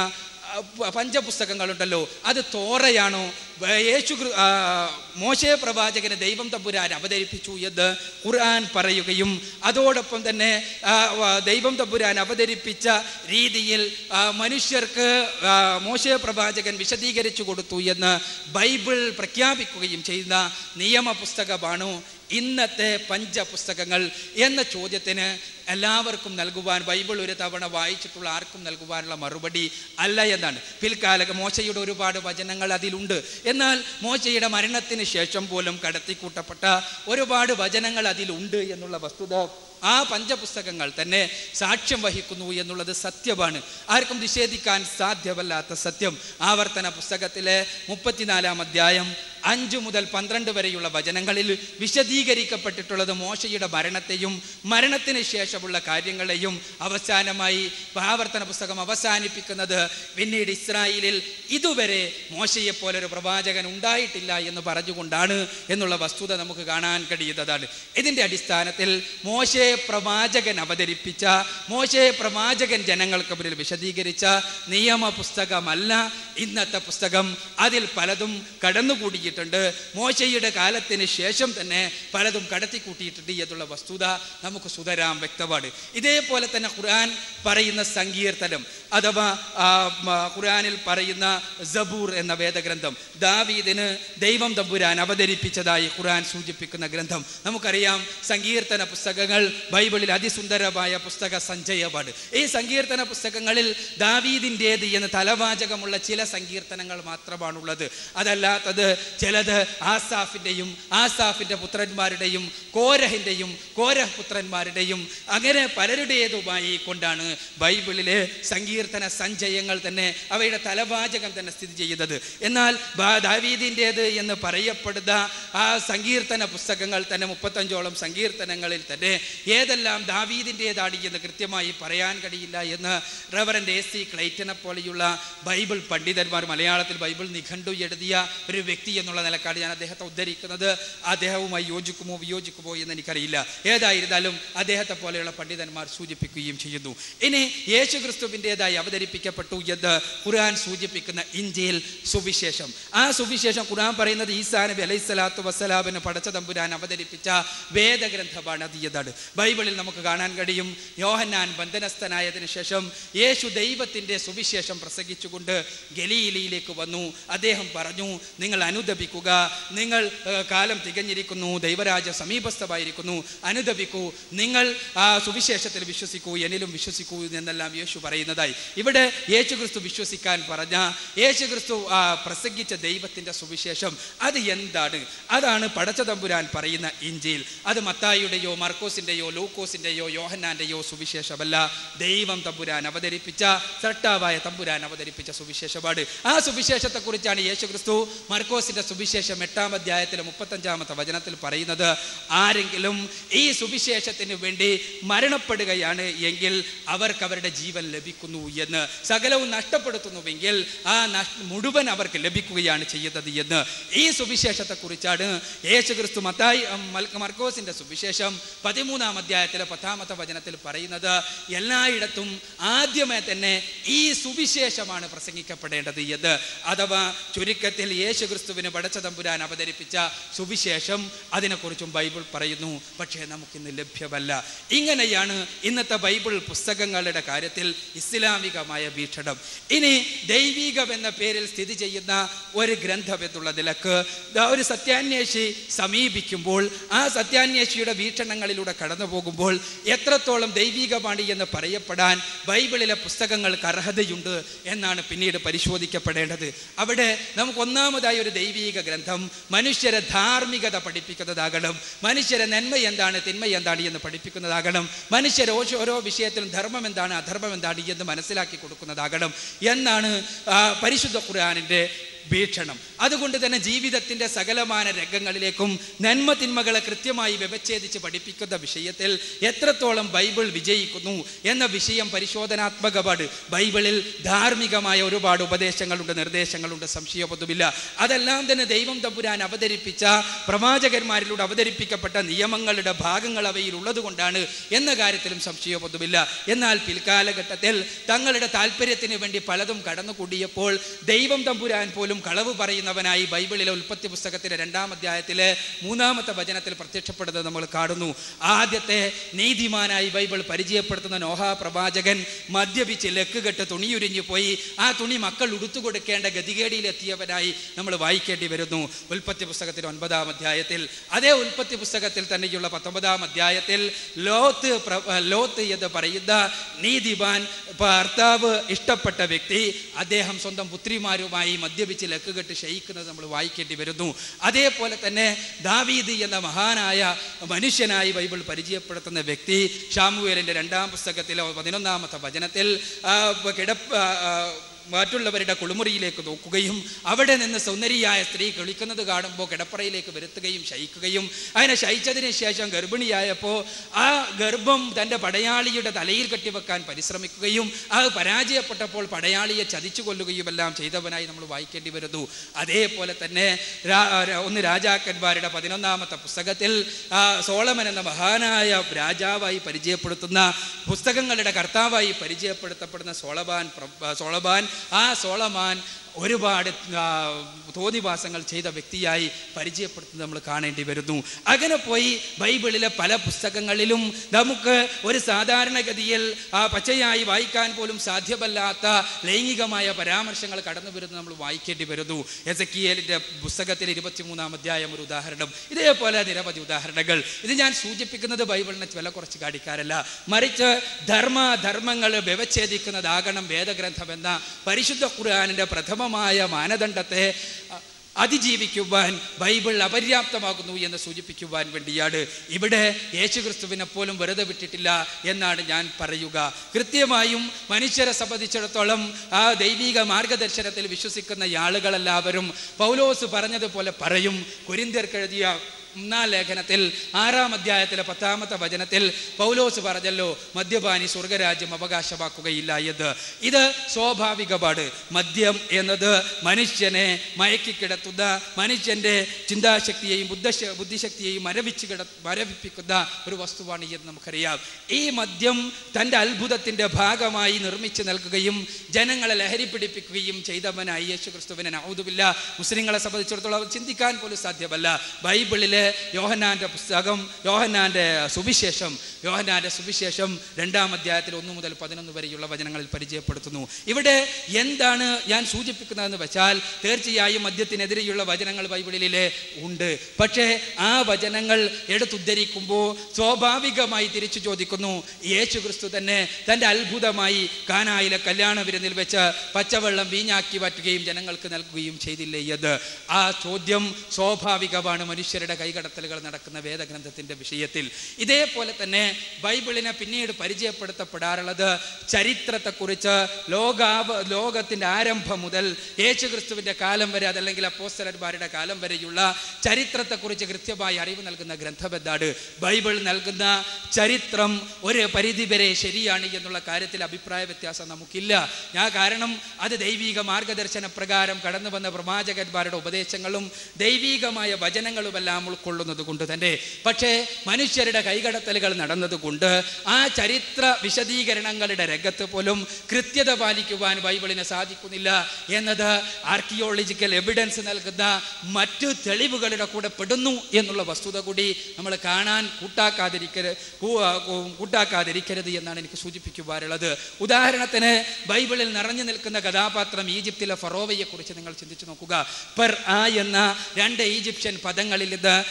പ- പഞ്ചപുസ്തകങ്ങളുണ്ടല്ലോ അത് തോറയാണോ വ- യേശു ക്രി- ആ, മോശെ പ്രവാചകനെ ദൈവം തമ്പുരാൻ അവതരിപ്പിച്ചു എന്ന് ഖുർആൻ പറയുകയും അതോടൊപ്പം തന്നെ ആ, വ- ദൈവം തമ്പുരാൻ അവതരിപ്പിച്ച രീതിയിൽ ആ, മനുഷ്യർക്ക് ആ, മോശെ പ്രവാചകൻ വിശദീകരിച്ചു കൊടുത്തു എന്ന് ബൈബിൾ പ്രഖ്യാപിക്കുകയും ചെയ്യുന്ന നിയമ പുസ്തകമാണോ ഇന്നത്തെ പഞ്ചപുസ്തകങ്ങൾ എന്ന ചോദ്യത്തിന് എല്ലാവർക്കും നൽകുവാൻ ബൈബിൾ ഒരു തവണ വായിച്ചിട്ടുള്ള ആർക്കും നൽകുവാനുള്ള മറുപടി അല്ല എന്നാണ് പിൽക്കാല മോശയുടെ ഒരുപാട് വചനങ്ങൾ അതിലുണ്ട് എന്നാൽ മോശയുടെ മരണത്തിന് ശേഷം പോലും കടത്തിക്കൂട്ടപ്പെട്ട ഒരുപാട് വചനങ്ങൾ അതിലുണ്ട് എന്നുള്ള വസ്തുത ആ പഞ്ചപുസ്തകങ്ങൾ തന്നെ സാക്ഷ്യം വഹിക്കുന്നു എന്നുള്ളത് സത്യമാണ് ആർക്കും നിഷേധിക്കാൻ സാധ്യമല്ലാത്ത സത്യം ആവർത്തന പുസ്തകത്തിലെ മുപ്പത്തിനാലാം അധ്യായം അഞ്ചു മുതൽ പന്ത്രണ്ട് വരെയുള്ള വചനങ്ങളിൽ വിശദീകരിക്കപ്പെട്ടിട്ടുള്ളത് മോശയുടെ മരണത്തെയും മരണത്തിന് ശേഷമുള്ള കാര്യങ്ങളെയും അവസാനമായി ആവർത്തന പുസ്തകം അവസാനിപ്പിക്കുന്നത് പിന്നീട് ഇസ്രായേലിൽ ഇതുവരെ മോശയെ പോലെ ഒരു പ്രവാചകൻ ഉണ്ടായിട്ടില്ല എന്ന് പറഞ്ഞുകൊണ്ടാണ് എന്നുള്ള വസ്തുത നമുക്ക് കാണാൻ കഴിയുന്നതാണ് ഇതിൻ്റെ അടിസ്ഥാനത്തിൽ മോശയെ പ്രവാചകൻ അവതരിപ്പിച്ച മോശയെ പ്രവാചകൻ ജനങ്ങൾക്ക് മുന്നിൽ വിശദീകരിച്ച നിയമ പുസ്തകമല്ല ഇന്നത്തെ പുസ്തകം അതിൽ പലതും കടന്നുകൂടിയിട്ടുണ്ട് മോശയുടെ കാലത്തിന് ശേഷം തന്നെ പലതും കടത്തിക്കൂട്ടിയിട്ടുണ്ട് എന്നുള്ള വസ്തുത നമുക്ക് സുതരാം വ്യക്തമാണ് ഇതേപോലെ തന്നെ ഖുർആൻ പറയുന്ന സങ്കീർത്തനം അഥവാ ആ, മ, ഖുർആനിൽ പറയുന്ന സബൂർ എന്ന വേദഗ്രന്ഥം ദാവീദിന് ദൈവം തമ്പുരാൻ അവതരിപ്പിച്ചതായി ഖുർആൻ സൂചിപ്പിക്കുന്ന ഗ്രന്ഥം നമുക്കറിയാം സങ്കീർത്തന പുസ്തകങ്ങൾ ബൈബിളിൽ അതിസുന്ദരമായ പുസ്തക സഞ്ചയമാണ് ഈ സങ്കീർത്തന പുസ്തകങ്ങളിൽ ദാവീദിൻ്റേത് എന്ന് തലവാചകമുള്ള ചില സങ്കീർത്തനങ്ങൾ മാത്രമാണുള്ളത് അതല്ലാത്തത് ചിലത് ആസാഫിൻ്റെയും ആസാഫിൻ്റെ പുത്രന്മാരുടെയും കോരഹിൻ്റെയും കോരഹ് പുത്രന്മാരുടെയും അങ്ങനെ പലരുടേതുമായി കൊണ്ടാണ് ബൈബിളിലെ സങ്കീർത്തന സഞ്ചയങ്ങൾ തന്നെ അവയുടെ തലവാചകം തന്നെ സ്ഥിതി ചെയ്യുന്നത് എന്നാൽ ബാ- ദാവീദിൻ്റേത് എന്ന് പറയപ്പെടുന്ന ആ സങ്കീർത്തന പുസ്തകങ്ങൾ തന്നെ മുപ്പത്തഞ്ചോളം സങ്കീർത്തനങ്ങളിൽ തന്നെ ഏതെല്ലാം ദാവീദിൻ്റേതാണ് എന്ന് കൃത്യമായി പറയാൻ കഴിയില്ല എന്ന് റവറൻ്റ് എ സി ക്ലൈറ്റനെ പോലെയുള്ള ബൈബിൾ പണ്ഡിതന്മാർ മലയാളത്തിൽ ബൈബിൾ നിഘണ്ടു എഴുതിയ ഒരു വ്യക്തി എന്നുള്ള നിലക്കാണ് ഞാൻ അദ്ദേഹത്തെ ഉദ്ധരിക്കുന്നത് അദ്ദേഹവുമായി യോജിക്കുമോ വിയോജിക്കുമോ എന്ന് എനിക്കറിയില്ല ഏതായിരുന്നാലും അദ്ദേഹത്തെ പോലെയുള്ള പണ്ഡിതന്മാർ സൂചിപ്പിക്കുകയും ചെയ്യുന്നു ഇനി യേശു ക്രിസ്തുവിൻ്റെതായി അവതരിപ്പിക്കപ്പെട്ടു എന്ന് ഖുർആൻ സൂചിപ്പിക്കുന്ന ഇഞ്ചിയിൽ സുവിശേഷം ആ സുവിശേഷം ഖുർആൻ പറയുന്നത് ഈസാ നബി അലൈഹി സ്വലാത്തു വസ്സലാമിന് പടച്ച തമ്പുരാൻ അവതരിപ്പിച്ച വേദഗ്രന്ഥമാണ് അത് എന്നതാണ് ബൈബിളിൽ നമുക്ക് കാണാൻ കഴിയും യോഹന്നാൻ ബന്ധനസ്ഥനായതിനു ശേഷം യേശു ദൈവത്തിൻ്റെ സുവിശേഷം പ്രസംഗിച്ചുകൊണ്ട് ഗലീലയിലേക്ക് വന്നു അദ്ദേഹം പറഞ്ഞു നിങ്ങൾ അനുദപിക്കുക നിങ്ങൾ ഏഹ്, കാലം തികഞ്ഞിരിക്കുന്നു ദൈവരാജ സമീപസ്ഥമായിരിക്കുന്നു അനുദപിക്കൂ നിങ്ങൾ ആ സുവിശേഷത്തിൽ വിശ്വസിക്കൂ എന്നിലും വിശ്വസിക്കൂ എന്നെല്ലാം യേശു പറയുന്നതായി ഇവിടെ യേശു ക്രിസ്തു വിശ്വസിക്കാൻ പറഞ്ഞ യേശു ക്രിസ്തു ആ, പ്രസംഗിച്ച ദൈവത്തിൻ്റെ സുവിശേഷം അത് എന്താണ് അതാണ് പടച്ച തമ്പുരാൻ പറയുന്ന ഇഞ്ചിയിൽ അത് മത്തായിയുടെയോ മർക്കോസിൻ്റെയോ ലൂക്കോസിൻ്റെയോ യോഹന്നാൻ്റെയോ സുവിശേഷമല്ല ദൈവം തമ്പുരാൻ അവതരിപ്പിച്ച സട്ടാവായ തമ്പുരാൻ അവതരിപ്പിച്ച സുവിശേഷമാണ് ആ സുവിശേഷത്തെക്കുറിച്ചാണ് യേശു ക്രിസ്തു മർക്കോസിൻ്റെ സുവിശേഷം എട്ടാം അധ്യായത്തിലെ മുപ്പത്തഞ്ചാമത്തെ വചനത്തിൽ പറയുന്നത് ആരെങ്കിലും ഈ സുവിശേഷത്തിന് വേണ്ടി മരണപ്പെടുകയാണ് എങ്കിൽ അവർക്ക് അവരുടെ ജീവൻ ലഭിക്കുന്നു എന്ന് സകലവും നഷ്ടപ്പെടുത്തുന്നുവെങ്കിൽ ആ നഷ് മുഴുവൻ അവർക്ക് ലഭിക്കുകയാണ് ചെയ്യുന്നത് എന്ന് ഈ സുവിശേഷത്തെക്കുറിച്ചാണ് യേശു ക്രിസ്തു മത്തായി ഉം, മൽ- മർക്കോസിന്റെ സുവിശേഷം പതിമൂന്നാം അധ്യായത്തിലെ പത്താമത്തെ വചനത്തിൽ പറയുന്നത് എല്ലായിടത്തും ആദ്യമേ തന്നെ ഈ സുവിശേഷമാണ് പ്രസംഗിക്കപ്പെടേണ്ടത് എന്ന് അഥവാ ചുരുക്കത്തിൽ യേശു ക്രിസ്തുവിന് പടച്ച തമ്പുരാൻ അവതരിപ്പിച്ച സുവിശേഷം അതിനെക്കുറിച്ചും ബൈബിൾ പറയുന്നു പക്ഷേ നമുക്കിന്ന് ലഭ്യമല്ല ഇങ്ങനെയാണ് ഇന്നത്തെ ബൈബിൾ പുസ്തകങ്ങളുടെ കാര്യത്തിൽ ഇസ്ലാമികമായ വീക്ഷണം ഇനി ദൈവികം എന്ന പേരിൽ സ്ഥിതി ചെയ്യുന്ന ഒരു ഗ്രന്ഥം എന്നുള്ള നിലക്ക് ദാ ഒരു സത്യാന്വേഷി സമീപിക്കുമ്പോൾ ആ സത്യാന്വേഷിയുടെ വീക്ഷണങ്ങളിലൂടെ കടന്നു പോകുമ്പോൾ എത്രത്തോളം ദൈവികമാണ് എന്ന് പറയപ്പെടാൻ ബൈബിളിലെ പുസ്തകങ്ങൾക്ക് അർഹതയുണ്ട് എന്നാണ് പിന്നീട് പരിശോധിക്കപ്പെടേണ്ടത് അവിടെ നമുക്ക് ഒന്നാമതായി ഒരു ദൈവീക ഗ്രന്ഥം മനുഷ്യരെ ധാർമ്മികത പഠിപ്പിക്കുന്നതാകണം മനുഷ്യരെ നന്മ എന്താണ് തിന്മ എന്താണ് എന്ന് പഠിപ്പിക്കുന്നതാകണം മനുഷ്യർ ഓരോ ഓരോ വിഷയത്തിലും ധർമ്മം എന്താണ് അധർമ്മം എന്താണ് എന്ന് മനസ്സിലാക്കി കൊടുക്കുന്നതാകണം എന്നാണ് ആ, പരിശുദ്ധ ഖുർആാനിൻ്റെ വീക്ഷണം അതുകൊണ്ട് തന്നെ ജീവിതത്തിൻ്റെ സകലമാന രംഗങ്ങളിലേക്കും നന്മ തിന്മകളെ കൃത്യമായി വ്യവച്ഛേദിച്ച് പഠിപ്പിക്കുന്ന വിഷയത്തിൽ എത്രത്തോളം ബൈബിൾ വിജയിക്കുന്നു എന്ന വിഷയം പരിശോധനാത്മകമാണ് ബൈബിളിൽ ധാർമ്മികമായ ഒരുപാട് ഉപദേശങ്ങളുണ്ട് നിർദ്ദേശങ്ങളുണ്ട് സംശയമൊന്നുമില്ല അതെല്ലാം തന്നെ ദൈവം തമ്പുരാൻ അവതരിപ്പിച്ച പ്രവാചകന്മാരിലൂടെ അവതരിപ്പിക്കപ്പെട്ട നിയമങ്ങളുടെ ഭാഗങ്ങൾ അവയിൽ ഉള്ളതുകൊണ്ടാണ് എന്ന കാര്യത്തിലും സംശയമൊന്നുമില്ല എന്നാൽ പിൽക്കാലഘട്ടത്തിൽ തങ്ങളുടെ താല്പര്യത്തിന് വേണ്ടി പലതും കടന്നുകൂടിയപ്പോൾ ദൈവം തമ്പുരാൻ പോലും കളവ് പറയുന്നവനായി ബൈബിളിലെ ഉൽപ്പത്തി പുസ്തകത്തിലെ രണ്ടാം അധ്യായത്തിലെ മൂന്നാമത്തെ വചനത്തിൽ പ്രത്യക്ഷപ്പെടുന്നത് നമ്മൾ കാണുന്നു ആദ്യത്തെ നീതിമാനായി ബൈബിൾ പരിചയപ്പെടുത്തുന്ന നോഹ പ്രവാചകൻ മദ്യപിച്ച് ലക്കുകെട്ട് തുണിയുരിഞ്ഞു പോയി ആ തുണി മക്കൾ ഉടുത്തു കൊടുക്കേണ്ട ഗതികേടിയിലെത്തിയവനായി നമ്മൾ വായിക്കേണ്ടി വരുന്നു ഉൽപ്പത്തി പുസ്തകത്തിൽ ഒൻപതാം അധ്യായത്തിൽ അതേ ഉൽപ്പത്തി പുസ്തകത്തിൽ തന്നെയുള്ള പത്തൊമ്പതാം അധ്യായത്തിൽ ലോത്ത് പ്ര- ലോത്ത് എന്ന് പറയുന്ന നീതിമാൻ ഭർത്താവ് ഇഷ്ടപ്പെട്ട വ്യക്തി അദ്ദേഹം സ്വന്തം പുത്രിമാരുമായി മദ്യപിച്ച് ലക്കുകെട്ട് ക്ഷയിക്കുന്നത് നമ്മൾ വായിക്കേണ്ടി വരുന്നു അതേപോലെ തന്നെ ദാവീദ് എന്ന മഹാനായ മനുഷ്യനായി ബൈബിൾ പരിചയപ്പെടുത്തുന്ന വ്യക്തി ഷാമുവേലിൻ്റെ രണ്ടാം പുസ്തകത്തിലെ പതിനൊന്നാമത്തെ വചനത്തിൽ ആ, കിടപ്പ് ആ, ആ, മറ്റുള്ളവരുടെ കുളിമുറിയിലേക്ക് നോക്കുകയും അവിടെ നിന്ന് സുന്ദരിയായ സ്ത്രീ കുളിക്കുന്നത് കാണുമ്പോൾ കിടപ്പറയിലേക്ക് വരുത്തുകയും ശയിക്കുകയും അതിനെ ശയിച്ചതിന് ശേഷം ഗർഭിണിയായപ്പോൾ ആ ഗർഭം തൻ്റെ പടയാളിയുടെ തലയിൽ കെട്ടിവെക്കാൻ പരിശ്രമിക്കുകയും അത് പരാജയപ്പെട്ടപ്പോൾ പടയാളിയെ ചതിച്ചു കൊല്ലുകയുമെല്ലാം ചെയ്തവനായി നമ്മൾ വായിക്കേണ്ടി വരുന്നു അതേപോലെ തന്നെ രാ- രാ- ഒന്ന് രാജാക്കന്മാരുടെ പതിനൊന്നാമത്തെ പുസ്തകത്തിൽ ആ, സോളമൻ എന്ന മഹാനായ രാജാവായി പരിചയപ്പെടുത്തുന്ന പുസ്തകങ്ങളുടെ കർത്താവായി പരിചയപ്പെടുത്തപ്പെടുന്ന സോളബാൻ പ്ര- സോളബാൻ ആ സോളമാൻ ഒരുപാട് ആ, തോന്നിവാസങ്ങൾ ചെയ്ത വ്യക്തിയായി പരിചയപ്പെടുത്തുന്നത് നമ്മൾ കാണേണ്ടി വരുന്നു അങ്ങനെ പോയി ബൈബിളിലെ പല പുസ്തകങ്ങളിലും നമുക്ക് ഒരു സാധാരണഗതിയിൽ ആ പച്ചയായി വായിക്കാൻ പോലും സാധ്യമല്ലാത്ത ലൈംഗികമായ പരാമർശങ്ങൾ കടന്നു വരുന്നത് നമ്മൾ വായിക്കേണ്ടി വരുന്നു എസക്കിയേലിൻ്റെ പുസ്തകത്തിൽ ഇരുപത്തിമൂന്നാം അധ്യായം ഒരു ഉദാഹരണം ഇതേപോലെ നിരവധി ഉദാഹരണങ്ങൾ ഇത് ഞാൻ സൂചിപ്പിക്കുന്നത് ബൈബിളിനെ വില കുറച്ച് കാണിക്കാറല്ല മറിച്ച് ധർമ്മ ധർമ്മങ്ങൾ വ്യവച്ഛേദിക്കുന്നതാകണം വേദഗ്രന്ഥം എന്ന പരിശുദ്ധ ഖുർആാനിൻ്റെ പ്രഥമമായ മാനദണ്ഡത്തെ അ, അതിജീവിക്കുവാൻ ബൈബിൾ അപര്യാപ്തമാകുന്നു എന്ന് സൂചിപ്പിക്കുവാൻ വേണ്ടിയാണ് ഇവിടെ യേശുക്രിസ്തുവിനെ പോലും വെറുതെ വിട്ടിട്ടില്ല എന്നാണ് ഞാൻ പറയുക കൃത്യമായും മനുഷ്യരെ സംബന്ധിച്ചിടത്തോളം ആ ദൈവിക മാർഗദർശനത്തിൽ വിശ്വസിക്കുന്ന ആളുകളെല്ലാവരും പൗലോസ് പറഞ്ഞതുപോലെ പറയും കുരിന്തിയർക്കെഴുതിയ ഒന്നാം ലേഖനത്തിൽ ആറാം അധ്യായത്തിലെ പത്താമത്തെ വചനത്തിൽ പൗലോസ് പറഞ്ഞല്ലോ മദ്യപാനി സ്വർഗരാജ്യം അവകാശമാക്കുകയില്ല എന്ന് ഇത് സ്വാഭാവികമാണ് മദ്യം എന്നത് മനുഷ്യനെ മയക്കിക്കിടത്തുന്ന മനുഷ്യൻ്റെ ചിന്താശക്തിയെയും ബുദ്ധശ ബുദ്ധിശക്തിയെയും മരവിച്ച് കിട മരവിപ്പിക്കുന്ന ഒരു വസ്തുവാണ് എന്ന് നമുക്കറിയാം ഈ മദ്യം തൻ്റെ അത്ഭുതത്തിൻ്റെ ഭാഗമായി നിർമ്മിച്ച് നൽകുകയും ജനങ്ങളെ ലഹരി പിടിപ്പിക്കുകയും ചെയ്തവനായി യേശു ക്രിസ്തുവിനെ നൗതുമില്ല മുസ്ലിങ്ങളെ സംബന്ധിച്ചിടത്തോളം അത് ചിന്തിക്കാൻ പോലും സാധ്യമല്ല ബൈബിളിലെ യോഹന്നാൻ്റെ പുസ്തകം യോഹന്നാൻ്റെ സുവിശേഷം യോഹന്നാൻ്റെ സുവിശേഷം രണ്ടാം അധ്യായത്തിൽ ഒന്ന് മുതൽ പതിനൊന്ന് വരെയുള്ള വചനങ്ങളിൽ പരിചയപ്പെടുത്തുന്നു ഇവിടെ എന്താണ് ഞാൻ സൂചിപ്പിക്കുന്നതെന്ന് വെച്ചാൽ തീർച്ചയായും മദ്യത്തിനെതിരെയുള്ള വചനങ്ങൾ ബൈബിളിലെ ഉണ്ട് പക്ഷേ ആ വചനങ്ങൾ എടുത്തുദ്ധരിക്കുമ്പോൾ സ്വാഭാവികമായി തിരിച്ചു ചോദിക്കുന്നു യേശു ക്രിസ്തു തന്നെ തൻ്റെ അത്ഭുതമായി കാനായിലെ കല്യാണ വിരുന്നിൽ വെച്ച് പച്ചവെള്ളം വീഞ്ഞാക്കി മാറ്റുകയും ജനങ്ങൾക്ക് നൽകുകയും ചെയ്തില്ലേ എന്ന് ആ ചോദ്യം സ്വാഭാവികമാണ് മനുഷ്യരുടെ കൈകടത്തലുകൾ നടക്കുന്ന വേദഗ്രന്ഥത്തിൻ്റെ വിഷയത്തിൽ ഇതേപോലെ തന്നെ ബൈബിളിനെ പിന്നീട് പരിചയപ്പെടുത്തപ്പെടാറുള്ളത് ചരിത്രത്തെക്കുറിച്ച് ലോകാവ ലോകത്തിൻ്റെ ആരംഭം മുതൽ യേശുക്രിസ്തുവിൻ്റെ കാലം വരെ അതല്ലെങ്കിൽ അപ്പോസ്തലന്മാരുടെ കാലം വരെയുള്ള ചരിത്രത്തെക്കുറിച്ച് കൃത്യമായി അറിവ് നൽകുന്ന ഗ്രന്ഥം എന്താണ് ബൈബിൾ നൽകുന്ന ചരിത്രം ഒരു പരിധി വരെ ശരിയാണ് എന്നുള്ള കാര്യത്തിൽ അഭിപ്രായ വ്യത്യാസം നമുക്കില്ല ഞാൻ കാരണം അത് ദൈവിക മാർഗദർശന പ്രകാരം കടന്നു വന്ന പ്രവാചകന്മാരുടെ ഉപദേശങ്ങളും ദൈവികമായ വചനങ്ങളുമെല്ലാം ഉൾക്കൊള്ളുന്നത് കൊണ്ട് തന്നെ പക്ഷേ മനുഷ്യരുടെ കൈകടത്തലുകൾ നടന്നതുകൊണ്ട് ആ ചരിത്ര വിശദീകരണങ്ങളുടെ രംഗത്ത് പോലും കൃത്യത പാലിക്കുവാൻ ബൈബിളിന് സാധിക്കുന്നില്ല എന്നത് ആർക്കിയോളജിക്കൽ എവിഡൻസ് നൽകുന്ന മറ്റു തെളിവുകളുടെ കൂടെ പെടുന്നു എന്നുള്ള വസ്തുത കൂടി നമ്മൾ കാണാൻ കൂട്ടാക്കാതിരിക്കരുത് കൂട്ടാക്കാതിരിക്കരുത് എന്നാണ് എനിക്ക് സൂചിപ്പിക്കുവാനുള്ളത് ഉദാഹരണത്തിന് ബൈബിളിൽ നിറഞ്ഞു നിൽക്കുന്ന കഥാപാത്രം ഈജിപ്തിലെ ഫറോവയെ കുറിച്ച് നിങ്ങൾ ചിന്തിച്ചു നോക്കുക പെർ ആ എന്ന രണ്ട് ഈജിപ്ഷ്യൻ പദങ്ങളിൽ നിന്ന്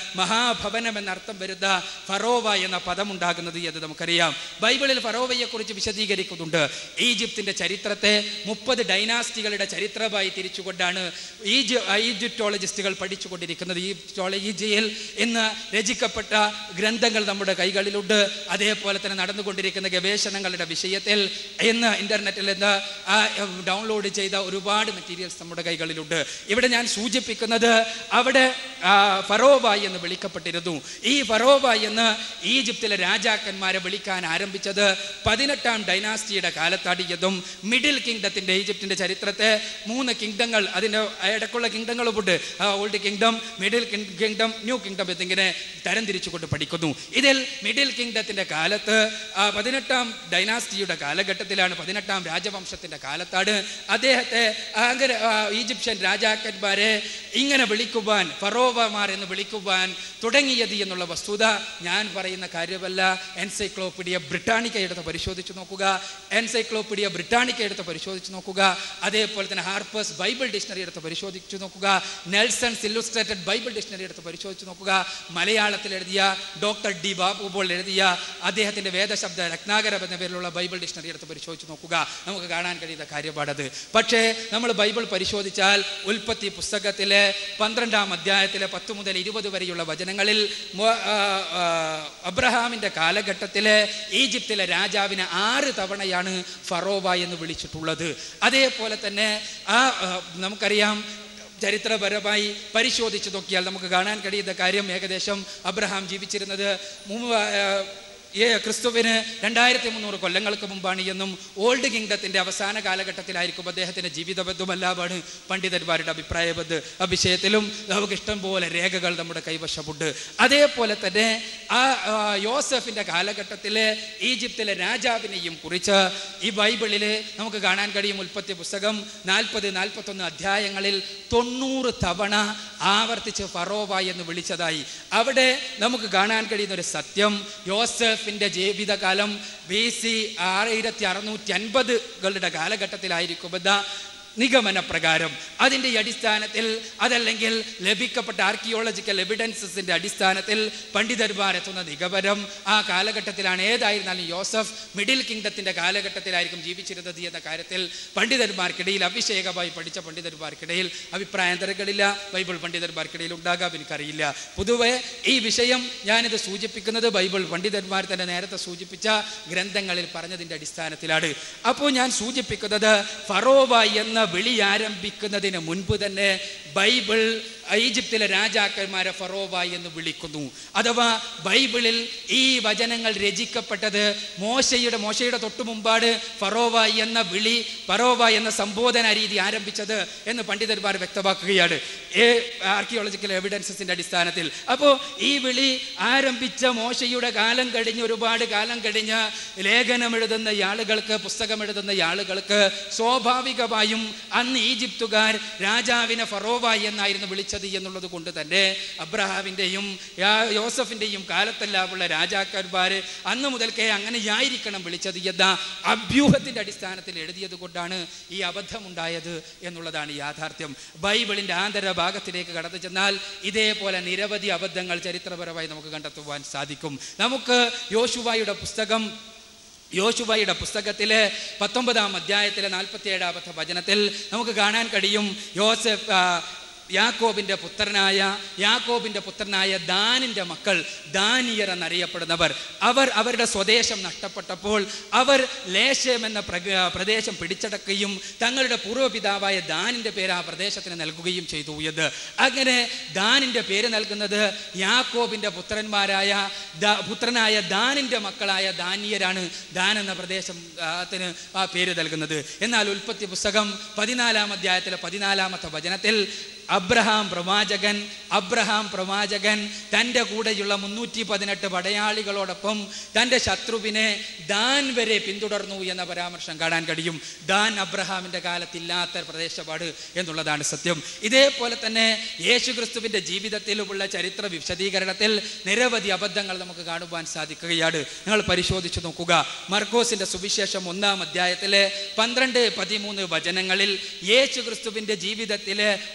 മഹാഭവനം എന്നർത്ഥം വരുന്ന ഫറോവ എന്ന പദമുണ്ടാകുന്നത് എന്ന് നമുക്കറിയാം ബൈബിളിൽ ഫറോവയെക്കുറിച്ച് വിശദീകരിക്കുന്നുണ്ട് ഈജിപ്തിൻ്റെ ചരിത്രത്തെ മുപ്പത് ഡൈനാസ്റ്റികളുടെ ചരിത്രമായി തിരിച്ചുകൊണ്ടാണ് ഈജി ഈജിപ്റ്റോളജിസ്റ്റുകൾ പഠിച്ചുകൊണ്ടിരിക്കുന്നത് ഈജിപ്റ്റോളജിയിൽ ഇന്ന് രചിക്കപ്പെട്ട ഗ്രന്ഥങ്ങൾ നമ്മുടെ കൈകളിലുണ്ട് അതേപോലെ തന്നെ നടന്നുകൊണ്ടിരിക്കുന്ന ഗവേഷണങ്ങളുടെ വിഷയത്തിൽ ഇന്ന് ഇൻ്റർനെറ്റിൽ നിന്ന് ആ, ഡൗൺലോഡ് ചെയ്ത ഒരുപാട് മെറ്റീരിയൽസ് നമ്മുടെ കൈകളിലുണ്ട് ഇവിടെ ഞാൻ സൂചിപ്പിക്കുന്നത് അവിടെ ആ, ഫറോബായ് എന്ന് വിളിക്കപ്പെട്ടിരുന്നു ഈ ഫറോബായ് എന്ന് ഈജിപ്തിലെ രാജാക്കന്മാരെ വിളിക്കാൻ ആരംഭിച്ചത് പതിനെട്ടാം ഡൈനാസ്റ്റിയുടെ കാലത്താടിയതും മിഡിൽ കിങ്ഡത്തിന്റെ ഈജിപ്തിന്റെ ചരിത്രത്തെ മൂന്ന് കിങ്ഡങ്ങൾ അതിൻ്റെ ഇടയ്ക്കുള്ള കിങ്ഡങ്ങളുമുണ്ട് old kingdom middle kingdom new kingdom എന്നിങ്ങനെ തരംതിരിച്ചുകൊണ്ട് പഠിക്കുന്നു ഇതിൽ മിഡിൽ കിങ്ഡത്തിന്റെ കാലത്ത് ആ, പതിനെട്ടാം ഡൈനാസ്റ്റിയുടെ കാലഘട്ടത്തിലാണ് പതിനെട്ടാം രാജവംശത്തിന്റെ കാലത്താണ് അദ്ദേഹത്തെ അങ്ങനെ ആ, ഈജിപ്ഷ്യൻ രാജാക്കന്മാരെ ഇങ്ങനെ വിളിക്കുവാൻ ഫറോവമാർ എന്ന് വിളിക്കുവാൻ തുടങ്ങിയത് എന്നുള്ള വസ്തുത ഞാൻ പറയുന്ന കാര്യമല്ല എൻസൈക്ലോപീഡിയ ബ്രിട്ടാനിക്ക എടുത്ത് പരിശോധിച്ച് നോക്കുക എൻസൈക്ലോപീഡിയ ബ്രിട്ടാനിക്ക എടുത്ത് പരിശോധിച്ച് നോക്കുക അതേപോലെ തന്നെ ഹാർപ്പേഴ്സ് ബൈബിൾ ഡിക്ഷണറി എടുത്ത് പരിശോധിച്ച് നോക്കുക നെൽസൺസ് ഇല്ലുസ്ട്രേറ്റഡ് ബൈബിൾ ഡിക്ഷണറി എടുത്ത് പരിശോധിച്ച് നോക്കുക മലയാളത്തിൽ എഴുതിയ ഡോക്ടർ ഡി ബാബു പോൾ എഴുതിയ അദ്ദേഹത്തിന്റെ വേദശബ്ദ രത്നാകരം എന്ന പേരിലുള്ള ബൈബിൾ ഡിക്ഷണറി എടുത്ത് പരിശോധിച്ച് നോക്കുക നമുക്ക് കാണാൻ കഴിയുന്ന കാര്യപാടത് പക്ഷേ നമ്മൾ ബൈബിൾ പരിശോധിച്ചാൽ ഉൽപ്പത്തി പുസ്തകത്തിലെ പന്ത്രണ്ടാം അധ്യായത്തിലെ പത്ത് മുതൽ ഇരുപത് വരെയുള്ള വചനങ്ങളിൽ മോ- ആ, ആ, അബ്രഹാമിന്റെ കാലഘട്ടത്തിലെ ഈജിപ്തിലെ രാജാവിനെ ആറ് തവണയാണ് ഫറോവ എന്ന് വിളിച്ചിട്ടുള്ളത് അതേപോലെ തന്നെ ആ ആ, നമുക്കറിയാം ചരിത്രപരമായി പരിശോധിച്ച് നോക്കിയാൽ നമുക്ക് കാണാൻ കഴിയുന്ന കാര്യം ഏകദേശം അബ്രഹാം ജീവിച്ചിരുന്നത് മുമ്പ് ആ, ഏ ക്രിസ്തുവിന് രണ്ടായിരത്തി മുന്നൂറ് കൊല്ലങ്ങൾക്ക് മുമ്പാണ് എന്നും ഓൾഡ് കിങ്ഡത്തിന്റെ അവസാന കാലഘട്ടത്തിലായിരിക്കും അദ്ദേഹത്തിന്റെ ജീവിതബദ്ധമല്ലാമാണ് പണ്ഡിതന്മാരുടെ അഭിപ്രായബദ്ധ ആ വിഷയത്തിലും നമുക്ക് ഇഷ്ടം പോലെ രേഖകൾ നമ്മുടെ കൈവശമുണ്ട് അതേപോലെ തന്നെ ആ ആ, യോസഫിന്റെ കാലഘട്ടത്തിലെ ഈജിപ്തിലെ രാജാവിനെയും കുറിച്ച് ഈ ബൈബിളിൽ നമുക്ക് കാണാൻ കഴിയും ഉൽപ്പത്തി പുസ്തകം നാൽപ്പത് നാൽപ്പത്തൊന്ന് അധ്യായങ്ങളിൽ തൊണ്ണൂറ് തവണ ആവർത്തിച്ച് ഫറോവ എന്ന് വിളിച്ചതായി അവിടെ നമുക്ക് കാണാൻ കഴിയുന്ന ഒരു സത്യം യോസഫിന്റെ ജീവിതകാലം ബി സി ആയിരത്തി അറുന്നൂറ്റി അൻപതുകളുടെ കാലഘട്ടത്തിലായിരിക്കുമെന്ന നിഗമന പ്രകാരം അതിൻ്റെ അടിസ്ഥാനത്തിൽ അതല്ലെങ്കിൽ ലഭിക്കപ്പെട്ട ആർക്കിയോളജിക്കൽ എവിഡൻസസിന്റെ അടിസ്ഥാനത്തിൽ പണ്ഡിതന്മാർ എത്തുന്ന നിഗമനം ആ കാലഘട്ടത്തിലാണ് ഏതായിരുന്നാലും യോസഫ് മിഡിൽ കിങ്ഡത്തിന്റെ കാലഘട്ടത്തിലായിരിക്കും ജീവിച്ചിരുന്നത് എന്ന കാര്യത്തിൽ പണ്ഡിതന്മാർക്കിടയിൽ അഭിഷേകമായി പഠിച്ച പണ്ഡിതന്മാർക്കിടയിൽ അഭിപ്രായാന്തരങ്ങളില്ല ബൈബിൾ പണ്ഡിതന്മാർക്കിടയിൽ ഉണ്ടാകാം എനിക്കറിയില്ല പൊതുവെ ഈ വിഷയം ഞാനിത് സൂചിപ്പിക്കുന്നത് ബൈബിൾ പണ്ഡിതന്മാർ തന്നെ നേരത്തെ സൂചിപ്പിച്ച ഗ്രന്ഥങ്ങളിൽ പറഞ്ഞതിൻ്റെ അടിസ്ഥാനത്തിലാണ് അപ്പോൾ ഞാൻ സൂചിപ്പിക്കുന്നത് ഫറോവ എന്ന വിളി ആരംഭിക്കുന്നതിന് മുൻപ് തന്നെ ബൈബിൾ ഈജിപ്തിലെ രാജാക്കന്മാരെ ഫറോവ എന്ന് വിളിക്കുന്നു അഥവാ ബൈബിളിൽ ഈ വചനങ്ങൾ രചിക്കപ്പെട്ടത് മോശയുടെ മോശയുടെ തൊട്ടു മുമ്പാട് ഫറോവ എന്ന വിളി ഫറോവ എന്ന സംബോധന രീതി ആരംഭിച്ചത് എന്ന് പണ്ഡിതന്മാർ വ്യക്തമാക്കുകയാണ് ഏ ആർക്കിയോളജിക്കൽ എവിഡൻസസിന്റെ അടിസ്ഥാനത്തിൽ അപ്പോൾ ഈ വിളി ആരംഭിച്ച മോശയുടെ കാലം കഴിഞ്ഞ് ഒരുപാട് കാലം കഴിഞ്ഞ് ലേഖനം എഴുതുന്ന ആളുകൾക്ക് പുസ്തകം എഴുതുന്ന ആളുകൾക്ക് സ്വാഭാവികമായും അന്ന് ഈജിപ്തുകാർ രാജാവിനെ ഫറോവ എന്നായിരുന്നു വിളിച്ചത് എന്നുള്ളത് കൊണ്ട് തന്നെ അബ്രഹാമിൻ്റെയും യോസഫിൻ്റെയും കാലത്തെല്ലാമുള്ള രാജാക്കന്മാർ അന്ന് മുതൽക്കേ അങ്ങനെയായിരിക്കണം വിളിച്ചത് എന്ന അഭ്യൂഹത്തിൻ്റെ അടിസ്ഥാനത്തിൽ എഴുതിയത് കൊണ്ടാണ് ഈ അബദ്ധമുണ്ടായത് എന്നുള്ളതാണ് യാഥാർത്ഥ്യം ബൈബിളിൻ്റെ ആന്തര ഭാഗത്തിലേക്ക് കടന്നു ചെന്നാൽ ഇതേപോലെ നിരവധി അബദ്ധങ്ങൾ ചരിത്രപരമായി നമുക്ക് കണ്ടെത്തുവാൻ സാധിക്കും നമുക്ക് യോശുവായുടെ പുസ്തകം യോശുവയുടെ പുസ്തകത്തിലെ പത്തൊമ്പതാം അധ്യായത്തിലെ നാൽപ്പത്തി ഏഴാമത്തെ വചനത്തിൽ നമുക്ക് കാണാൻ കഴിയും യോസഫ് ആ, യാക്കോബിന്റെ പുത്രനായ യാക്കോബിന്റെ പുത്രനായ ദാനിന്റെ മക്കൾ ദാനിയർ എന്നറിയപ്പെടുന്നവർ അവർ അവരുടെ സ്വദേശം നഷ്ടപ്പെട്ടപ്പോൾ അവർ ലേശം എന്ന പ്രഗ- പ്രദേശം പിടിച്ചടക്കുകയും തങ്ങളുടെ പൂർവ്വപിതാവായ ദാനിന്റെ പേര് ആ പ്രദേശത്തിന് നൽകുകയും ചെയ്തു എന്ന് അങ്ങനെ ദാനിന്റെ പേര് നൽകുന്നത് യാക്കോബിന്റെ പുത്രന്മാരായ ദാ- പുത്രനായ ദാനിന്റെ മക്കളായ ദാനിയരാണ് ദാൻ എന്ന പ്രദേശം ആ, ത്തിന് ആ പേര് നൽകുന്നത് എന്നാൽ ഉൽപ്പത്തി പുസ്തകം പതിനാലാം അധ്യായത്തിലെ പതിനാലാമത്തെ വചനത്തിൽ അബ്രഹാം പ്രവാചകൻ അബ്രഹാം പ്രവാചകൻ തൻ്റെ കൂടെയുള്ള മുന്നൂറ്റി പതിനെട്ട് പടയാളികളോടൊപ്പം തൻ്റെ ശത്രുവിനെ ദാൻ വരെ പിന്തുടർന്നു എന്ന പരാമർശം കാണാൻ കഴിയും ദാൻ അബ്രഹാമിൻ്റെ കാലത്തില്ലാത്ത പ്രദേശപാട് എന്നുള്ളതാണ് സത്യം ഇതേപോലെ തന്നെ യേശുക്രിസ്തുവിൻ്റെ ജീവിതത്തിലുമുള്ള ചരിത്ര വിശദീകരണത്തിൽ നിരവധി അബദ്ധങ്ങൾ നമുക്ക് കാണുവാൻ സാധിക്കുകയാണ് നിങ്ങൾ പരിശോധിച്ചു നോക്കുക മർക്കോസിന്റെ സുവിശേഷം ഒന്നാം അധ്യായത്തിലെ പന്ത്രണ്ട് പതിമൂന്ന് വചനങ്ങളിൽ യേശുക്രിസ്തുവിൻ്റെ ജീവിതത്തിലെ ഒരു പ്രധാന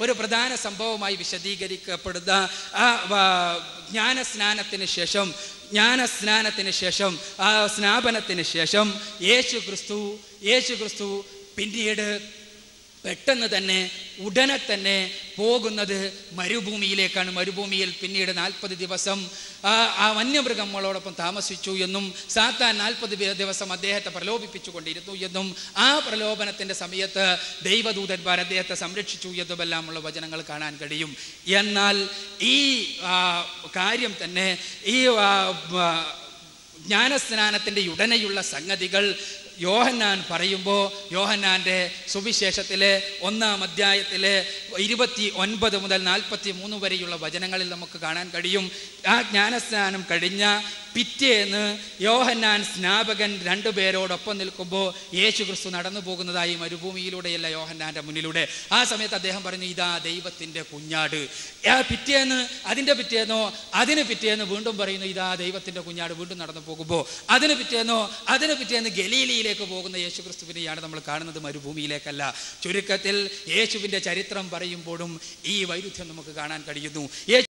പ്രധാന സംഭവമായി വിശദീകരിക്കപ്പെടുന്ന ആ വ- ജ്ഞാനസ്നാനത്തിന് ശേഷം ജ്ഞാനസ്നാനത്തിന് ശേഷം ആ സ്നാപനത്തിന് ശേഷം യേശു ക്രിസ്തു യേശു ക്രിസ്തു പിന്നീട് പെട്ടെന്ന് തന്നെ ഉടനെ തന്നെ പോകുന്നത് മരുഭൂമിയിലേക്കാണ് മരുഭൂമിയിൽ പിന്നീട് നാൽപ്പത് ദിവസം ആ ആ വന്യമൃഗങ്ങളോടൊപ്പം താമസിച്ചു എന്നും സാത്താൻ നാൽപ്പത് ദിവസം അദ്ദേഹത്തെ പ്രലോഭിപ്പിച്ചു കൊണ്ടിരുന്നു എന്നും ആ പ്രലോഭനത്തിൻ്റെ സമയത്ത് ദൈവദൂതന്മാർ അദ്ദേഹത്തെ സംരക്ഷിച്ചു എന്നുമെല്ലാമുള്ള വചനങ്ങൾ കാണാൻ കഴിയും എന്നാൽ ഈ ആ, കാര്യം തന്നെ ഈ ആ, ആ, ജ്ഞാനസ്നാനത്തിൻ്റെ ഉടനെയുള്ള സംഗതികൾ യോഹന്നാൻ പറയുമ്പോൾ യോഹന്നാൻ്റെ സുവിശേഷത്തിലെ ഒന്നാം അധ്യായത്തിലെ ഇരുപത്തി ഒൻപത് മുതൽ നാൽപ്പത്തി മൂന്ന് വരെയുള്ള വചനങ്ങളിൽ നമുക്ക് കാണാൻ കഴിയും ആ ജ്ഞാനസ്നാനം കഴിഞ്ഞ പിറ്റേന്ന് യോഹന്നാൻ സ്നാപകൻ രണ്ടുപേരോടൊപ്പം നിൽക്കുമ്പോൾ യേശു ക്രിസ്തു നടന്നു പോകുന്നതായി മരുഭൂമിയിലൂടെയല്ല യോഹന്നാൻ്റെ മുന്നിലൂടെ ആ സമയത്ത് അദ്ദേഹം പറഞ്ഞു ഇതാ ദൈവത്തിൻ്റെ കുഞ്ഞാട് ആ പിറ്റേന്ന് അതിൻ്റെ പിറ്റേന്നോ അതിന് പിറ്റേന്ന് വീണ്ടും പറയുന്നു ഇതാ ദൈവത്തിൻ്റെ കുഞ്ഞാട് വീണ്ടും നടന്നു പോകുമ്പോൾ അതിന് പിറ്റേന്നോ അതിന് പിറ്റേന്ന് ഗലീലിയിലേക്ക് പോകുന്ന യേശു ക്രിസ്തുവിനെയാണ് നമ്മൾ കാണുന്നത് മരുഭൂമിയിലേക്കല്ല ചുരുക്കത്തിൽ യേശുവിൻ്റെ ചരിത്രം പറയുമ്പോഴും ഈ വൈരുദ്ധ്യം നമുക്ക് കാണാൻ കഴിയുന്നു യേശു